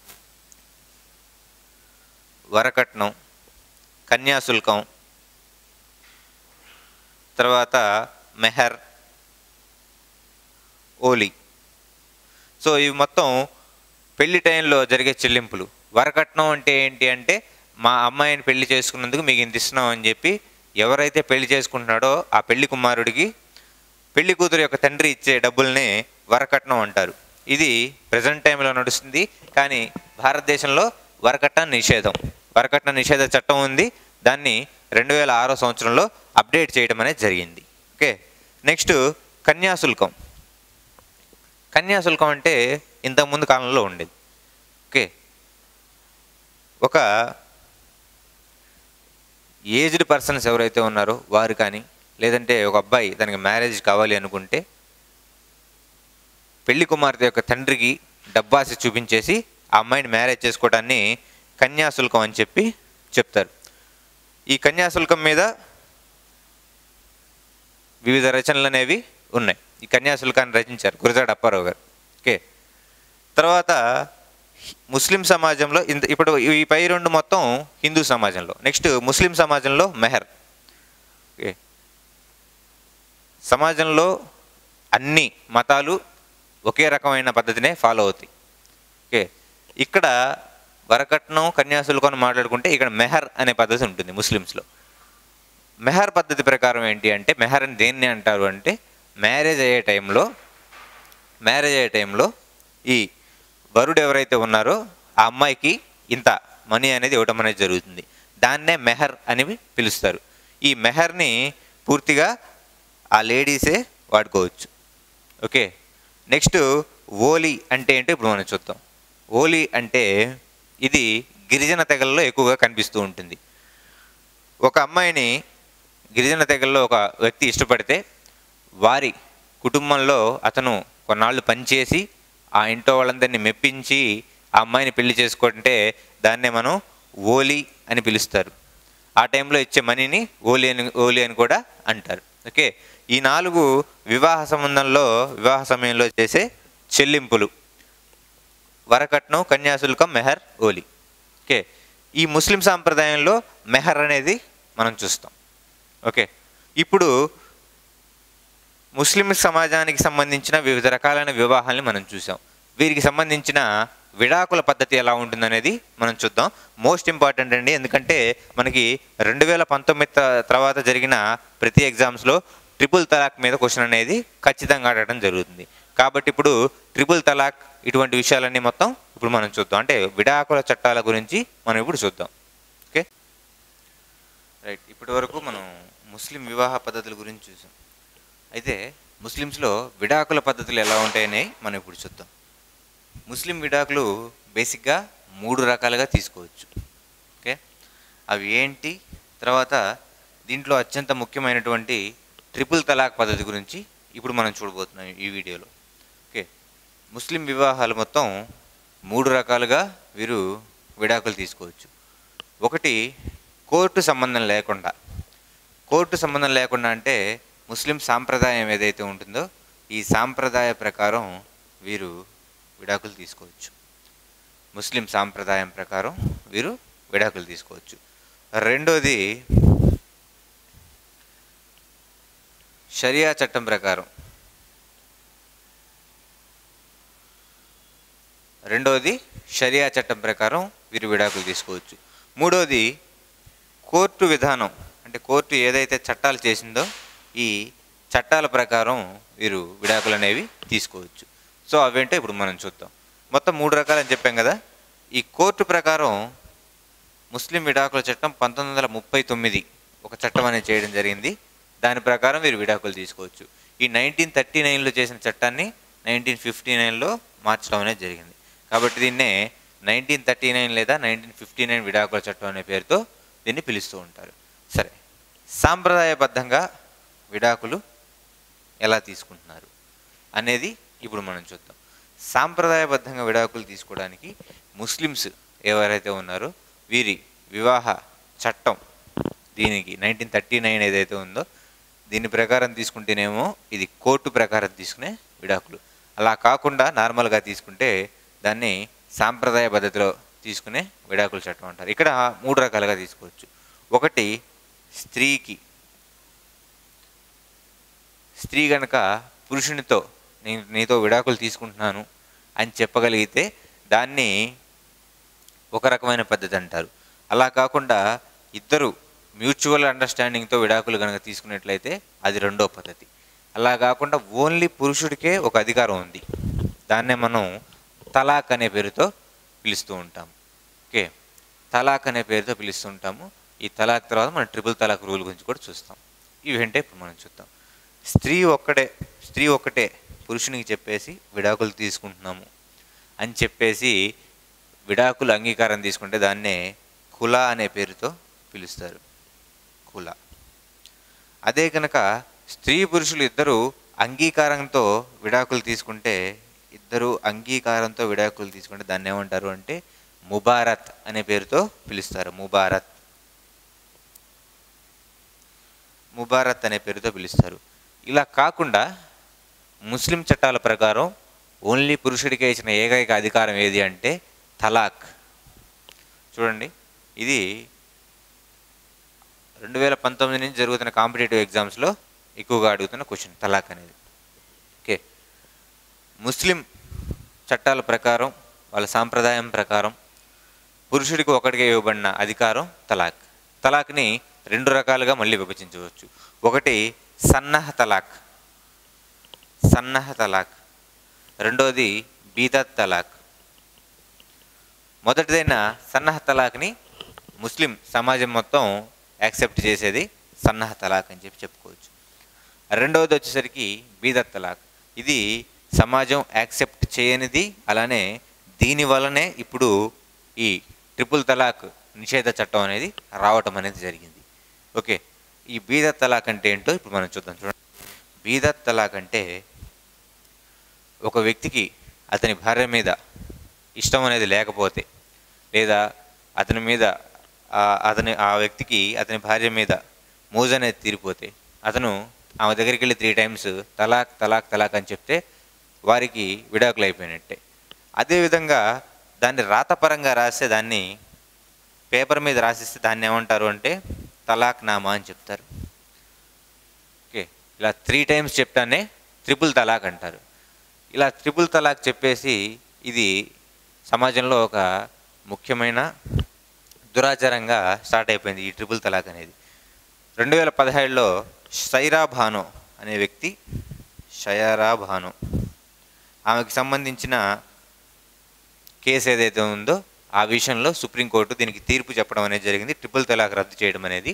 వరకట్నం కన్యాశుల్కం తర్వాత మెహర్ ఓలీ సో ఇవి మొత్తం పెళ్లి టైంలో జరిగే చెల్లింపులు వరకట్నం అంటే ఏంటి అంటే మా అమ్మాయిని పెళ్లి చేసుకున్నందుకు మీకు ఇంత ఇస్తున్నాం అని చెప్పి ఎవరైతే పెళ్లి చేసుకుంటున్నాడో ఆ పెళ్లి కుమారుడికి పెళ్లి కూతురు యొక్క తండ్రి ఇచ్చే డబ్బుల్ని వరకట్నం అంటారు ఇది ప్రజెంట్ టైంలో నడుస్తుంది కానీ భారతదేశంలో వరకట్నం నిషేధం వరకట్న నిషేధ చట్టం ఉంది దాన్ని రెండు వేల ఆరో సంవత్సరంలో అప్డేట్ చేయడం అనేది జరిగింది ఓకే నెక్స్ట్ కన్యాశుల్కం కన్యాశుల్కం అంటే ఇంతకుముందు కాలంలో ఉండేది ఓకే ఒక ఏజ్డ్ పర్సన్స్ ఎవరైతే ఉన్నారో వారు కానీ లేదంటే ఒక అబ్బాయి తనకి మ్యారేజ్ కావాలి అనుకుంటే పెళ్లి కుమార్తె యొక్క తండ్రికి డబ్బాసి చూపించేసి ఆ అమ్మాయిని మ్యారేజ్ చేసుకోవడాన్ని కన్యాశుల్కం అని చెప్పి చెప్తారు ఈ కన్యాశుల్కం మీద వివిధ రచనలు అనేవి ఉన్నాయి ఈ కన్యాశుల్కాన్ని రచించారు గురజాడ అప్పారావు గారు ఓకే తర్వాత ముస్లిం సమాజంలో ఇంత ఇప్పుడు ఈ పై రెండు మొత్తం హిందూ సమాజంలో నెక్స్ట్ ముస్లిం సమాజంలో మెహర్ ఓకే సమాజంలో అన్ని మతాలు ఒకే రకమైన పద్ధతినే ఫాలో అవుతాయి ఓకే ఇక్కడ వరకట్నం కన్యాశుల్కం మాట్లాడుకుంటే ఇక్కడ మెహర్ అనే పద్ధతి ఉంటుంది ముస్లిమ్స్లో మెహర్ పద్ధతి ప్రకారం ఏంటి అంటే మెహర్ అని దేన్ని అంటారు అంటే మ్యారేజ్ అయ్యే టైంలో మ్యారేజ్ అయ్యే టైంలో ఈ వరుడు ఎవరైతే ఉన్నారో ఆ అమ్మాయికి ఇంత మనీ అనేది ఇవ్వడం అనేది జరుగుతుంది దాన్నే మెహర్ అని పిలుస్తారు ఈ మెహర్ని పూర్తిగా ఆ లేడీసే వాడుకోవచ్చు ఓకే నెక్స్ట్ ఓలీ అంటే ఏంటో ఇప్పుడు మనం చూద్దాం ఓలీ అంటే ఇది గిరిజన తెగల్లో ఎక్కువగా కనిపిస్తూ ఉంటుంది ఒక అమ్మాయిని గిరిజన తెగల్లో ఒక వ్యక్తి ఇష్టపడితే వారి కుటుంబంలో అతను కొన్నాళ్ళు పనిచేసి ఆ ఇంట్లో వాళ్ళందరినీ మెప్పించి ఆ అమ్మాయిని పెళ్లి చేసుకుంటే దాన్నే మనం ఓలీ అని పిలుస్తారు ఆ టైంలో ఇచ్చే మనీని ఓలీ అని ఓలీ అని కూడా అంటారు ఓకే ఈ నాలుగు వివాహ సంబంధంలో వివాహ సమయంలో చేసే చెల్లింపులు వరకట్నం కన్యాశుల్కం మెహర్ ఓలి ఓకే ఈ ముస్లిం సాంప్రదాయంలో మెహర్ అనేది మనం చూస్తాం ఓకే ఇప్పుడు ముస్లిం సమాజానికి సంబంధించిన వివిధ రకాలైన వివాహాలని మనం చూసాం వీరికి సంబంధించిన విడాకుల పద్ధతి ఎలా ఉంటుందనేది మనం చూద్దాం మోస్ట్ ఇంపార్టెంట్ అండి ఎందుకంటే మనకి రెండు వేల పంతొమ్మిది తర్వాత జరిగిన ప్రతి ఎగ్జామ్స్లో ట్రిపుల్ తలాక్ మీద క్వశ్చన్ అనేది ఖచ్చితంగా అడగడం జరుగుతుంది కాబట్టి ఇప్పుడు ట్రిపుల్ తలాక్ ఇటువంటి విషయాలన్నీ మొత్తం ఇప్పుడు మనం చూద్దాం అంటే విడాకుల చట్టాల గురించి మనం ఇప్పుడు చూద్దాం ఓకే రైట్ ఇప్పటి వరకు మనం ముస్లిం వివాహ పద్ధతుల గురించి చూసాం అయితే ముస్లిమ్స్లో విడాకుల పద్ధతులు ఎలా ఉంటాయని మనం ఇప్పుడు చూద్దాం ముస్లిం విడాకులు బేసిక్గా మూడు రకాలుగా తీసుకోవచ్చు ఓకే అవి ఏంటి తర్వాత దీంట్లో అత్యంత ముఖ్యమైనటువంటి ట్రిపుల్ తలాక్ పద్ధతి గురించి ఇప్పుడు మనం చూడబోతున్నాం ఈ వీడియోలో ఓకే ముస్లిం వివాహాలు మొత్తం మూడు రకాలుగా వీరు విడాకులు తీసుకోవచ్చు ఒకటి కోర్టు సంబంధం లేకుండా కోర్టు సంబంధం లేకుండా అంటే ముస్లిం సాంప్రదాయం ఏదైతే ఉంటుందో ఈ సాంప్రదాయ ప్రకారం వీరు విడాకులు తీసుకోవచ్చు ముస్లిం సాంప్రదాయం ప్రకారం వీరు విడాకులు తీసుకోవచ్చు రెండోది షరియా చట్టం ప్రకారం రెండోది షరియా చట్టం ప్రకారం వీరు విడాకులు తీసుకోవచ్చు మూడోది కోర్టు విధానం అంటే కోర్టు ఏదైతే చట్టాలు చేసిందో ఈ చట్టాల ప్రకారం వీరు విడాకులు అనేవి తీసుకోవచ్చు సో అవేంటో ఇప్పుడు మనం చూద్దాం మొత్తం మూడు రకాలని చెప్పాం కదా ఈ కోర్టు ప్రకారం ముస్లిం విడాకుల చట్టం పంతొమ్మిది వందల ముప్పై తొమ్మిది ఒక చట్టం అనేది చేయడం జరిగింది దాని ప్రకారం వీరు విడాకులు తీసుకోవచ్చు ఈ నైన్టీన్ థర్టీ నైన్లో చేసిన చట్టాన్ని నైన్టీన్ ఫిఫ్టీ నైన్లో మార్చడం అనేది జరిగింది కాబట్టి దీన్నే నైన్టీన్ థర్టీ నైన్ లేదా నైన్టీన్ ఫిఫ్టీ నైన్ విడాకుల చట్టం అనే పేరుతో దీన్ని పిలుస్తూ ఉంటారు సరే సాంప్రదాయబద్ధంగా విడాకులు ఎలా తీసుకుంటున్నారు అనేది ఇప్పుడు మనం చూద్దాం సాంప్రదాయబద్ధంగా విడాకులు తీసుకోవడానికి ముస్లిమ్స్ ఎవరైతే ఉన్నారో వీరి వివాహ చట్టం దీనికి నైన్టీన్ థర్టీ నైన్ ఏదైతే ఉందో దీని ప్రకారం తీసుకుంటేనేమో ఇది కోర్టు ప్రకారం తీసుకునే విడాకులు అలా కాకుండా నార్మల్గా తీసుకుంటే దాన్ని సాంప్రదాయ పద్ధతిలో తీసుకునే విడాకుల చట్టం అంటారు ఇక్కడ మూడు రకాలుగా తీసుకోవచ్చు ఒకటి స్త్రీకి స్త్రీ గనక పురుషునితో నేను నీతో విడాకులు తీసుకుంటున్నాను అని చెప్పగలిగితే దాన్ని ఒక రకమైన పద్ధతి అంటారు అలా కాకుండా ఇద్దరు మ్యూచువల్ అండర్స్టాండింగ్తో విడాకులు కనుక తీసుకున్నట్లయితే అది రెండో పద్ధతి అలా కాకుండా ఓన్లీ పురుషుడికే ఒక అధికారం ఉంది దాన్నే మనం తలాక్ అనే పేరుతో పిలుస్తూ ఉంటాం ఓకే తలాక్ అనే పేరుతో పిలుస్తూ ఉంటాము ఈ తలాక్ తర్వాత మనం ట్రిపుల్ తలాక్ రూల్ గురించి కూడా చూస్తాం ఇవి ఏంటో ఇప్పుడు మనం చూద్దాం స్త్రీ ఒక్కడే స్త్రీ ఒక్కటే పురుషునికి చెప్పేసి విడాకులు తీసుకుంటున్నాము అని చెప్పేసి విడాకులు అంగీకారం తీసుకుంటే దాన్నే కుల అనే పేరుతో పిలుస్తారు కుల అదే కనుక స్త్రీ పురుషులు ఇద్దరు అంగీకారంతో విడాకులు తీసుకుంటే ఇద్దరు అంగీకారంతో విడాకులు తీసుకుంటే దాన్ని ఏమంటారు అంటే ముబారత్ అనే పేరుతో పిలుస్తారు ముబారత్ ముబారత్ అనే పేరుతో పిలుస్తారు ఇలా కాకుండా ముస్లిం చట్టాల ప్రకారం ఓన్లీ పురుషుడికే ఇచ్చిన ఏకైక అధికారం ఏది అంటే తలాక్ చూడండి ఇది రెండు వేల పంతొమ్మిది నుంచి జరుగుతున్న కాంపిటేటివ్ ఎగ్జామ్స్లో ఎక్కువగా అడుగుతున్న క్వశ్చన్ తలాక్ అనేది ఓకే ముస్లిం చట్టాల ప్రకారం వాళ్ళ సాంప్రదాయం ప్రకారం పురుషుడికి ఒకటిగా ఇవ్వబడిన అధికారం తలాక్ తలాక్ని రెండు రకాలుగా మళ్ళీ విభజించవచ్చు ఒకటి సన్నహ తలాక్ సన్నహ తలాక్ రెండోది బీదత్ తలాక్ మొదటిదైన సన్నహ తలాక్ని ముస్లిం సమాజం మొత్తం యాక్సెప్ట్ చేసేది సన్నహ తలాక్ అని చెప్పి చెప్పుకోవచ్చు రెండవది వచ్చేసరికి బీదత్ తలాక్ ఇది సమాజం యాక్సెప్ట్ చేయనిది అలానే దీని వలనే ఇప్పుడు ఈ ట్రిపుల్ తలాక్ నిషేధ చట్టం అనేది రావటం అనేది జరిగింది ఓకే ఈ బీదత్ తలాక్ అంటే ఏంటో ఇప్పుడు మనం చూద్దాం చూడండి బీదత్ తలాక్ అంటే ఒక వ్యక్తికి అతని భార్య మీద ఇష్టం అనేది లేకపోతే లేదా అతని మీద ఆ- అతని ఆ వ్యక్తికి అతని భార్య మీద మోజు అనేది తీరిపోతే అతను ఆమె దగ్గరికి వెళ్ళి త్రీ టైమ్స్ తలాక్ తలాక్ తలాక్ అని చెప్తే వారికి విడాకులు అయిపోయినట్టే అదేవిధంగా దాన్ని రాతపరంగా రాస్తే దాన్ని పేపర్ మీద రాసిస్తే దాన్ని ఏమంటారు అంటే తలాక్ నామా అని చెప్తారు ఓకే ఇలా త్రీ టైమ్స్ చెప్తానే త్రిపుల్ తలాక్ అంటారు ఇలా త్రిపుల్ తలాక్ చెప్పేసి ఇది సమాజంలో ఒక ముఖ్యమైన దురాచారంగా స్టార్ట్ అయిపోయింది ఈ ట్రిపుల్ తలాక్ అనేది రెండు వేల పదిహేడులో సైరా భాను అనే వ్యక్తి షయరా భాను ఆమెకు సంబంధించిన కేసు ఏదైతే ఉందో ఆ విషయంలో సుప్రీంకోర్టు దీనికి తీర్పు చెప్పడం అనేది జరిగింది ట్రిపుల్ తలాక్ రద్దు చేయడం అనేది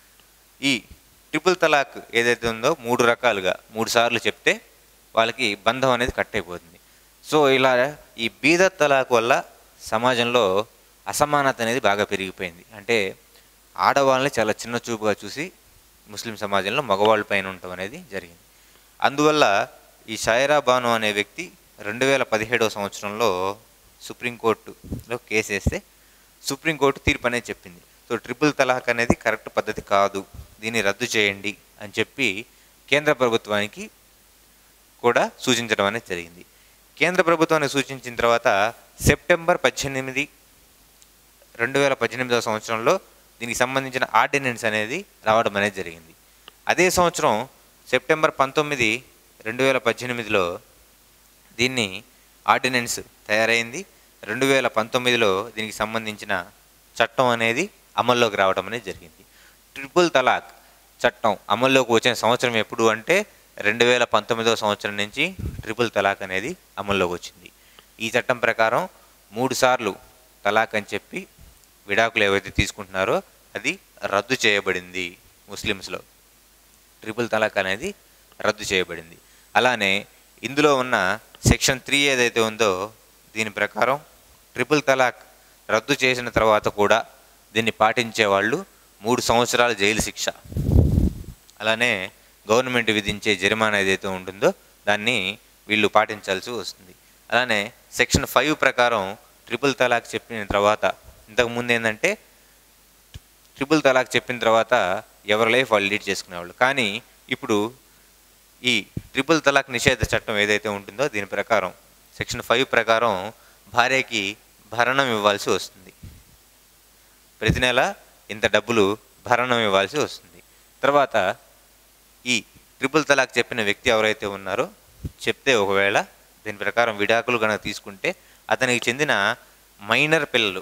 ఈ ట్రిపుల్ తలాక్ ఏదైతే ఉందో మూడు రకాలుగా మూడు సార్లు చెప్తే వాళ్ళకి బంధం అనేది కట్ అయిపోతుంది సో ఇలా ఈ బీద తలాక్ వల్ల సమాజంలో అసమానత అనేది బాగా పెరిగిపోయింది అంటే ఆడవాళ్ళని చాలా చిన్న చూపుగా చూసి ముస్లిం సమాజంలో మగవాళ్ళ పైన ఉండటం అనేది జరిగింది అందువల్ల ఈ షాయరా బాను అనే వ్యక్తి రెండు వేల పదిహేడవ సంవత్సరంలో సుప్రీంకోర్టులో కేసు వేస్తే సుప్రీంకోర్టు తీర్పు అనేది చెప్పింది సో ట్రిపుల్ తలాక్ అనేది కరెక్ట్ పద్ధతి కాదు దీన్ని రద్దు చేయండి అని చెప్పి కేంద్ర ప్రభుత్వానికి కూడా సూచించడం అనేది జరిగింది కేంద్ర ప్రభుత్వానికి సూచించిన తర్వాత సెప్టెంబర్ పద్దెనిమిది రెండు వేల పద్దెనిమిదవ సంవత్సరంలో దీనికి సంబంధించిన ఆర్డినెన్స్ అనేది రావడం అనేది జరిగింది అదే సంవత్సరం సెప్టెంబర్ పంతొమ్మిది రెండు వేల పద్దెనిమిదిలో దీన్ని ఆర్డినెన్స్ తయారైంది రెండు వేల పంతొమ్మిదిలో దీనికి సంబంధించిన చట్టం అనేది అమల్లోకి రావడం అనేది జరిగింది ట్రిపుల్ తలాక్ చట్టం అమల్లోకి వచ్చిన సంవత్సరం ఎప్పుడు అంటే రెండు వేల పంతొమ్మిదవ సంవత్సరం నుంచి ట్రిపుల్ తలాక్ అనేది అమల్లోకి వచ్చింది ఈ చట్టం ప్రకారం మూడు సార్లు తలాక్ అని చెప్పి విడాకులు ఏవైతే తీసుకుంటున్నారో అది రద్దు చేయబడింది ముస్లిమ్స్లో ట్రిపుల్ తలాక్ అనేది రద్దు చేయబడింది అలానే ఇందులో ఉన్న సెక్షన్ త్రీ ఏదైతే ఉందో దీని ప్రకారం ట్రిపుల్ తలాక్ రద్దు చేసిన తర్వాత కూడా దీన్ని పాటించే వాళ్ళు మూడు సంవత్సరాల జైలు శిక్ష అలానే గవర్నమెంట్ విధించే జరిమానా ఏదైతే ఉంటుందో దాన్ని వీళ్ళు పాటించాల్సి వస్తుంది అలానే సెక్షన్ ఫైవ్ ప్రకారం ట్రిపుల్ తలాక్ చెప్పిన తర్వాత ఇంతకు ముందు ఏంటంటే ట్రిపుల్ తలాక్ చెప్పిన తర్వాత ఎవరి లైఫ్ వాళ్ళు లీడ్ చేసుకునేవాళ్ళు కానీ ఇప్పుడు ఈ ట్రిపుల్ తలాక్ నిషేధ చట్టం ఏదైతే ఉంటుందో దీని ప్రకారం సెక్షన్ ఫైవ్ ప్రకారం భార్యకి భరణం ఇవ్వాల్సి వస్తుంది ప్రతి నెల ఇంత డబ్బులు భరణం ఇవ్వాల్సి వస్తుంది తర్వాత ఈ ట్రిపుల్ తలాక్ చెప్పిన వ్యక్తి ఎవరైతే ఉన్నారో చెప్తే ఒకవేళ దీని ప్రకారం విడాకులు కనుక తీసుకుంటే అతనికి చెందిన మైనర్ పిల్లలు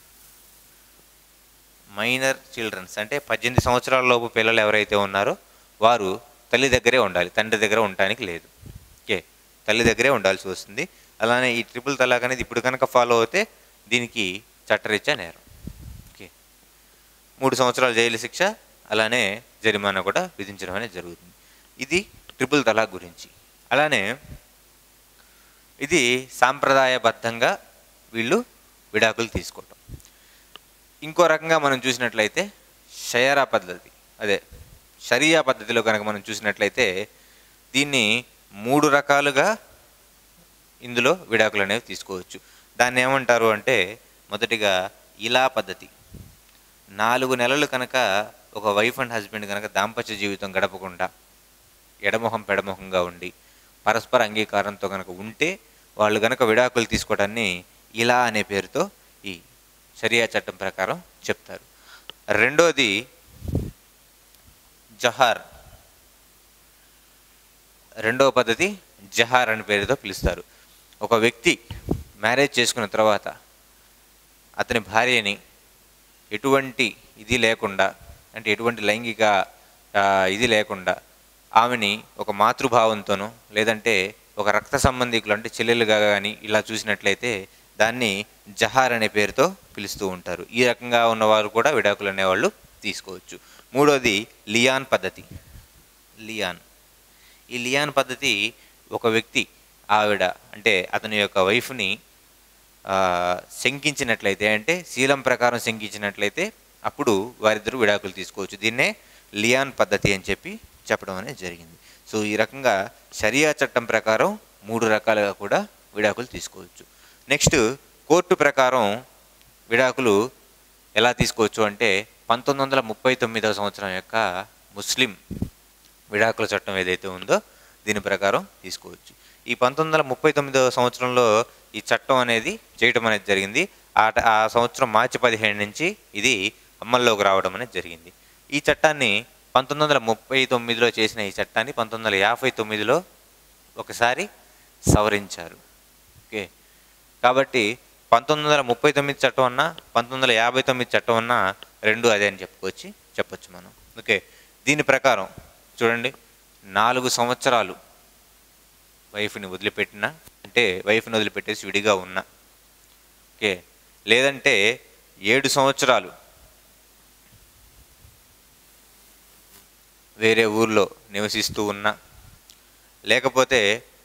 మైనర్ చిల్డ్రన్స్ అంటే పద్దెనిమిది సంవత్సరాల లోపు పిల్లలు ఎవరైతే ఉన్నారో వారు తల్లి దగ్గరే ఉండాలి తండ్రి దగ్గర ఉండటానికి లేదు ఓకే తల్లి దగ్గరే ఉండాల్సి వస్తుంది అలానే ఈ ట్రిపుల్ తలాక్ అనేది ఇప్పుడు కనుక ఫాలో అవుతే దీనికి చట్టరీత్యా నేరం ఓకే మూడు సంవత్సరాల జైలు శిక్ష అలానే జరిమానా కూడా విధించడం అనేది జరుగుతుంది ఇది ట్రిపుల్ తలాక్ గురించి అలానే ఇది సాంప్రదాయబద్ధంగా వీళ్ళు విడాకులు తీసుకోవటం ఇంకో రకంగా మనం చూసినట్లయితే షయరా పద్ధతి అదే షరియా పద్ధతిలో కనుక మనం చూసినట్లయితే దీన్ని మూడు రకాలుగా ఇందులో విడాకులు అనేవి తీసుకోవచ్చు దాన్ని ఏమంటారు అంటే మొదటిగా ఇలా పద్ధతి నాలుగు నెలలు కనుక ఒక వైఫ్ అండ్ హస్బెండ్ కనుక దాంపత్య జీవితం గడపకుండా ఎడమొహం పెడమొహంగా ఉండి పరస్పర అంగీకారంతో కనుక ఉంటే వాళ్ళు కనుక విడాకులు తీసుకోవడాన్ని ఇలా అనే పేరుతో ఈ షరియా చట్టం ప్రకారం చెప్తారు రెండోది జహార్ రెండవ పద్ధతి జహార్ అనే పేరుతో పిలుస్తారు ఒక వ్యక్తి మ్యారేజ్ చేసుకున్న తర్వాత అతని భార్యని ఎటువంటి ఇది లేకుండా అంటే ఎటువంటి లైంగిక ఆ, ఇది లేకుండా ఆమెని ఒక మాతృభావంతోనో లేదంటే ఒక రక్త సంబంధికులు అంటే చెల్లెలుగా కానీ ఇలా చూసినట్లయితే దాన్ని జహార్ అనే పేరుతో పిలుస్తూ ఉంటారు ఈ రకంగా ఉన్నవారు కూడా విడాకులు అనేవాళ్ళు తీసుకోవచ్చు మూడోది లియాన్ పద్ధతి లియాన్ ఈ లియాన్ పద్ధతి ఒక వ్యక్తి ఆవిడ అంటే అతని యొక్క వైఫ్ని ఆ, శంకించినట్లయితే అంటే శీలం ప్రకారం శంకించినట్లయితే అప్పుడు వారిద్దరూ విడాకులు తీసుకోవచ్చు దీన్నే లియాన్ పద్ధతి అని చెప్పి చెప్పడం అనేది జరిగింది సో ఈ రకంగా షరియా చట్టం ప్రకారం మూడు రకాలుగా కూడా విడాకులు తీసుకోవచ్చు నెక్స్ట్ కోర్టు ప్రకారం విడాకులు ఎలా తీసుకోవచ్చు అంటే పంతొమ్మిది వందల ముప్పై తొమ్మిదవ సంవత్సరం యొక్క ముస్లిం విడాకుల చట్టం ఏదైతే ఉందో దీని ప్రకారం తీసుకోవచ్చు ఈ పంతొమ్మిది వందల ముప్పై తొమ్మిదవ సంవత్సరంలో ఈ చట్టం అనేది చేయటం అనేది జరిగింది ఆ ట- ఆ సంవత్సరం మార్చి పదిహేను నుంచి ఇది అమల్లోకి రావడం అనేది జరిగింది ఈ చట్టాన్ని పంతొమ్మిది వందల ముప్పై తొమ్మిదిలో చేసిన ఈ చట్టాన్ని పంతొమ్మిది వందల యాభై తొమ్మిదిలో ఒకసారి సవరించారు ఓకే కాబట్టి పంతొమ్మిది వందల ముప్పై తొమ్మిది చట్టం అన్నా పంతొమ్మిది వందల యాభై తొమ్మిది చట్టం అన్నా రెండు అదే అని చెప్పుకొచ్చి చెప్పొచ్చు మనం ఓకే దీని ప్రకారం చూడండి నాలుగు సంవత్సరాలు వైఫ్ని వదిలిపెట్టిన అంటే వైఫ్ని వదిలిపెట్టేసి విడిగా ఉన్నా ఓకే లేదంటే ఏడు సంవత్సరాలు వేరే ఊర్లో నివసిస్తూ ఉన్నా లేకపోతే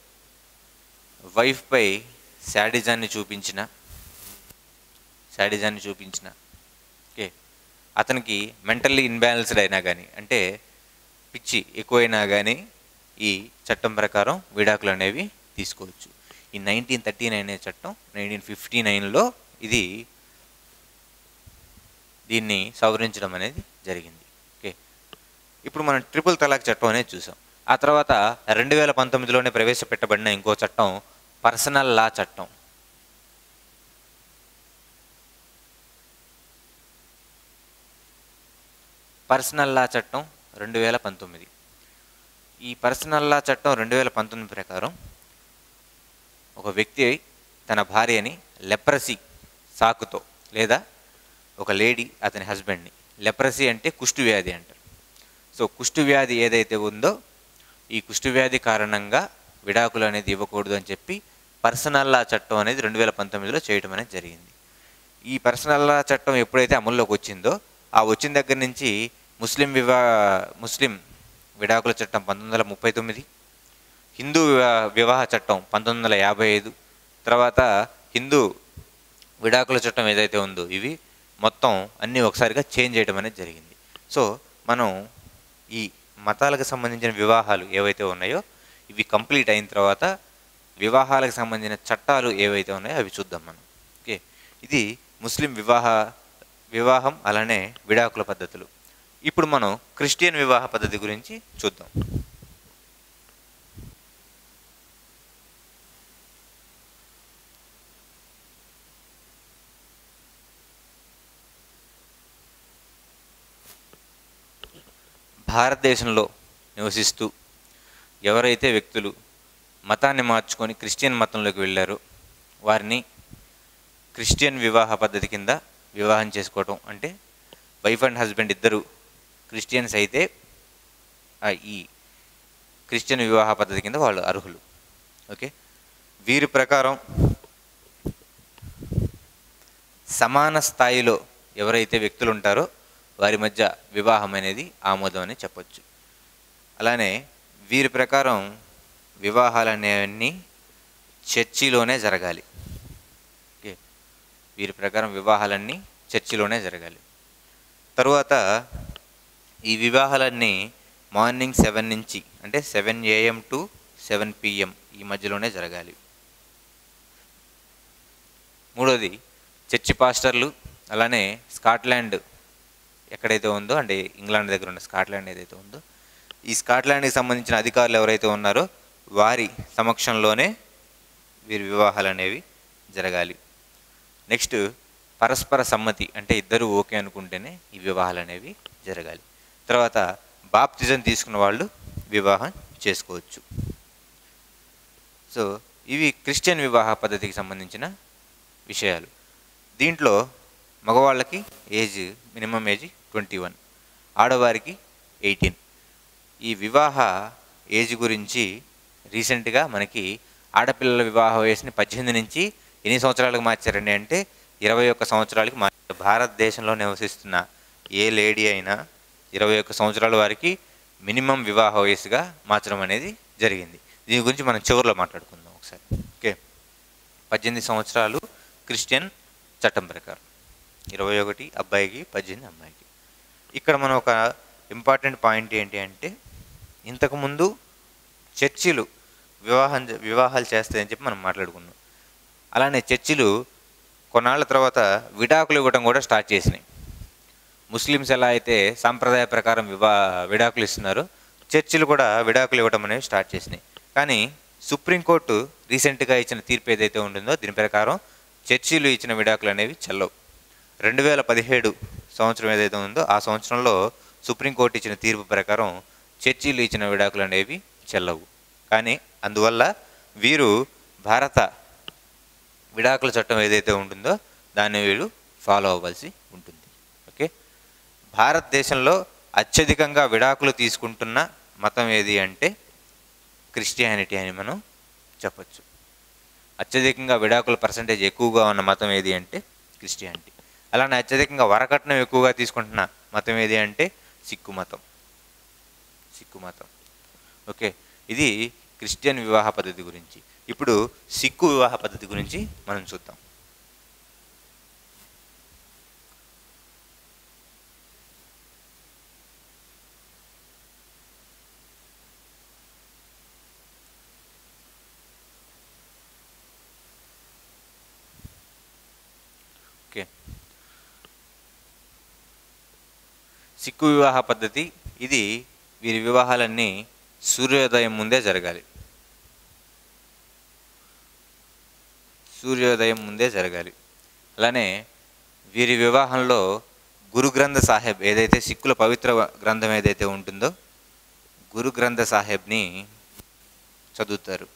వైఫ్పై శాడిజాన్ని చూపించిన శాడిజాన్ని చూపించిన ఓకే అతనికి మెంటల్లీ ఇన్బ్యాలెన్స్డ్ అయినా కానీ అంటే పిచ్చి ఎక్కువైనా కానీ ఈ చట్టం ప్రకారం విడాకులు అనేవి తీసుకోవచ్చు ఈ నైన్టీన్ థర్టీ నైన్ అనే చట్టం నైన్టీన్ ఫిఫ్టీ నైన్లో ఇది దీన్ని సవరించడం అనేది జరిగింది ఓకే ఇప్పుడు మనం ట్రిపుల్ తలాక్ చట్టం అనేది చూసాం ఆ తర్వాత రెండు వేల పంతొమ్మిదిలోనే ప్రవేశపెట్టబడిన ఇంకో చట్టం పర్సనల్ లా చట్టం పర్సనల్ లా చట్టం రెండు వేల పంతొమ్మిది ఈ పర్సనల్ లా చట్టం రెండు వేల పంతొమ్మిది ప్రకారం ఒక వ్యక్తి తన భార్యని లెప్రసీ సాకుతో లేదా ఒక లేడీ అతని హస్బెండ్ని లెప్రసీ అంటే కుష్టు వ్యాధి అంటారు సో కుష్టు వ్యాధి ఏదైతే ఉందో ఈ కుష్టు వ్యాధి కారణంగా విడాకులు అనేది ఇవ్వకూడదు అని చెప్పి పర్సనల్ లా చట్టం అనేది రెండు వేల పంతొమ్మిదిలో చేయడం అనేది జరిగింది ఈ పర్సనల్ లా చట్టం ఎప్పుడైతే అమల్లోకి వచ్చిందో ఆ వచ్చిన దగ్గర నుంచి ముస్లిం వివా ముస్లిం విడాకుల చట్టం పంతొమ్మిది వందల ముప్పై తొమ్మిది హిందూ వివా వివాహ చట్టం పంతొమ్మిది వందల యాభై ఐదు తర్వాత హిందూ విడాకుల చట్టం ఏదైతే ఉందో ఇవి మొత్తం అన్నీ ఒకసారిగా చేంజ్ చేయడం అనేది జరిగింది సో మనం ఈ మతాలకు సంబంధించిన వివాహాలు ఏవైతే ఉన్నాయో ఇవి కంప్లీట్ అయిన తర్వాత వివాహాలకు సంబంధించిన చట్టాలు ఏవైతే ఉన్నాయో అవి చూద్దాం మనం ఓకే ఇది ముస్లిం వివాహ వివాహం అలానే విడాకుల పద్ధతులు ఇప్పుడు మనం క్రిస్టియన్ వివాహ పద్ధతి గురించి చూద్దాం భారతదేశంలో నివసిస్తూ ఎవరైతే వ్యక్తులు మతాన్ని మార్చుకొని క్రిస్టియన్ మతంలోకి వెళ్ళారో వారిని క్రిస్టియన్ వివాహ పద్ధతి కింద వివాహం చేసుకోవటం అంటే వైఫ్ అండ్ హస్బెండ్ ఇద్దరు క్రిస్టియన్స్ అయితే ఆ ఈ క్రిస్టియన్ వివాహ పద్ధతి కింద వాళ్ళు అర్హులు ఓకే వీరి ప్రకారం సమాన స్థాయిలో ఎవరైతే వ్యక్తులు ఉంటారో వారి మధ్య వివాహం అనేది ఆమోదం అని చెప్పొచ్చు అలానే వీరి ప్రకారం వివాహాలు అనేవన్నీ చర్చిలోనే జరగాలి ఓకే వీరి ప్రకారం వివాహాలన్నీ చర్చిలోనే జరగాలి తరువాత ఈ వివాహాలన్నీ మార్నింగ్ సెవెన్ నుంచి అంటే seven AM to seven PM ఈ మధ్యలోనే జరగాలి మూడోది చర్చి పాస్టర్లు అలానే స్కాట్లాండ్ ఎక్కడైతే ఉందో అంటే ఇంగ్లాండ్ దగ్గర ఉన్న స్కాట్లాండ్ ఏదైతే ఉందో ఈ స్కాట్లాండ్కి సంబంధించిన అధికారులు ఎవరైతే ఉన్నారో వారి సమక్షంలోనే వీరి వివాహాలు అనేవి జరగాలి నెక్స్ట్ పరస్పర సమ్మతి అంటే ఇద్దరు ఓకే అనుకుంటేనే ఈ వివాహాలు అనేవి జరగాలి తర్వాత బాప్తిజం తీసుకున్న వాళ్ళు వివాహం చేసుకోవచ్చు సో ఇవి క్రిస్టియన్ వివాహ పద్ధతికి సంబంధించిన విషయాలు దీంట్లో మగవాళ్ళకి age minimum age twenty one ఆడవారికి ఎయిటీన్ ఈ వివాహ ఏజ్ గురించి రీసెంట్గా మనకి ఆడపిల్లల వివాహ వయసుని పద్దెనిమిది నుంచి ఎన్ని సంవత్సరాలకు మార్చారండి అంటే ఇరవై ఒక్క సంవత్సరాలకి మార్చారు భారతదేశంలో నివసిస్తున్న ఏ లేడీ అయినా ఇరవై ఒక్క సంవత్సరాల వారికి మినిమం వివాహ వయసుగా మార్చడం అనేది జరిగింది దీని గురించి మనం చివరిలో మాట్లాడుకుందాం ఒకసారి ఓకే పద్దెనిమిది సంవత్సరాలు క్రిస్టియన్ చట్టం ప్రకారం ఇరవై ఒకటి అబ్బాయికి పద్దెనిమిది అమ్మాయికి ఇక్కడ మనం ఒక ఇంపార్టెంట్ పాయింట్ ఏంటి అంటే ఇంతకుముందు చర్చిలు వివాహం వివాహాలు చేస్తాయని చెప్పి మనం మాట్లాడుకున్నాం అలానే చర్చిలు కొన్నాళ్ళ తర్వాత విడాకులు ఇవ్వడం కూడా స్టార్ట్ చేసినాయి ముస్లిమ్స్ ఎలా అయితే సాంప్రదాయ ప్రకారం వివా విడాకులు ఇస్తున్నారో చర్చిలు కూడా విడాకులు ఇవ్వడం అనేవి స్టార్ట్ చేసినాయి కానీ సుప్రీంకోర్టు రీసెంట్గా ఇచ్చిన తీర్పు ఏదైతే ఉంటుందో దీని ప్రకారం చర్చిలు ఇచ్చిన విడాకులు అనేవి చెల్లవు రెండు వేల పదిహేడు సంవత్సరం ఏదైతే ఉందో ఆ సంవత్సరంలో సుప్రీంకోర్టు ఇచ్చిన తీర్పు ప్రకారం చర్చిలు ఇచ్చిన విడాకులు అనేవి చెల్లవు కానీ అందువల్ల వీరు భారత విడాకుల చట్టం ఏదైతే ఉంటుందో దాన్ని వీళ్ళు ఫాలో అవ్వాల్సి ఉంటుంది ఓకే భారతదేశంలో అత్యధికంగా విడాకులు తీసుకుంటున్న మతం ఏది అంటే క్రిస్టియానిటీ అని మనం చెప్పచ్చు అత్యధికంగా విడాకుల పర్సంటేజ్ ఎక్కువగా ఉన్న మతం ఏది అంటే క్రిస్టియానిటీ అలానే అత్యధికంగా వరకట్నం ఎక్కువగా తీసుకుంటున్న మతం ఏది అంటే సిక్కు మతం సిక్కు మతం ఓకే ఇది క్రిస్టియన్ వివాహ పద్ధతి గురించి ఇప్పుడు సిక్కు వివాహ పద్ధతి గురించి మనం చూద్దాం ఓకే సిక్కు వివాహ పద్ధతి ఇది వీరి వివాహాలన్నీ సూర్యోదయం ముందే జరగాలి సూర్యోదయం ముందే జరగాలి అలానే వీరి వివాహంలో గురు గ్రంథ సాహెబ్ ఏదైతే సిక్కుల పవిత్ర గ్రంథం ఏదైతే ఉంటుందో గురు గ్రంథ సాహెబ్ని చదువుతారు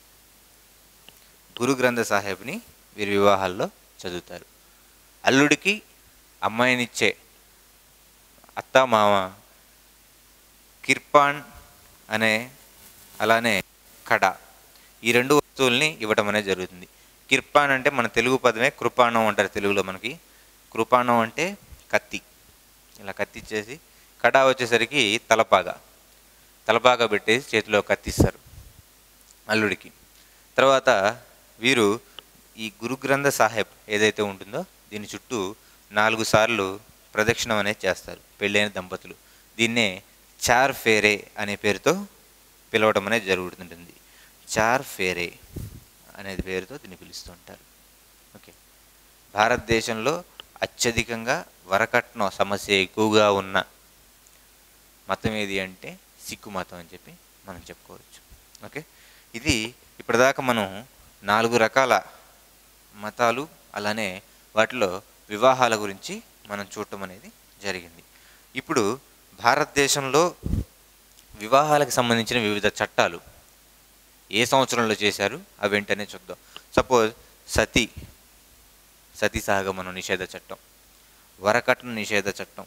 గురు గ్రంథ సాహెబ్ని వీరి వివాహాల్లో చదువుతారు అల్లుడికి అమ్మాయినిచ్చే అత్త మామ కిర్పాన్ అనే అలానే కడ ఈ రెండు వస్తువుల్ని ఇవ్వటం అనేది జరుగుతుంది కిర్పాన్ అంటే మన తెలుగు పదమే కృపాణం అంటారు తెలుగులో మనకి కృపాణం అంటే కత్తి ఇలా కత్తి ఇచ్చేసి కడ వచ్చేసరికి తలపాగా తలపాగా పెట్టేసి చేతిలో కత్తిస్తారు అల్లుడికి తర్వాత వీరు ఈ గురుగ్రంథ సాహెబ్ ఏదైతే ఉంటుందో దీని చుట్టూ నాలుగు సార్లు ప్రదక్షిణం అనేది చేస్తారు పెళ్ళైన దంపతులు దీన్నే చార్ ఫేరే అనే పేరుతో పిలవడం అనేది జరుగుతుంటుంది చార్ ఫేరే అనేది పేరుతో దీన్ని పిలుస్తుంటారు ఓకే భారతదేశంలో అత్యధికంగా వరకట్నం సమస్య ఎక్కువగా ఉన్న మతం ఏది అంటే సిక్కు మతం అని చెప్పి మనం చెప్పుకోవచ్చు ఓకే ఇది ఇప్పటిదాకా మనం నాలుగు రకాల మతాలు అలానే వాటిలో వివాహాల గురించి మనం చూడటం అనేది జరిగింది ఇప్పుడు భారతదేశంలో వివాహాలకు సంబంధించిన వివిధ చట్టాలు ఏ సంవత్సరంలో చేశారు అవి ఏంటనే చూద్దాం సపోజ్ సతీ సతీ సహగమనం నిషేధ చట్టం వరకట్న నిషేధ చట్టం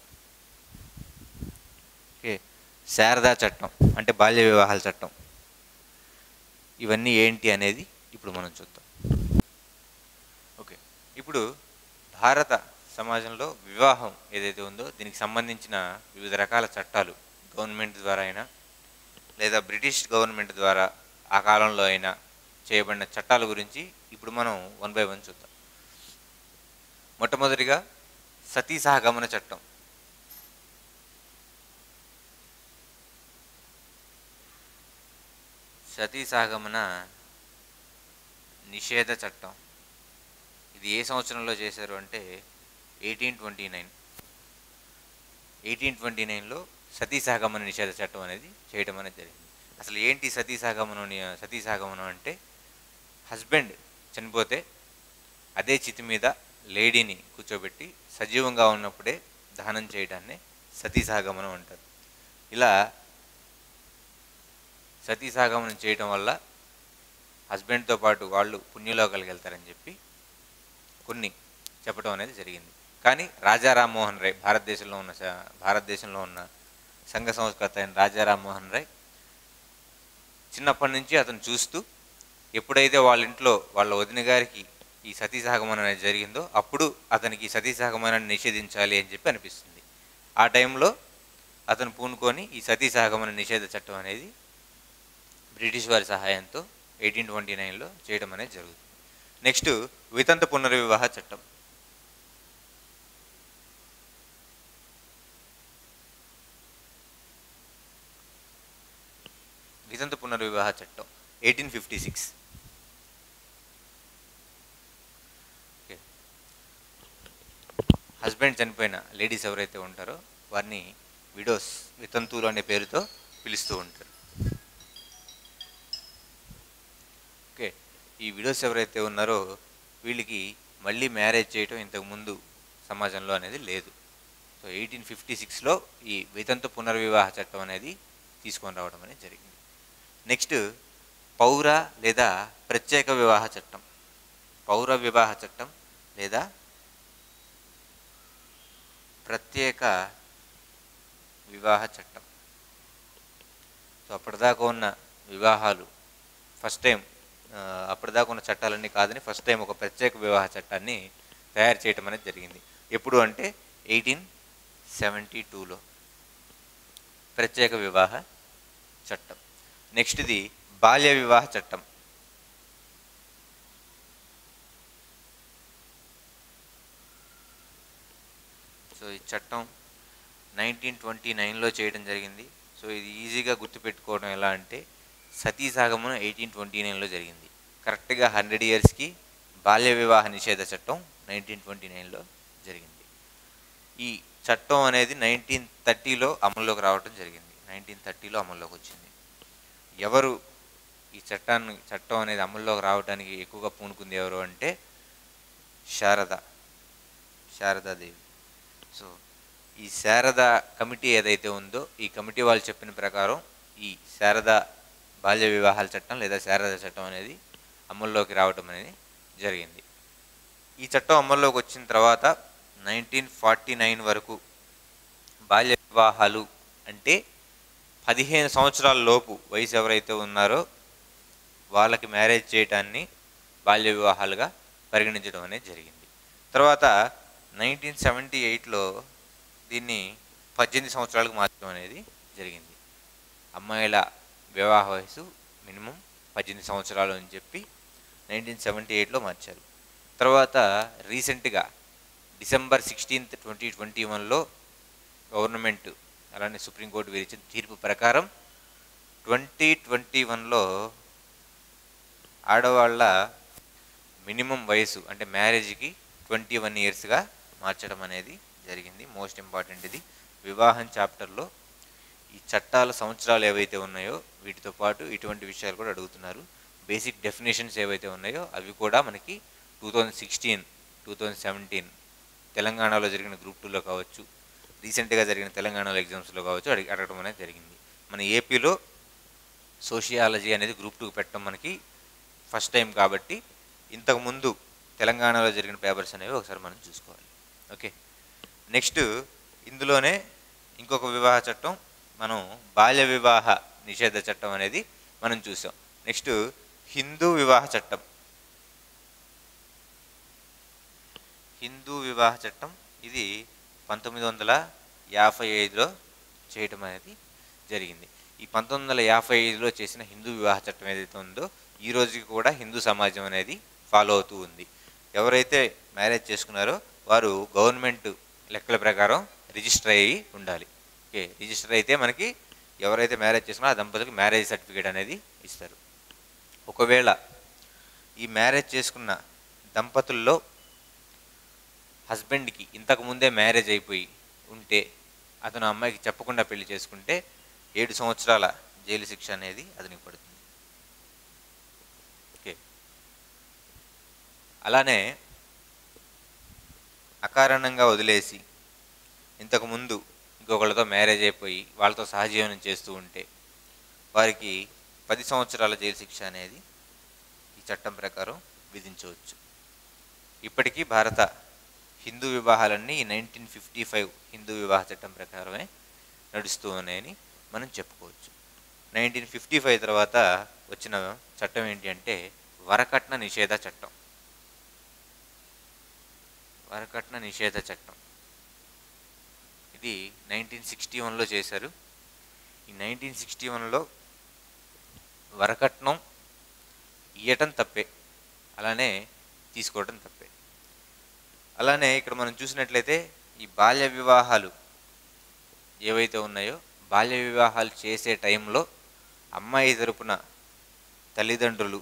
ఓకే శారదా చట్టం అంటే బాల్య వివాహాల చట్టం ఇవన్నీ ఏంటి అనేది ఇప్పుడు మనం చూద్దాం ఓకే ఇప్పుడు భారత సమాజంలో వివాహం ఏదైతే ఉందో దీనికి సంబంధించిన వివిధ రకాల చట్టాలు గవర్నమెంట్ ద్వారా అయినా లేదా బ్రిటిష్ గవర్నమెంట్ ద్వారా ఆ కాలంలో అయినా చేయబడిన చట్టాల గురించి ఇప్పుడు మనం వన్ బై వన్ చూద్దాం మొట్టమొదటిగా సతీ సహగమన చట్టం సతీ సాగమన నిషేధ చట్టం ఇది ఏ సంవత్సరంలో చేశారు అంటే eighteen twenty nine eighteen twenty నైన్లో సతీ సాగమన నిషేధ చట్టం అనేది చేయడం అనేది జరిగింది అసలు ఏంటి సతీ సాగమనం ని- సతీ సాగమనం అంటే హస్బెండ్ చనిపోతే అదే చితి మీద లేడీని కూర్చోబెట్టి సజీవంగా ఉన్నప్పుడే దహనం చేయడాన్ని సతీ సాగమనం అంటారు ఇలా సతీ సాగమనం చేయడం వల్ల హస్బెండ్తో పాటు వాళ్ళు పుణ్యలోకాలకు వెళ్తారని చెప్పి కొన్ని చెప్పడం అనేది జరిగింది కానీ రాజా రామ్మోహన్ రాయ్ భారతదేశంలో ఉన్న స- భారతదేశంలో ఉన్న సంఘ సంస్కర్త అయిన రాజా రామ్మోహన్ రాయ్ చిన్నప్పటి నుంచి అతను చూస్తూ ఎప్పుడైతే వాళ్ళ ఇంట్లో వాళ్ళ వదిన గారికి ఈ సతీ సహగమనం అనేది జరిగిందో అప్పుడు అతనికి ఈ సతీ సహగమనాన్ని నిషేధించాలి అని చెప్పి అనిపిస్తుంది ఆ టైంలో అతను పూనుకొని ఈ సతీ సహగమన నిషేధ చట్టం అనేది బ్రిటిష్ వారి సహాయంతో ఎయిటీన్ ట్వంటీ నైన్లో చేయడం అనేది జరుగుతుంది నెక్స్ట్ వితంత పునర్వివాహ చట్టం వితంత పునర్వివాహ చట్టం ఎయిటీన్ ఫిఫ్టీ సిక్స్ హస్బెండ్ చనిపోయిన లేడీస్ ఎవరైతే ఉంటారో వారిని విడోస్ వితంతువులు అనే పేరుతో పిలుస్తూ ఉంటారు ఓకే ఈ విడోస్ ఎవరైతే ఉన్నారో వీళ్ళకి మళ్ళీ మ్యారేజ్ చేయటం ఇంతకుముందు సమాజంలో అనేది లేదు సో ఎయిటీన్ ఫిఫ్టీ సిక్స్లో ఈ వితంతు పునర్వివాహ చట్టం అనేది తీసుకొని రావడం అనేది జరిగింది నెక్స్ట్ పౌర లేదా ప్రత్యేక వివాహ చట్టం పౌర వివాహ చట్టం లేదా ప్రత్యేక వివాహ చట్టం సో అప్పటిదాకా ఉన్న వివాహాలు ఫస్ట్ టైం ఆ, అప్పటిదాకా ఉన్న చట్టాలన్నీ కాదని ఫస్ట్ టైం ఒక ప్రత్యేక వివాహ చట్టాన్ని తయారు చేయటం అనేది జరిగింది ఎప్పుడు అంటే ఎయిటీన్ సెవెంటీ టూలో ప్రత్యేక వివాహ చట్టం నెక్స్ట్ది బాల్య వివాహ చట్టం సో ఈ చట్టం నైన్టీన్ ట్వంటీ నైన్లో చేయడం జరిగింది సో ఇది ఈజీగా గుర్తుపెట్టుకోవడం ఎలా అంటే సతీ సాగమన ఎయిటీన్ ట్వంటీ నైన్లో జరిగింది కరెక్ట్గా హండ్రెడ్ ఇయర్స్కి బాల్య వివాహ నిషేధ చట్టం నైన్టీన్ ట్వంటీ నైన్లో జరిగింది ఈ చట్టం అనేది నైన్టీన్ థర్టీలో అమల్లోకి రావడం జరిగింది నైన్టీన్ థర్టీలో అమల్లోకి వచ్చింది ఎవరు ఈ చట్టాన్ని చట్టం అనేది అమల్లోకి రావడానికి ఎక్కువగా పూనుకుంది ఎవరు అంటే శారద శారదాదేవి సో ఈ శారద కమిటీ ఏదైతే ఉందో ఈ కమిటీ వాళ్ళు చెప్పిన ప్రకారం ఈ శారద బాల్య వివాహాల చట్టం లేదా శారద చట్టం అనేది అమల్లోకి రావటం అనేది జరిగింది ఈ చట్టం అమల్లోకి వచ్చిన తర్వాత నైన్టీన్ ఫార్టీ నైన్ వరకు బాల్య వివాహాలు అంటే పదిహేను సంవత్సరాల లోపు వయసు ఎవరైతే ఉన్నారో వాళ్ళకి మ్యారేజ్ చేయటాన్ని బాల్య వివాహాలుగా పరిగణించడం అనేది జరిగింది తర్వాత నైన్టీన్ సెవెంటీ ఎయిట్లో దీన్ని పద్దెనిమిది సంవత్సరాలకు మార్చడం అనేది జరిగింది అమ్మాయిల వివాహ వయసు మినిమం పద్దెనిమిది సంవత్సరాలు అని చెప్పి నైన్టీన్ సెవెంటీ ఎయిట్లో మార్చారు తర్వాత రీసెంట్గా డిసెంబర్ సిక్స్టీన్త్ ట్వంటీ ట్వంటీ వన్లో గవర్నమెంట్ అలానే సుప్రీంకోర్టు విధించిన తీర్పు ప్రకారం ట్వంటీ ట్వంటీ వన్లో ఆడవాళ్ళ మినిమం వయసు అంటే మ్యారేజ్కి ట్వంటీ వన్ ఇయర్స్గా మార్చడం అనేది జరిగింది మోస్ట్ ఇంపార్టెంట్ ఇది వివాహం చాప్టర్లో ఈ చట్టాల సంవత్సరాలు ఏవైతే ఉన్నాయో వీటితో పాటు ఇటువంటి విషయాలు కూడా అడుగుతున్నారు బేసిక్ డెఫినేషన్స్ ఏవైతే ఉన్నాయో అవి కూడా మనకి two thousand sixteen two thousand seventeen తెలంగాణలో జరిగిన గ్రూప్ టూలో కావచ్చు రీసెంట్గా జరిగిన తెలంగాణలో ఎగ్జామ్స్లో కావచ్చు అడిగి అడగడం అనేది జరిగింది మన ఏపీలో సోషియాలజీ అనేది గ్రూప్ టూ పెట్టడం మనకి ఫస్ట్ టైం కాబట్టి ఇంతకుముందు తెలంగాణలో జరిగిన పేపర్స్ అనేవి ఒకసారి మనం చూసుకోవాలి ఓకే నెక్స్ట్ ఇందులోనే ఇంకొక వివాహ చట్టం మనం బాల్య వివాహ నిషేధ చట్టం అనేది మనం చూసాం నెక్స్ట్ హిందూ వివాహ చట్టం హిందూ వివాహ చట్టం ఇది పంతొమ్మిది వందల యాభై ఐదులో చేయటం అనేది జరిగింది ఈ పంతొమ్మిది వందల యాభై ఐదులో చేసిన హిందూ వివాహ చట్టం ఏదైతే ఉందో ఈ రోజుకి కూడా హిందూ సమాజం అనేది ఫాలో అవుతూ ఉంది ఎవరైతే మ్యారేజ్ చేసుకున్నారో వారు గవర్నమెంట్ లెక్కల ప్రకారం రిజిస్టర్ అయ్యి ఉండాలి ఓకే రిజిస్టర్ అయితే మనకి ఎవరైతే మ్యారేజ్ చేసుకున్నారో ఆ దంపతులకు మ్యారేజ్ సర్టిఫికేట్ అనేది ఇస్తారు ఒకవేళ ఈ మ్యారేజ్ చేసుకున్న దంపతుల్లో హస్బెండ్కి ఇంతకు ముందే మ్యారేజ్ అయిపోయి ఉంటే అతను అమ్మాయికి చెప్పకుండా పెళ్లి చేసుకుంటే ఏడు సంవత్సరాల జైలు శిక్ష అనేది అతనికి పడుతుంది ఓకే అలానే అకారణంగా వదిలేసి ఇంతకుముందు ఇంకొకళ్ళతో మ్యారేజ్ అయిపోయి వాళ్ళతో సహజీవనం చేస్తూ ఉంటే వారికి పది సంవత్సరాల జైలు శిక్ష అనేది ఈ చట్టం ప్రకారం విధించవచ్చు ఇప్పటికీ భారత హిందూ వివాహాలన్నీ నైన్టీన్ ఫిఫ్టీ ఫైవ్ హిందూ వివాహ చట్టం ప్రకారమే నడుస్తూ ఉన్నాయని మనం చెప్పుకోవచ్చు నైన్టీన్ ఫిఫ్టీ ఫైవ్ తర్వాత వచ్చిన చట్టం ఏంటి అంటే వరకట్న నిషేధ చట్టం వరకట్న నిషేధ చట్టం ఇది నైన్టీన్ సిక్స్టీ వన్లో చేశారు ఈ నైన్టీన్ సిక్స్టీ వన్లో వరకట్నం ఇయ్యటం తప్పే అలానే తీసుకోవడం తప్పే అలానే ఇక్కడ మనం చూసినట్లయితే ఈ బాల్య వివాహాలు ఏవైతే ఉన్నాయో బాల్య వివాహాలు చేసే టైంలో అమ్మాయి తరపున తల్లిదండ్రులు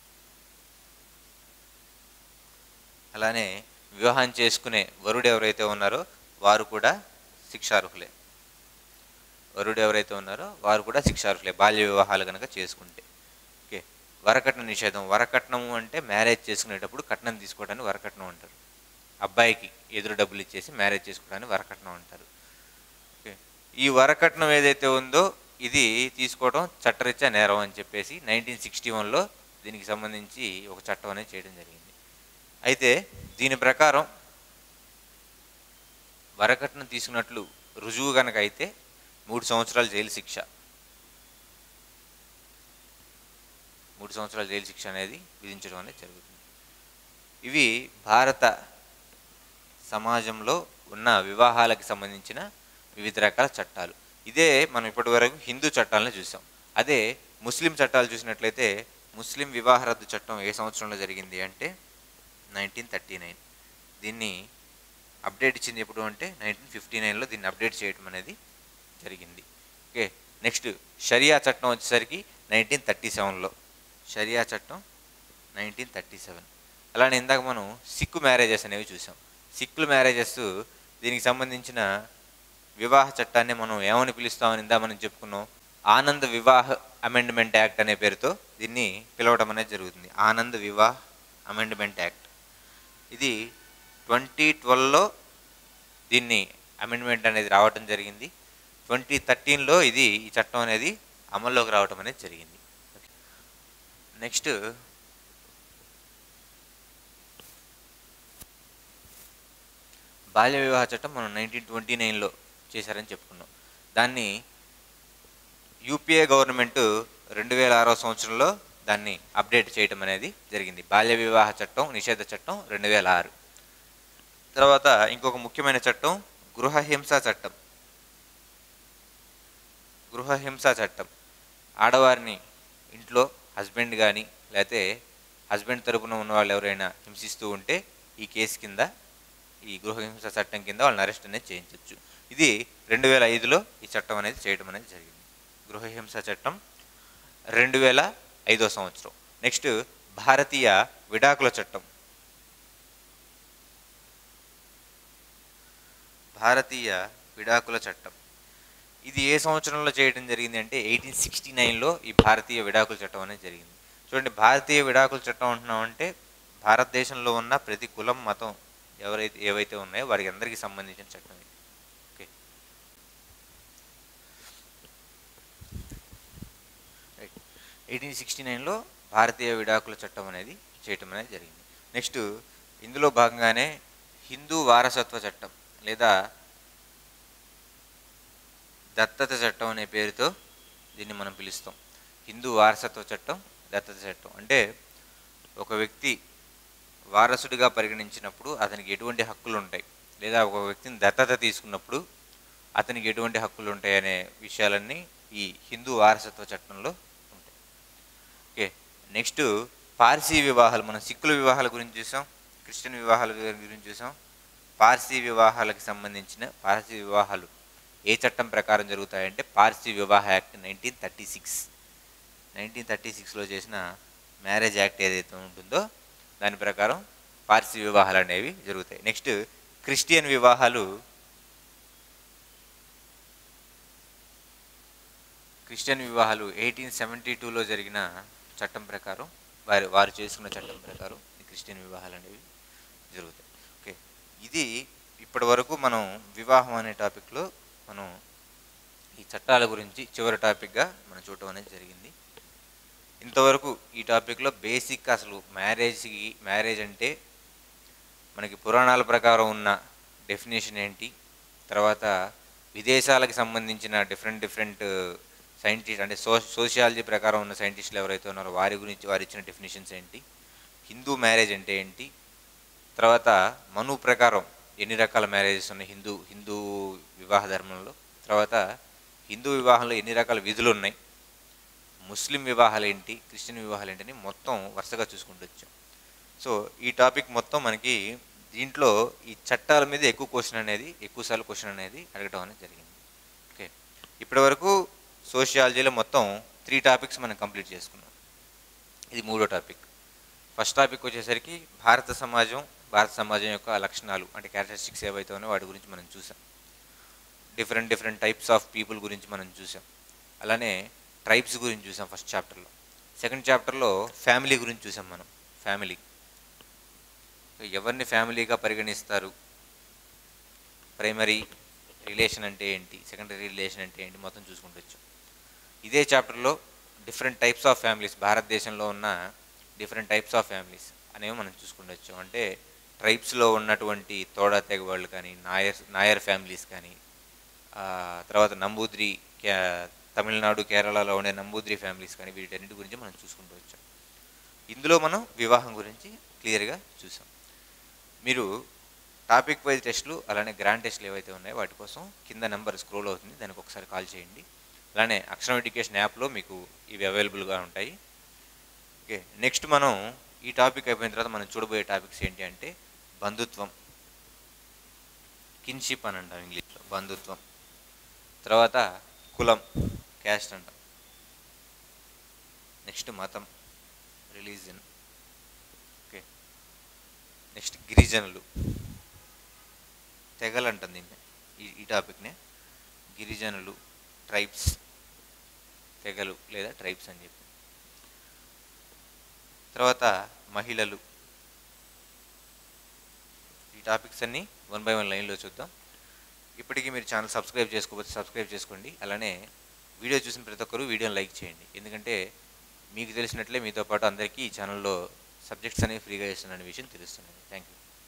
అలానే వివాహం చేసుకునే వరుడు ఎవరైతే ఉన్నారో వారు కూడా శిక్షార్హులే వరుడు ఎవరైతే ఉన్నారో వారు కూడా శిక్షార్హులే బాల్య వివాహాలు కనుక చేసుకుంటే ఓకే వరకట్న నిషేధం వరకట్నము అంటే మ్యారేజ్ చేసుకునేటప్పుడు కట్నం తీసుకోవడానికి వరకట్నం అంటారు అబ్బాయికి ఎదురు డబ్బులు ఇచ్చేసి మ్యారేజ్ చేసుకోవడానికి వరకట్నం అంటారు ఓకే ఈ వరకట్నం ఏదైతే ఉందో ఇది తీసుకోవడం చట్టరీత్యా నేరం అని చెప్పేసి నైన్టీన్ సిక్స్టీ వన్లో దీనికి సంబంధించి ఒక చట్టం అనేది చేయడం జరిగింది అయితే దీని ప్రకారం వరకట్నం తీసుకున్నట్లు రుజువు కనుక అయితే మూడు సంవత్సరాల జైలు శిక్ష మూడు సంవత్సరాల జైలు శిక్ష అనేది విధించడం అనేది జరుగుతుంది ఇవి భారత సమాజంలో ఉన్న వివాహాలకు సంబంధించిన వివిధ రకాల చట్టాలు ఇదే మనం ఇప్పటివరకు హిందూ చట్టాలను చూసాం అదే ముస్లిం చట్టాలు చూసినట్లయితే ముస్లిం వివాహ రద్దు చట్టం ఏ సంవత్సరంలో జరిగింది అంటే నైన్టీన్ థర్టీ నైన్ దీన్ని అప్డేట్ ఇచ్చింది ఎప్పుడు అంటే నైన్టీన్ ఫిఫ్టీ నైన్లో దీన్ని అప్డేట్ చేయడం అనేది జరిగింది ఓకే నెక్స్ట్ షరియా చట్టం వచ్చేసరికి నైన్టీన్ థర్టీ సెవెన్లో షరియా చట్టం నైన్టీన్ థర్టీ సెవెన్ అలానే ఇందాక మనం సిక్కు మ్యారేజెస్ అనేవి చూసాం సిక్కుల మ్యారేజెస్ దీనికి సంబంధించిన వివాహ చట్టాన్ని మనం ఏమని పిలుస్తామని ఇందా మనం చెప్పుకున్నాం ఆనంద్ వివాహ అమెండ్మెంట్ యాక్ట్ అనే పేరుతో దీన్ని పిలవడం అనేది జరుగుతుంది ఆనంద్ వివాహ్ అమెండ్మెంట్ యాక్ట్ ఇది ట్వంటీ ట్వెల్వ్లో దీన్ని అమెండ్మెంట్ అనేది రావడం జరిగింది ట్వంటీ థర్టీన్లో ఇది ఈ చట్టం అనేది అమల్లోకి రావడం అనేది జరిగింది నెక్స్ట్ బాల్య వివాహ చట్టం మనం నైన్టీన్ ట్వంటీ నైన్లో చేశారని చెప్పుకున్నాం దాన్ని యూపీఏ గవర్నమెంట్ రెండు వేల ఆరో సంవత్సరంలో దాన్ని అప్డేట్ చేయడం అనేది జరిగింది బాల్య వివాహ చట్టం నిషేధ చట్టం రెండు వేల ఆరు తర్వాత ఇంకొక ముఖ్యమైన చట్టం గృహహింస చట్టం గృహహింస చట్టం ఆడవారిని ఇంట్లో హస్బెండ్ కానీ లేకపోతే హస్బెండ్ తరపున ఉన్న వాళ్ళు ఎవరైనా హింసిస్తూ ఉంటే ఈ కేసు కింద ఈ గృహహింస చట్టం కింద వాళ్ళని అరెస్ట్ అనేది చేయించవచ్చు ఇది రెండు వేల ఐదులో ఈ చట్టం అనేది చేయడం అనేది జరిగింది గృహహింస చట్టం రెండు వేల ఐదో సంవత్సరం నెక్స్ట్ భారతీయ విడాకుల చట్టం భారతీయ విడాకుల చట్టం ఇది ఏ సంవత్సరంలో చేయడం జరిగింది అంటే ఎయిటీన్ సిక్స్టీ నైన్లో ఈ భారతీయ విడాకుల చట్టం అనేది జరిగింది చూడండి భారతీయ విడాకుల చట్టం అంటున్నామంటే భారతదేశంలో ఉన్న ప్రతి కులం మతం ఎవరైతే ఏవైతే ఉన్నాయో వారికి అందరికీ సంబంధించిన చట్టం ఇది ఓకే ఎయిటీన్ సిక్స్టీ నైన్లో భారతీయ విడాకుల చట్టం అనేది చేయటం అనేది జరిగింది నెక్స్ట్ ఇందులో భాగంగానే హిందూ వారసత్వ చట్టం లేదా దత్తత చట్టం అనే పేరుతో దీన్ని మనం పిలుస్తాం హిందూ వారసత్వ చట్టం దత్తత చట్టం అంటే ఒక వ్యక్తి వారసుడిగా పరిగణించినప్పుడు అతనికి ఎటువంటి హక్కులు ఉంటాయి లేదా ఒక వ్యక్తిని దత్తత తీసుకున్నప్పుడు అతనికి ఎటువంటి హక్కులు ఉంటాయి అనే విషయాలన్నీ ఈ హిందూ వారసత్వ చట్టంలో ఉంటాయి ఓకే నెక్స్ట్ పార్సీ వివాహాలు మనం సిక్కుల వివాహాల గురించి చూసాం క్రిస్టియన్ వివాహాల గురించి చూసాం పార్సీ వివాహాలకు సంబంధించిన పార్సీ వివాహాలు ఏ చట్టం ప్రకారం జరుగుతాయంటే పార్సీ వివాహ act nineteen thirty six nineteen thirty సిక్స్లో చేసిన మ్యారేజ్ యాక్ట్ ఏదైతే ఉంటుందో దాని ప్రకారం పార్సీ వివాహాలు అనేవి జరుగుతాయి నెక్స్ట్ క్రిస్టియన్ వివాహాలు క్రిస్టియన్ వివాహాలు ఎయిటీన్ సెవెంటీ టూలో జరిగిన చట్టం ప్రకారం వారి వారు చేసుకున్న చట్టం ప్రకారం ఈ క్రిస్టియన్ వివాహాలు అనేవి జరుగుతాయి ఓకే ఇది ఇప్పటి వరకు మనం వివాహం అనే టాపిక్లో మనం ఈ చట్టాల గురించి చివరి టాపిక్గా మనం చూడటం అనేది జరిగింది ఇంతవరకు ఈ టాపిక్లో బేసిక్ అసలు మ్యారేజ్కి మ్యారేజ్ అంటే మనకి పురాణాల ప్రకారం ఉన్న డెఫినేషన్ ఏంటి తర్వాత విదేశాలకు సంబంధించిన డిఫరెంట్ డిఫరెంట్ సైంటిస్ట్ అంటే సో సోషియాలజీ ప్రకారం ఉన్న సైంటిస్టులు ఎవరైతే ఉన్నారో వారి గురించి వారు ఇచ్చిన డెఫినేషన్స్ ఏంటి హిందూ మ్యారేజ్ అంటే ఏంటి తర్వాత మను ప్రకారం ఎన్ని రకాల మ్యారేజెస్ ఉన్నాయి హిందూ హిందూ వివాహ ధర్మంలో తర్వాత హిందూ వివాహంలో ఎన్ని రకాల విధులు ఉన్నాయి ముస్లిం వివాహాలు ఏంటి క్రిస్టియన్ వివాహాలు ఏంటి అని మొత్తం వరుసగా చూసుకుంటూ వచ్చాం సో ఈ టాపిక్ మొత్తం మనకి దీంట్లో ఈ చట్టాల మీద ఎక్కువ క్వశ్చన్ అనేది ఎక్కువసార్లు క్వశ్చన్ అనేది అడగడం అనేది జరిగింది ఓకే ఇప్పటివరకు సోషియాలజీలో మొత్తం త్రీ టాపిక్స్ మనం కంప్లీట్ చేసుకున్నాం ఇది మూడో టాపిక్ ఫస్ట్ టాపిక్ వచ్చేసరికి భారత సమాజం భారత సమాజం యొక్క లక్షణాలు అంటే క్యారెక్టరిస్టిక్స్ ఏవైతే ఉన్నాయో వాటి గురించి మనం చూసాం different different types of people గురించి మనం చూసాం అలానే ట్రైబ్స్ గురించి చూసాం ఫస్ట్ చాప్టర్లో సెకండ్ చాప్టర్లో ఫ్యామిలీ గురించి చూసాం మనం ఫ్యామిలీ ఎవరిని ఫ్యామిలీగా పరిగణిస్తారు ప్రైమరీ రిలేషన్ అంటే ఏంటి సెకండరీ రిలేషన్ అంటే ఏంటి మొత్తం చూసుకుంటూ వచ్చాం ఇదే చాప్టర్లో డిఫరెంట్ టైప్స్ ఆఫ్ ఫ్యామిలీస్ భారతదేశంలో ఉన్న డిఫరెంట్ టైప్స్ ఆఫ్ ఫ్యామిలీస్ అనేవి మనం చూసుకుంటూ వచ్చాం అంటే ట్రైబ్స్లో ఉన్నటువంటి తోడా తెగ వాళ్ళు కానీ నాయర్ నాయర్ ఫ్యామిలీస్ కానీ ఆ, తర్వాత నంబూద్రి కే- తమిళనాడు కేరళలో ఉండే నంబూద్రి ఫ్యామిలీస్ కానీ వీటన్నిటి గురించి మనం చూసుకుంటూ వచ్చాం ఇందులో మనం వివాహం గురించి క్లియర్గా చూసాం మీరు టాపిక్ వైజ్ టెస్టులు అలానే గ్రాండ్ టెస్టులు ఏవైతే ఉన్నాయో వాటి కోసం కింద నెంబర్ స్క్రోల్ అవుతుంది దానికి ఒకసారి కాల్ చేయండి అలానే అక్షరం ఎడ్యుకేషన్ యాప్లో మీకు ఇవి అవైలబుల్గా ఉంటాయి ఓకే నెక్స్ట్ మనం ఈ టాపిక్ అయిపోయిన తర్వాత మనం చూడబోయే టాపిక్స్ ఏంటి అంటే బంధుత్వం కిన్షిప్ అని అంటాం ఇంగ్లీష్లో బంధుత్వం తర్వాత కులం క్యాస్ట్ అంటాం నెక్స్ట్ మతం రిలీజన్ ఓకే నెక్స్ట్ గిరిజనులు తెగలు అంటుంది దీన్ని ఈ ఈ టాపిక్నే గిరిజనులు ట్రైబ్స్ తెగలు లేదా ట్రైబ్స్ అని చెప్పి తర్వాత మహిళలు ఈ టాపిక్స్ అన్నీ వన్ బై వన్ లైన్లో చూద్దాం ఇప్పటికీ మీరు ఛానల్ సబ్స్క్రైబ్ చేసుకోకపోతే సబ్స్క్రైబ్ చేసుకోండి అలానే వీడియో చూసిన ప్రతి ఒక్కరూ వీడియోని లైక్ చేయండి ఎందుకంటే మీకు తెలిసినట్లే మీతో పాటు అందరికీ ఈ ఛానల్లో సబ్జెక్ట్స్ అనేవి ఫ్రీగా ఇస్తున్న విషయం తెలుస్తుంది థ్యాంక్ యూ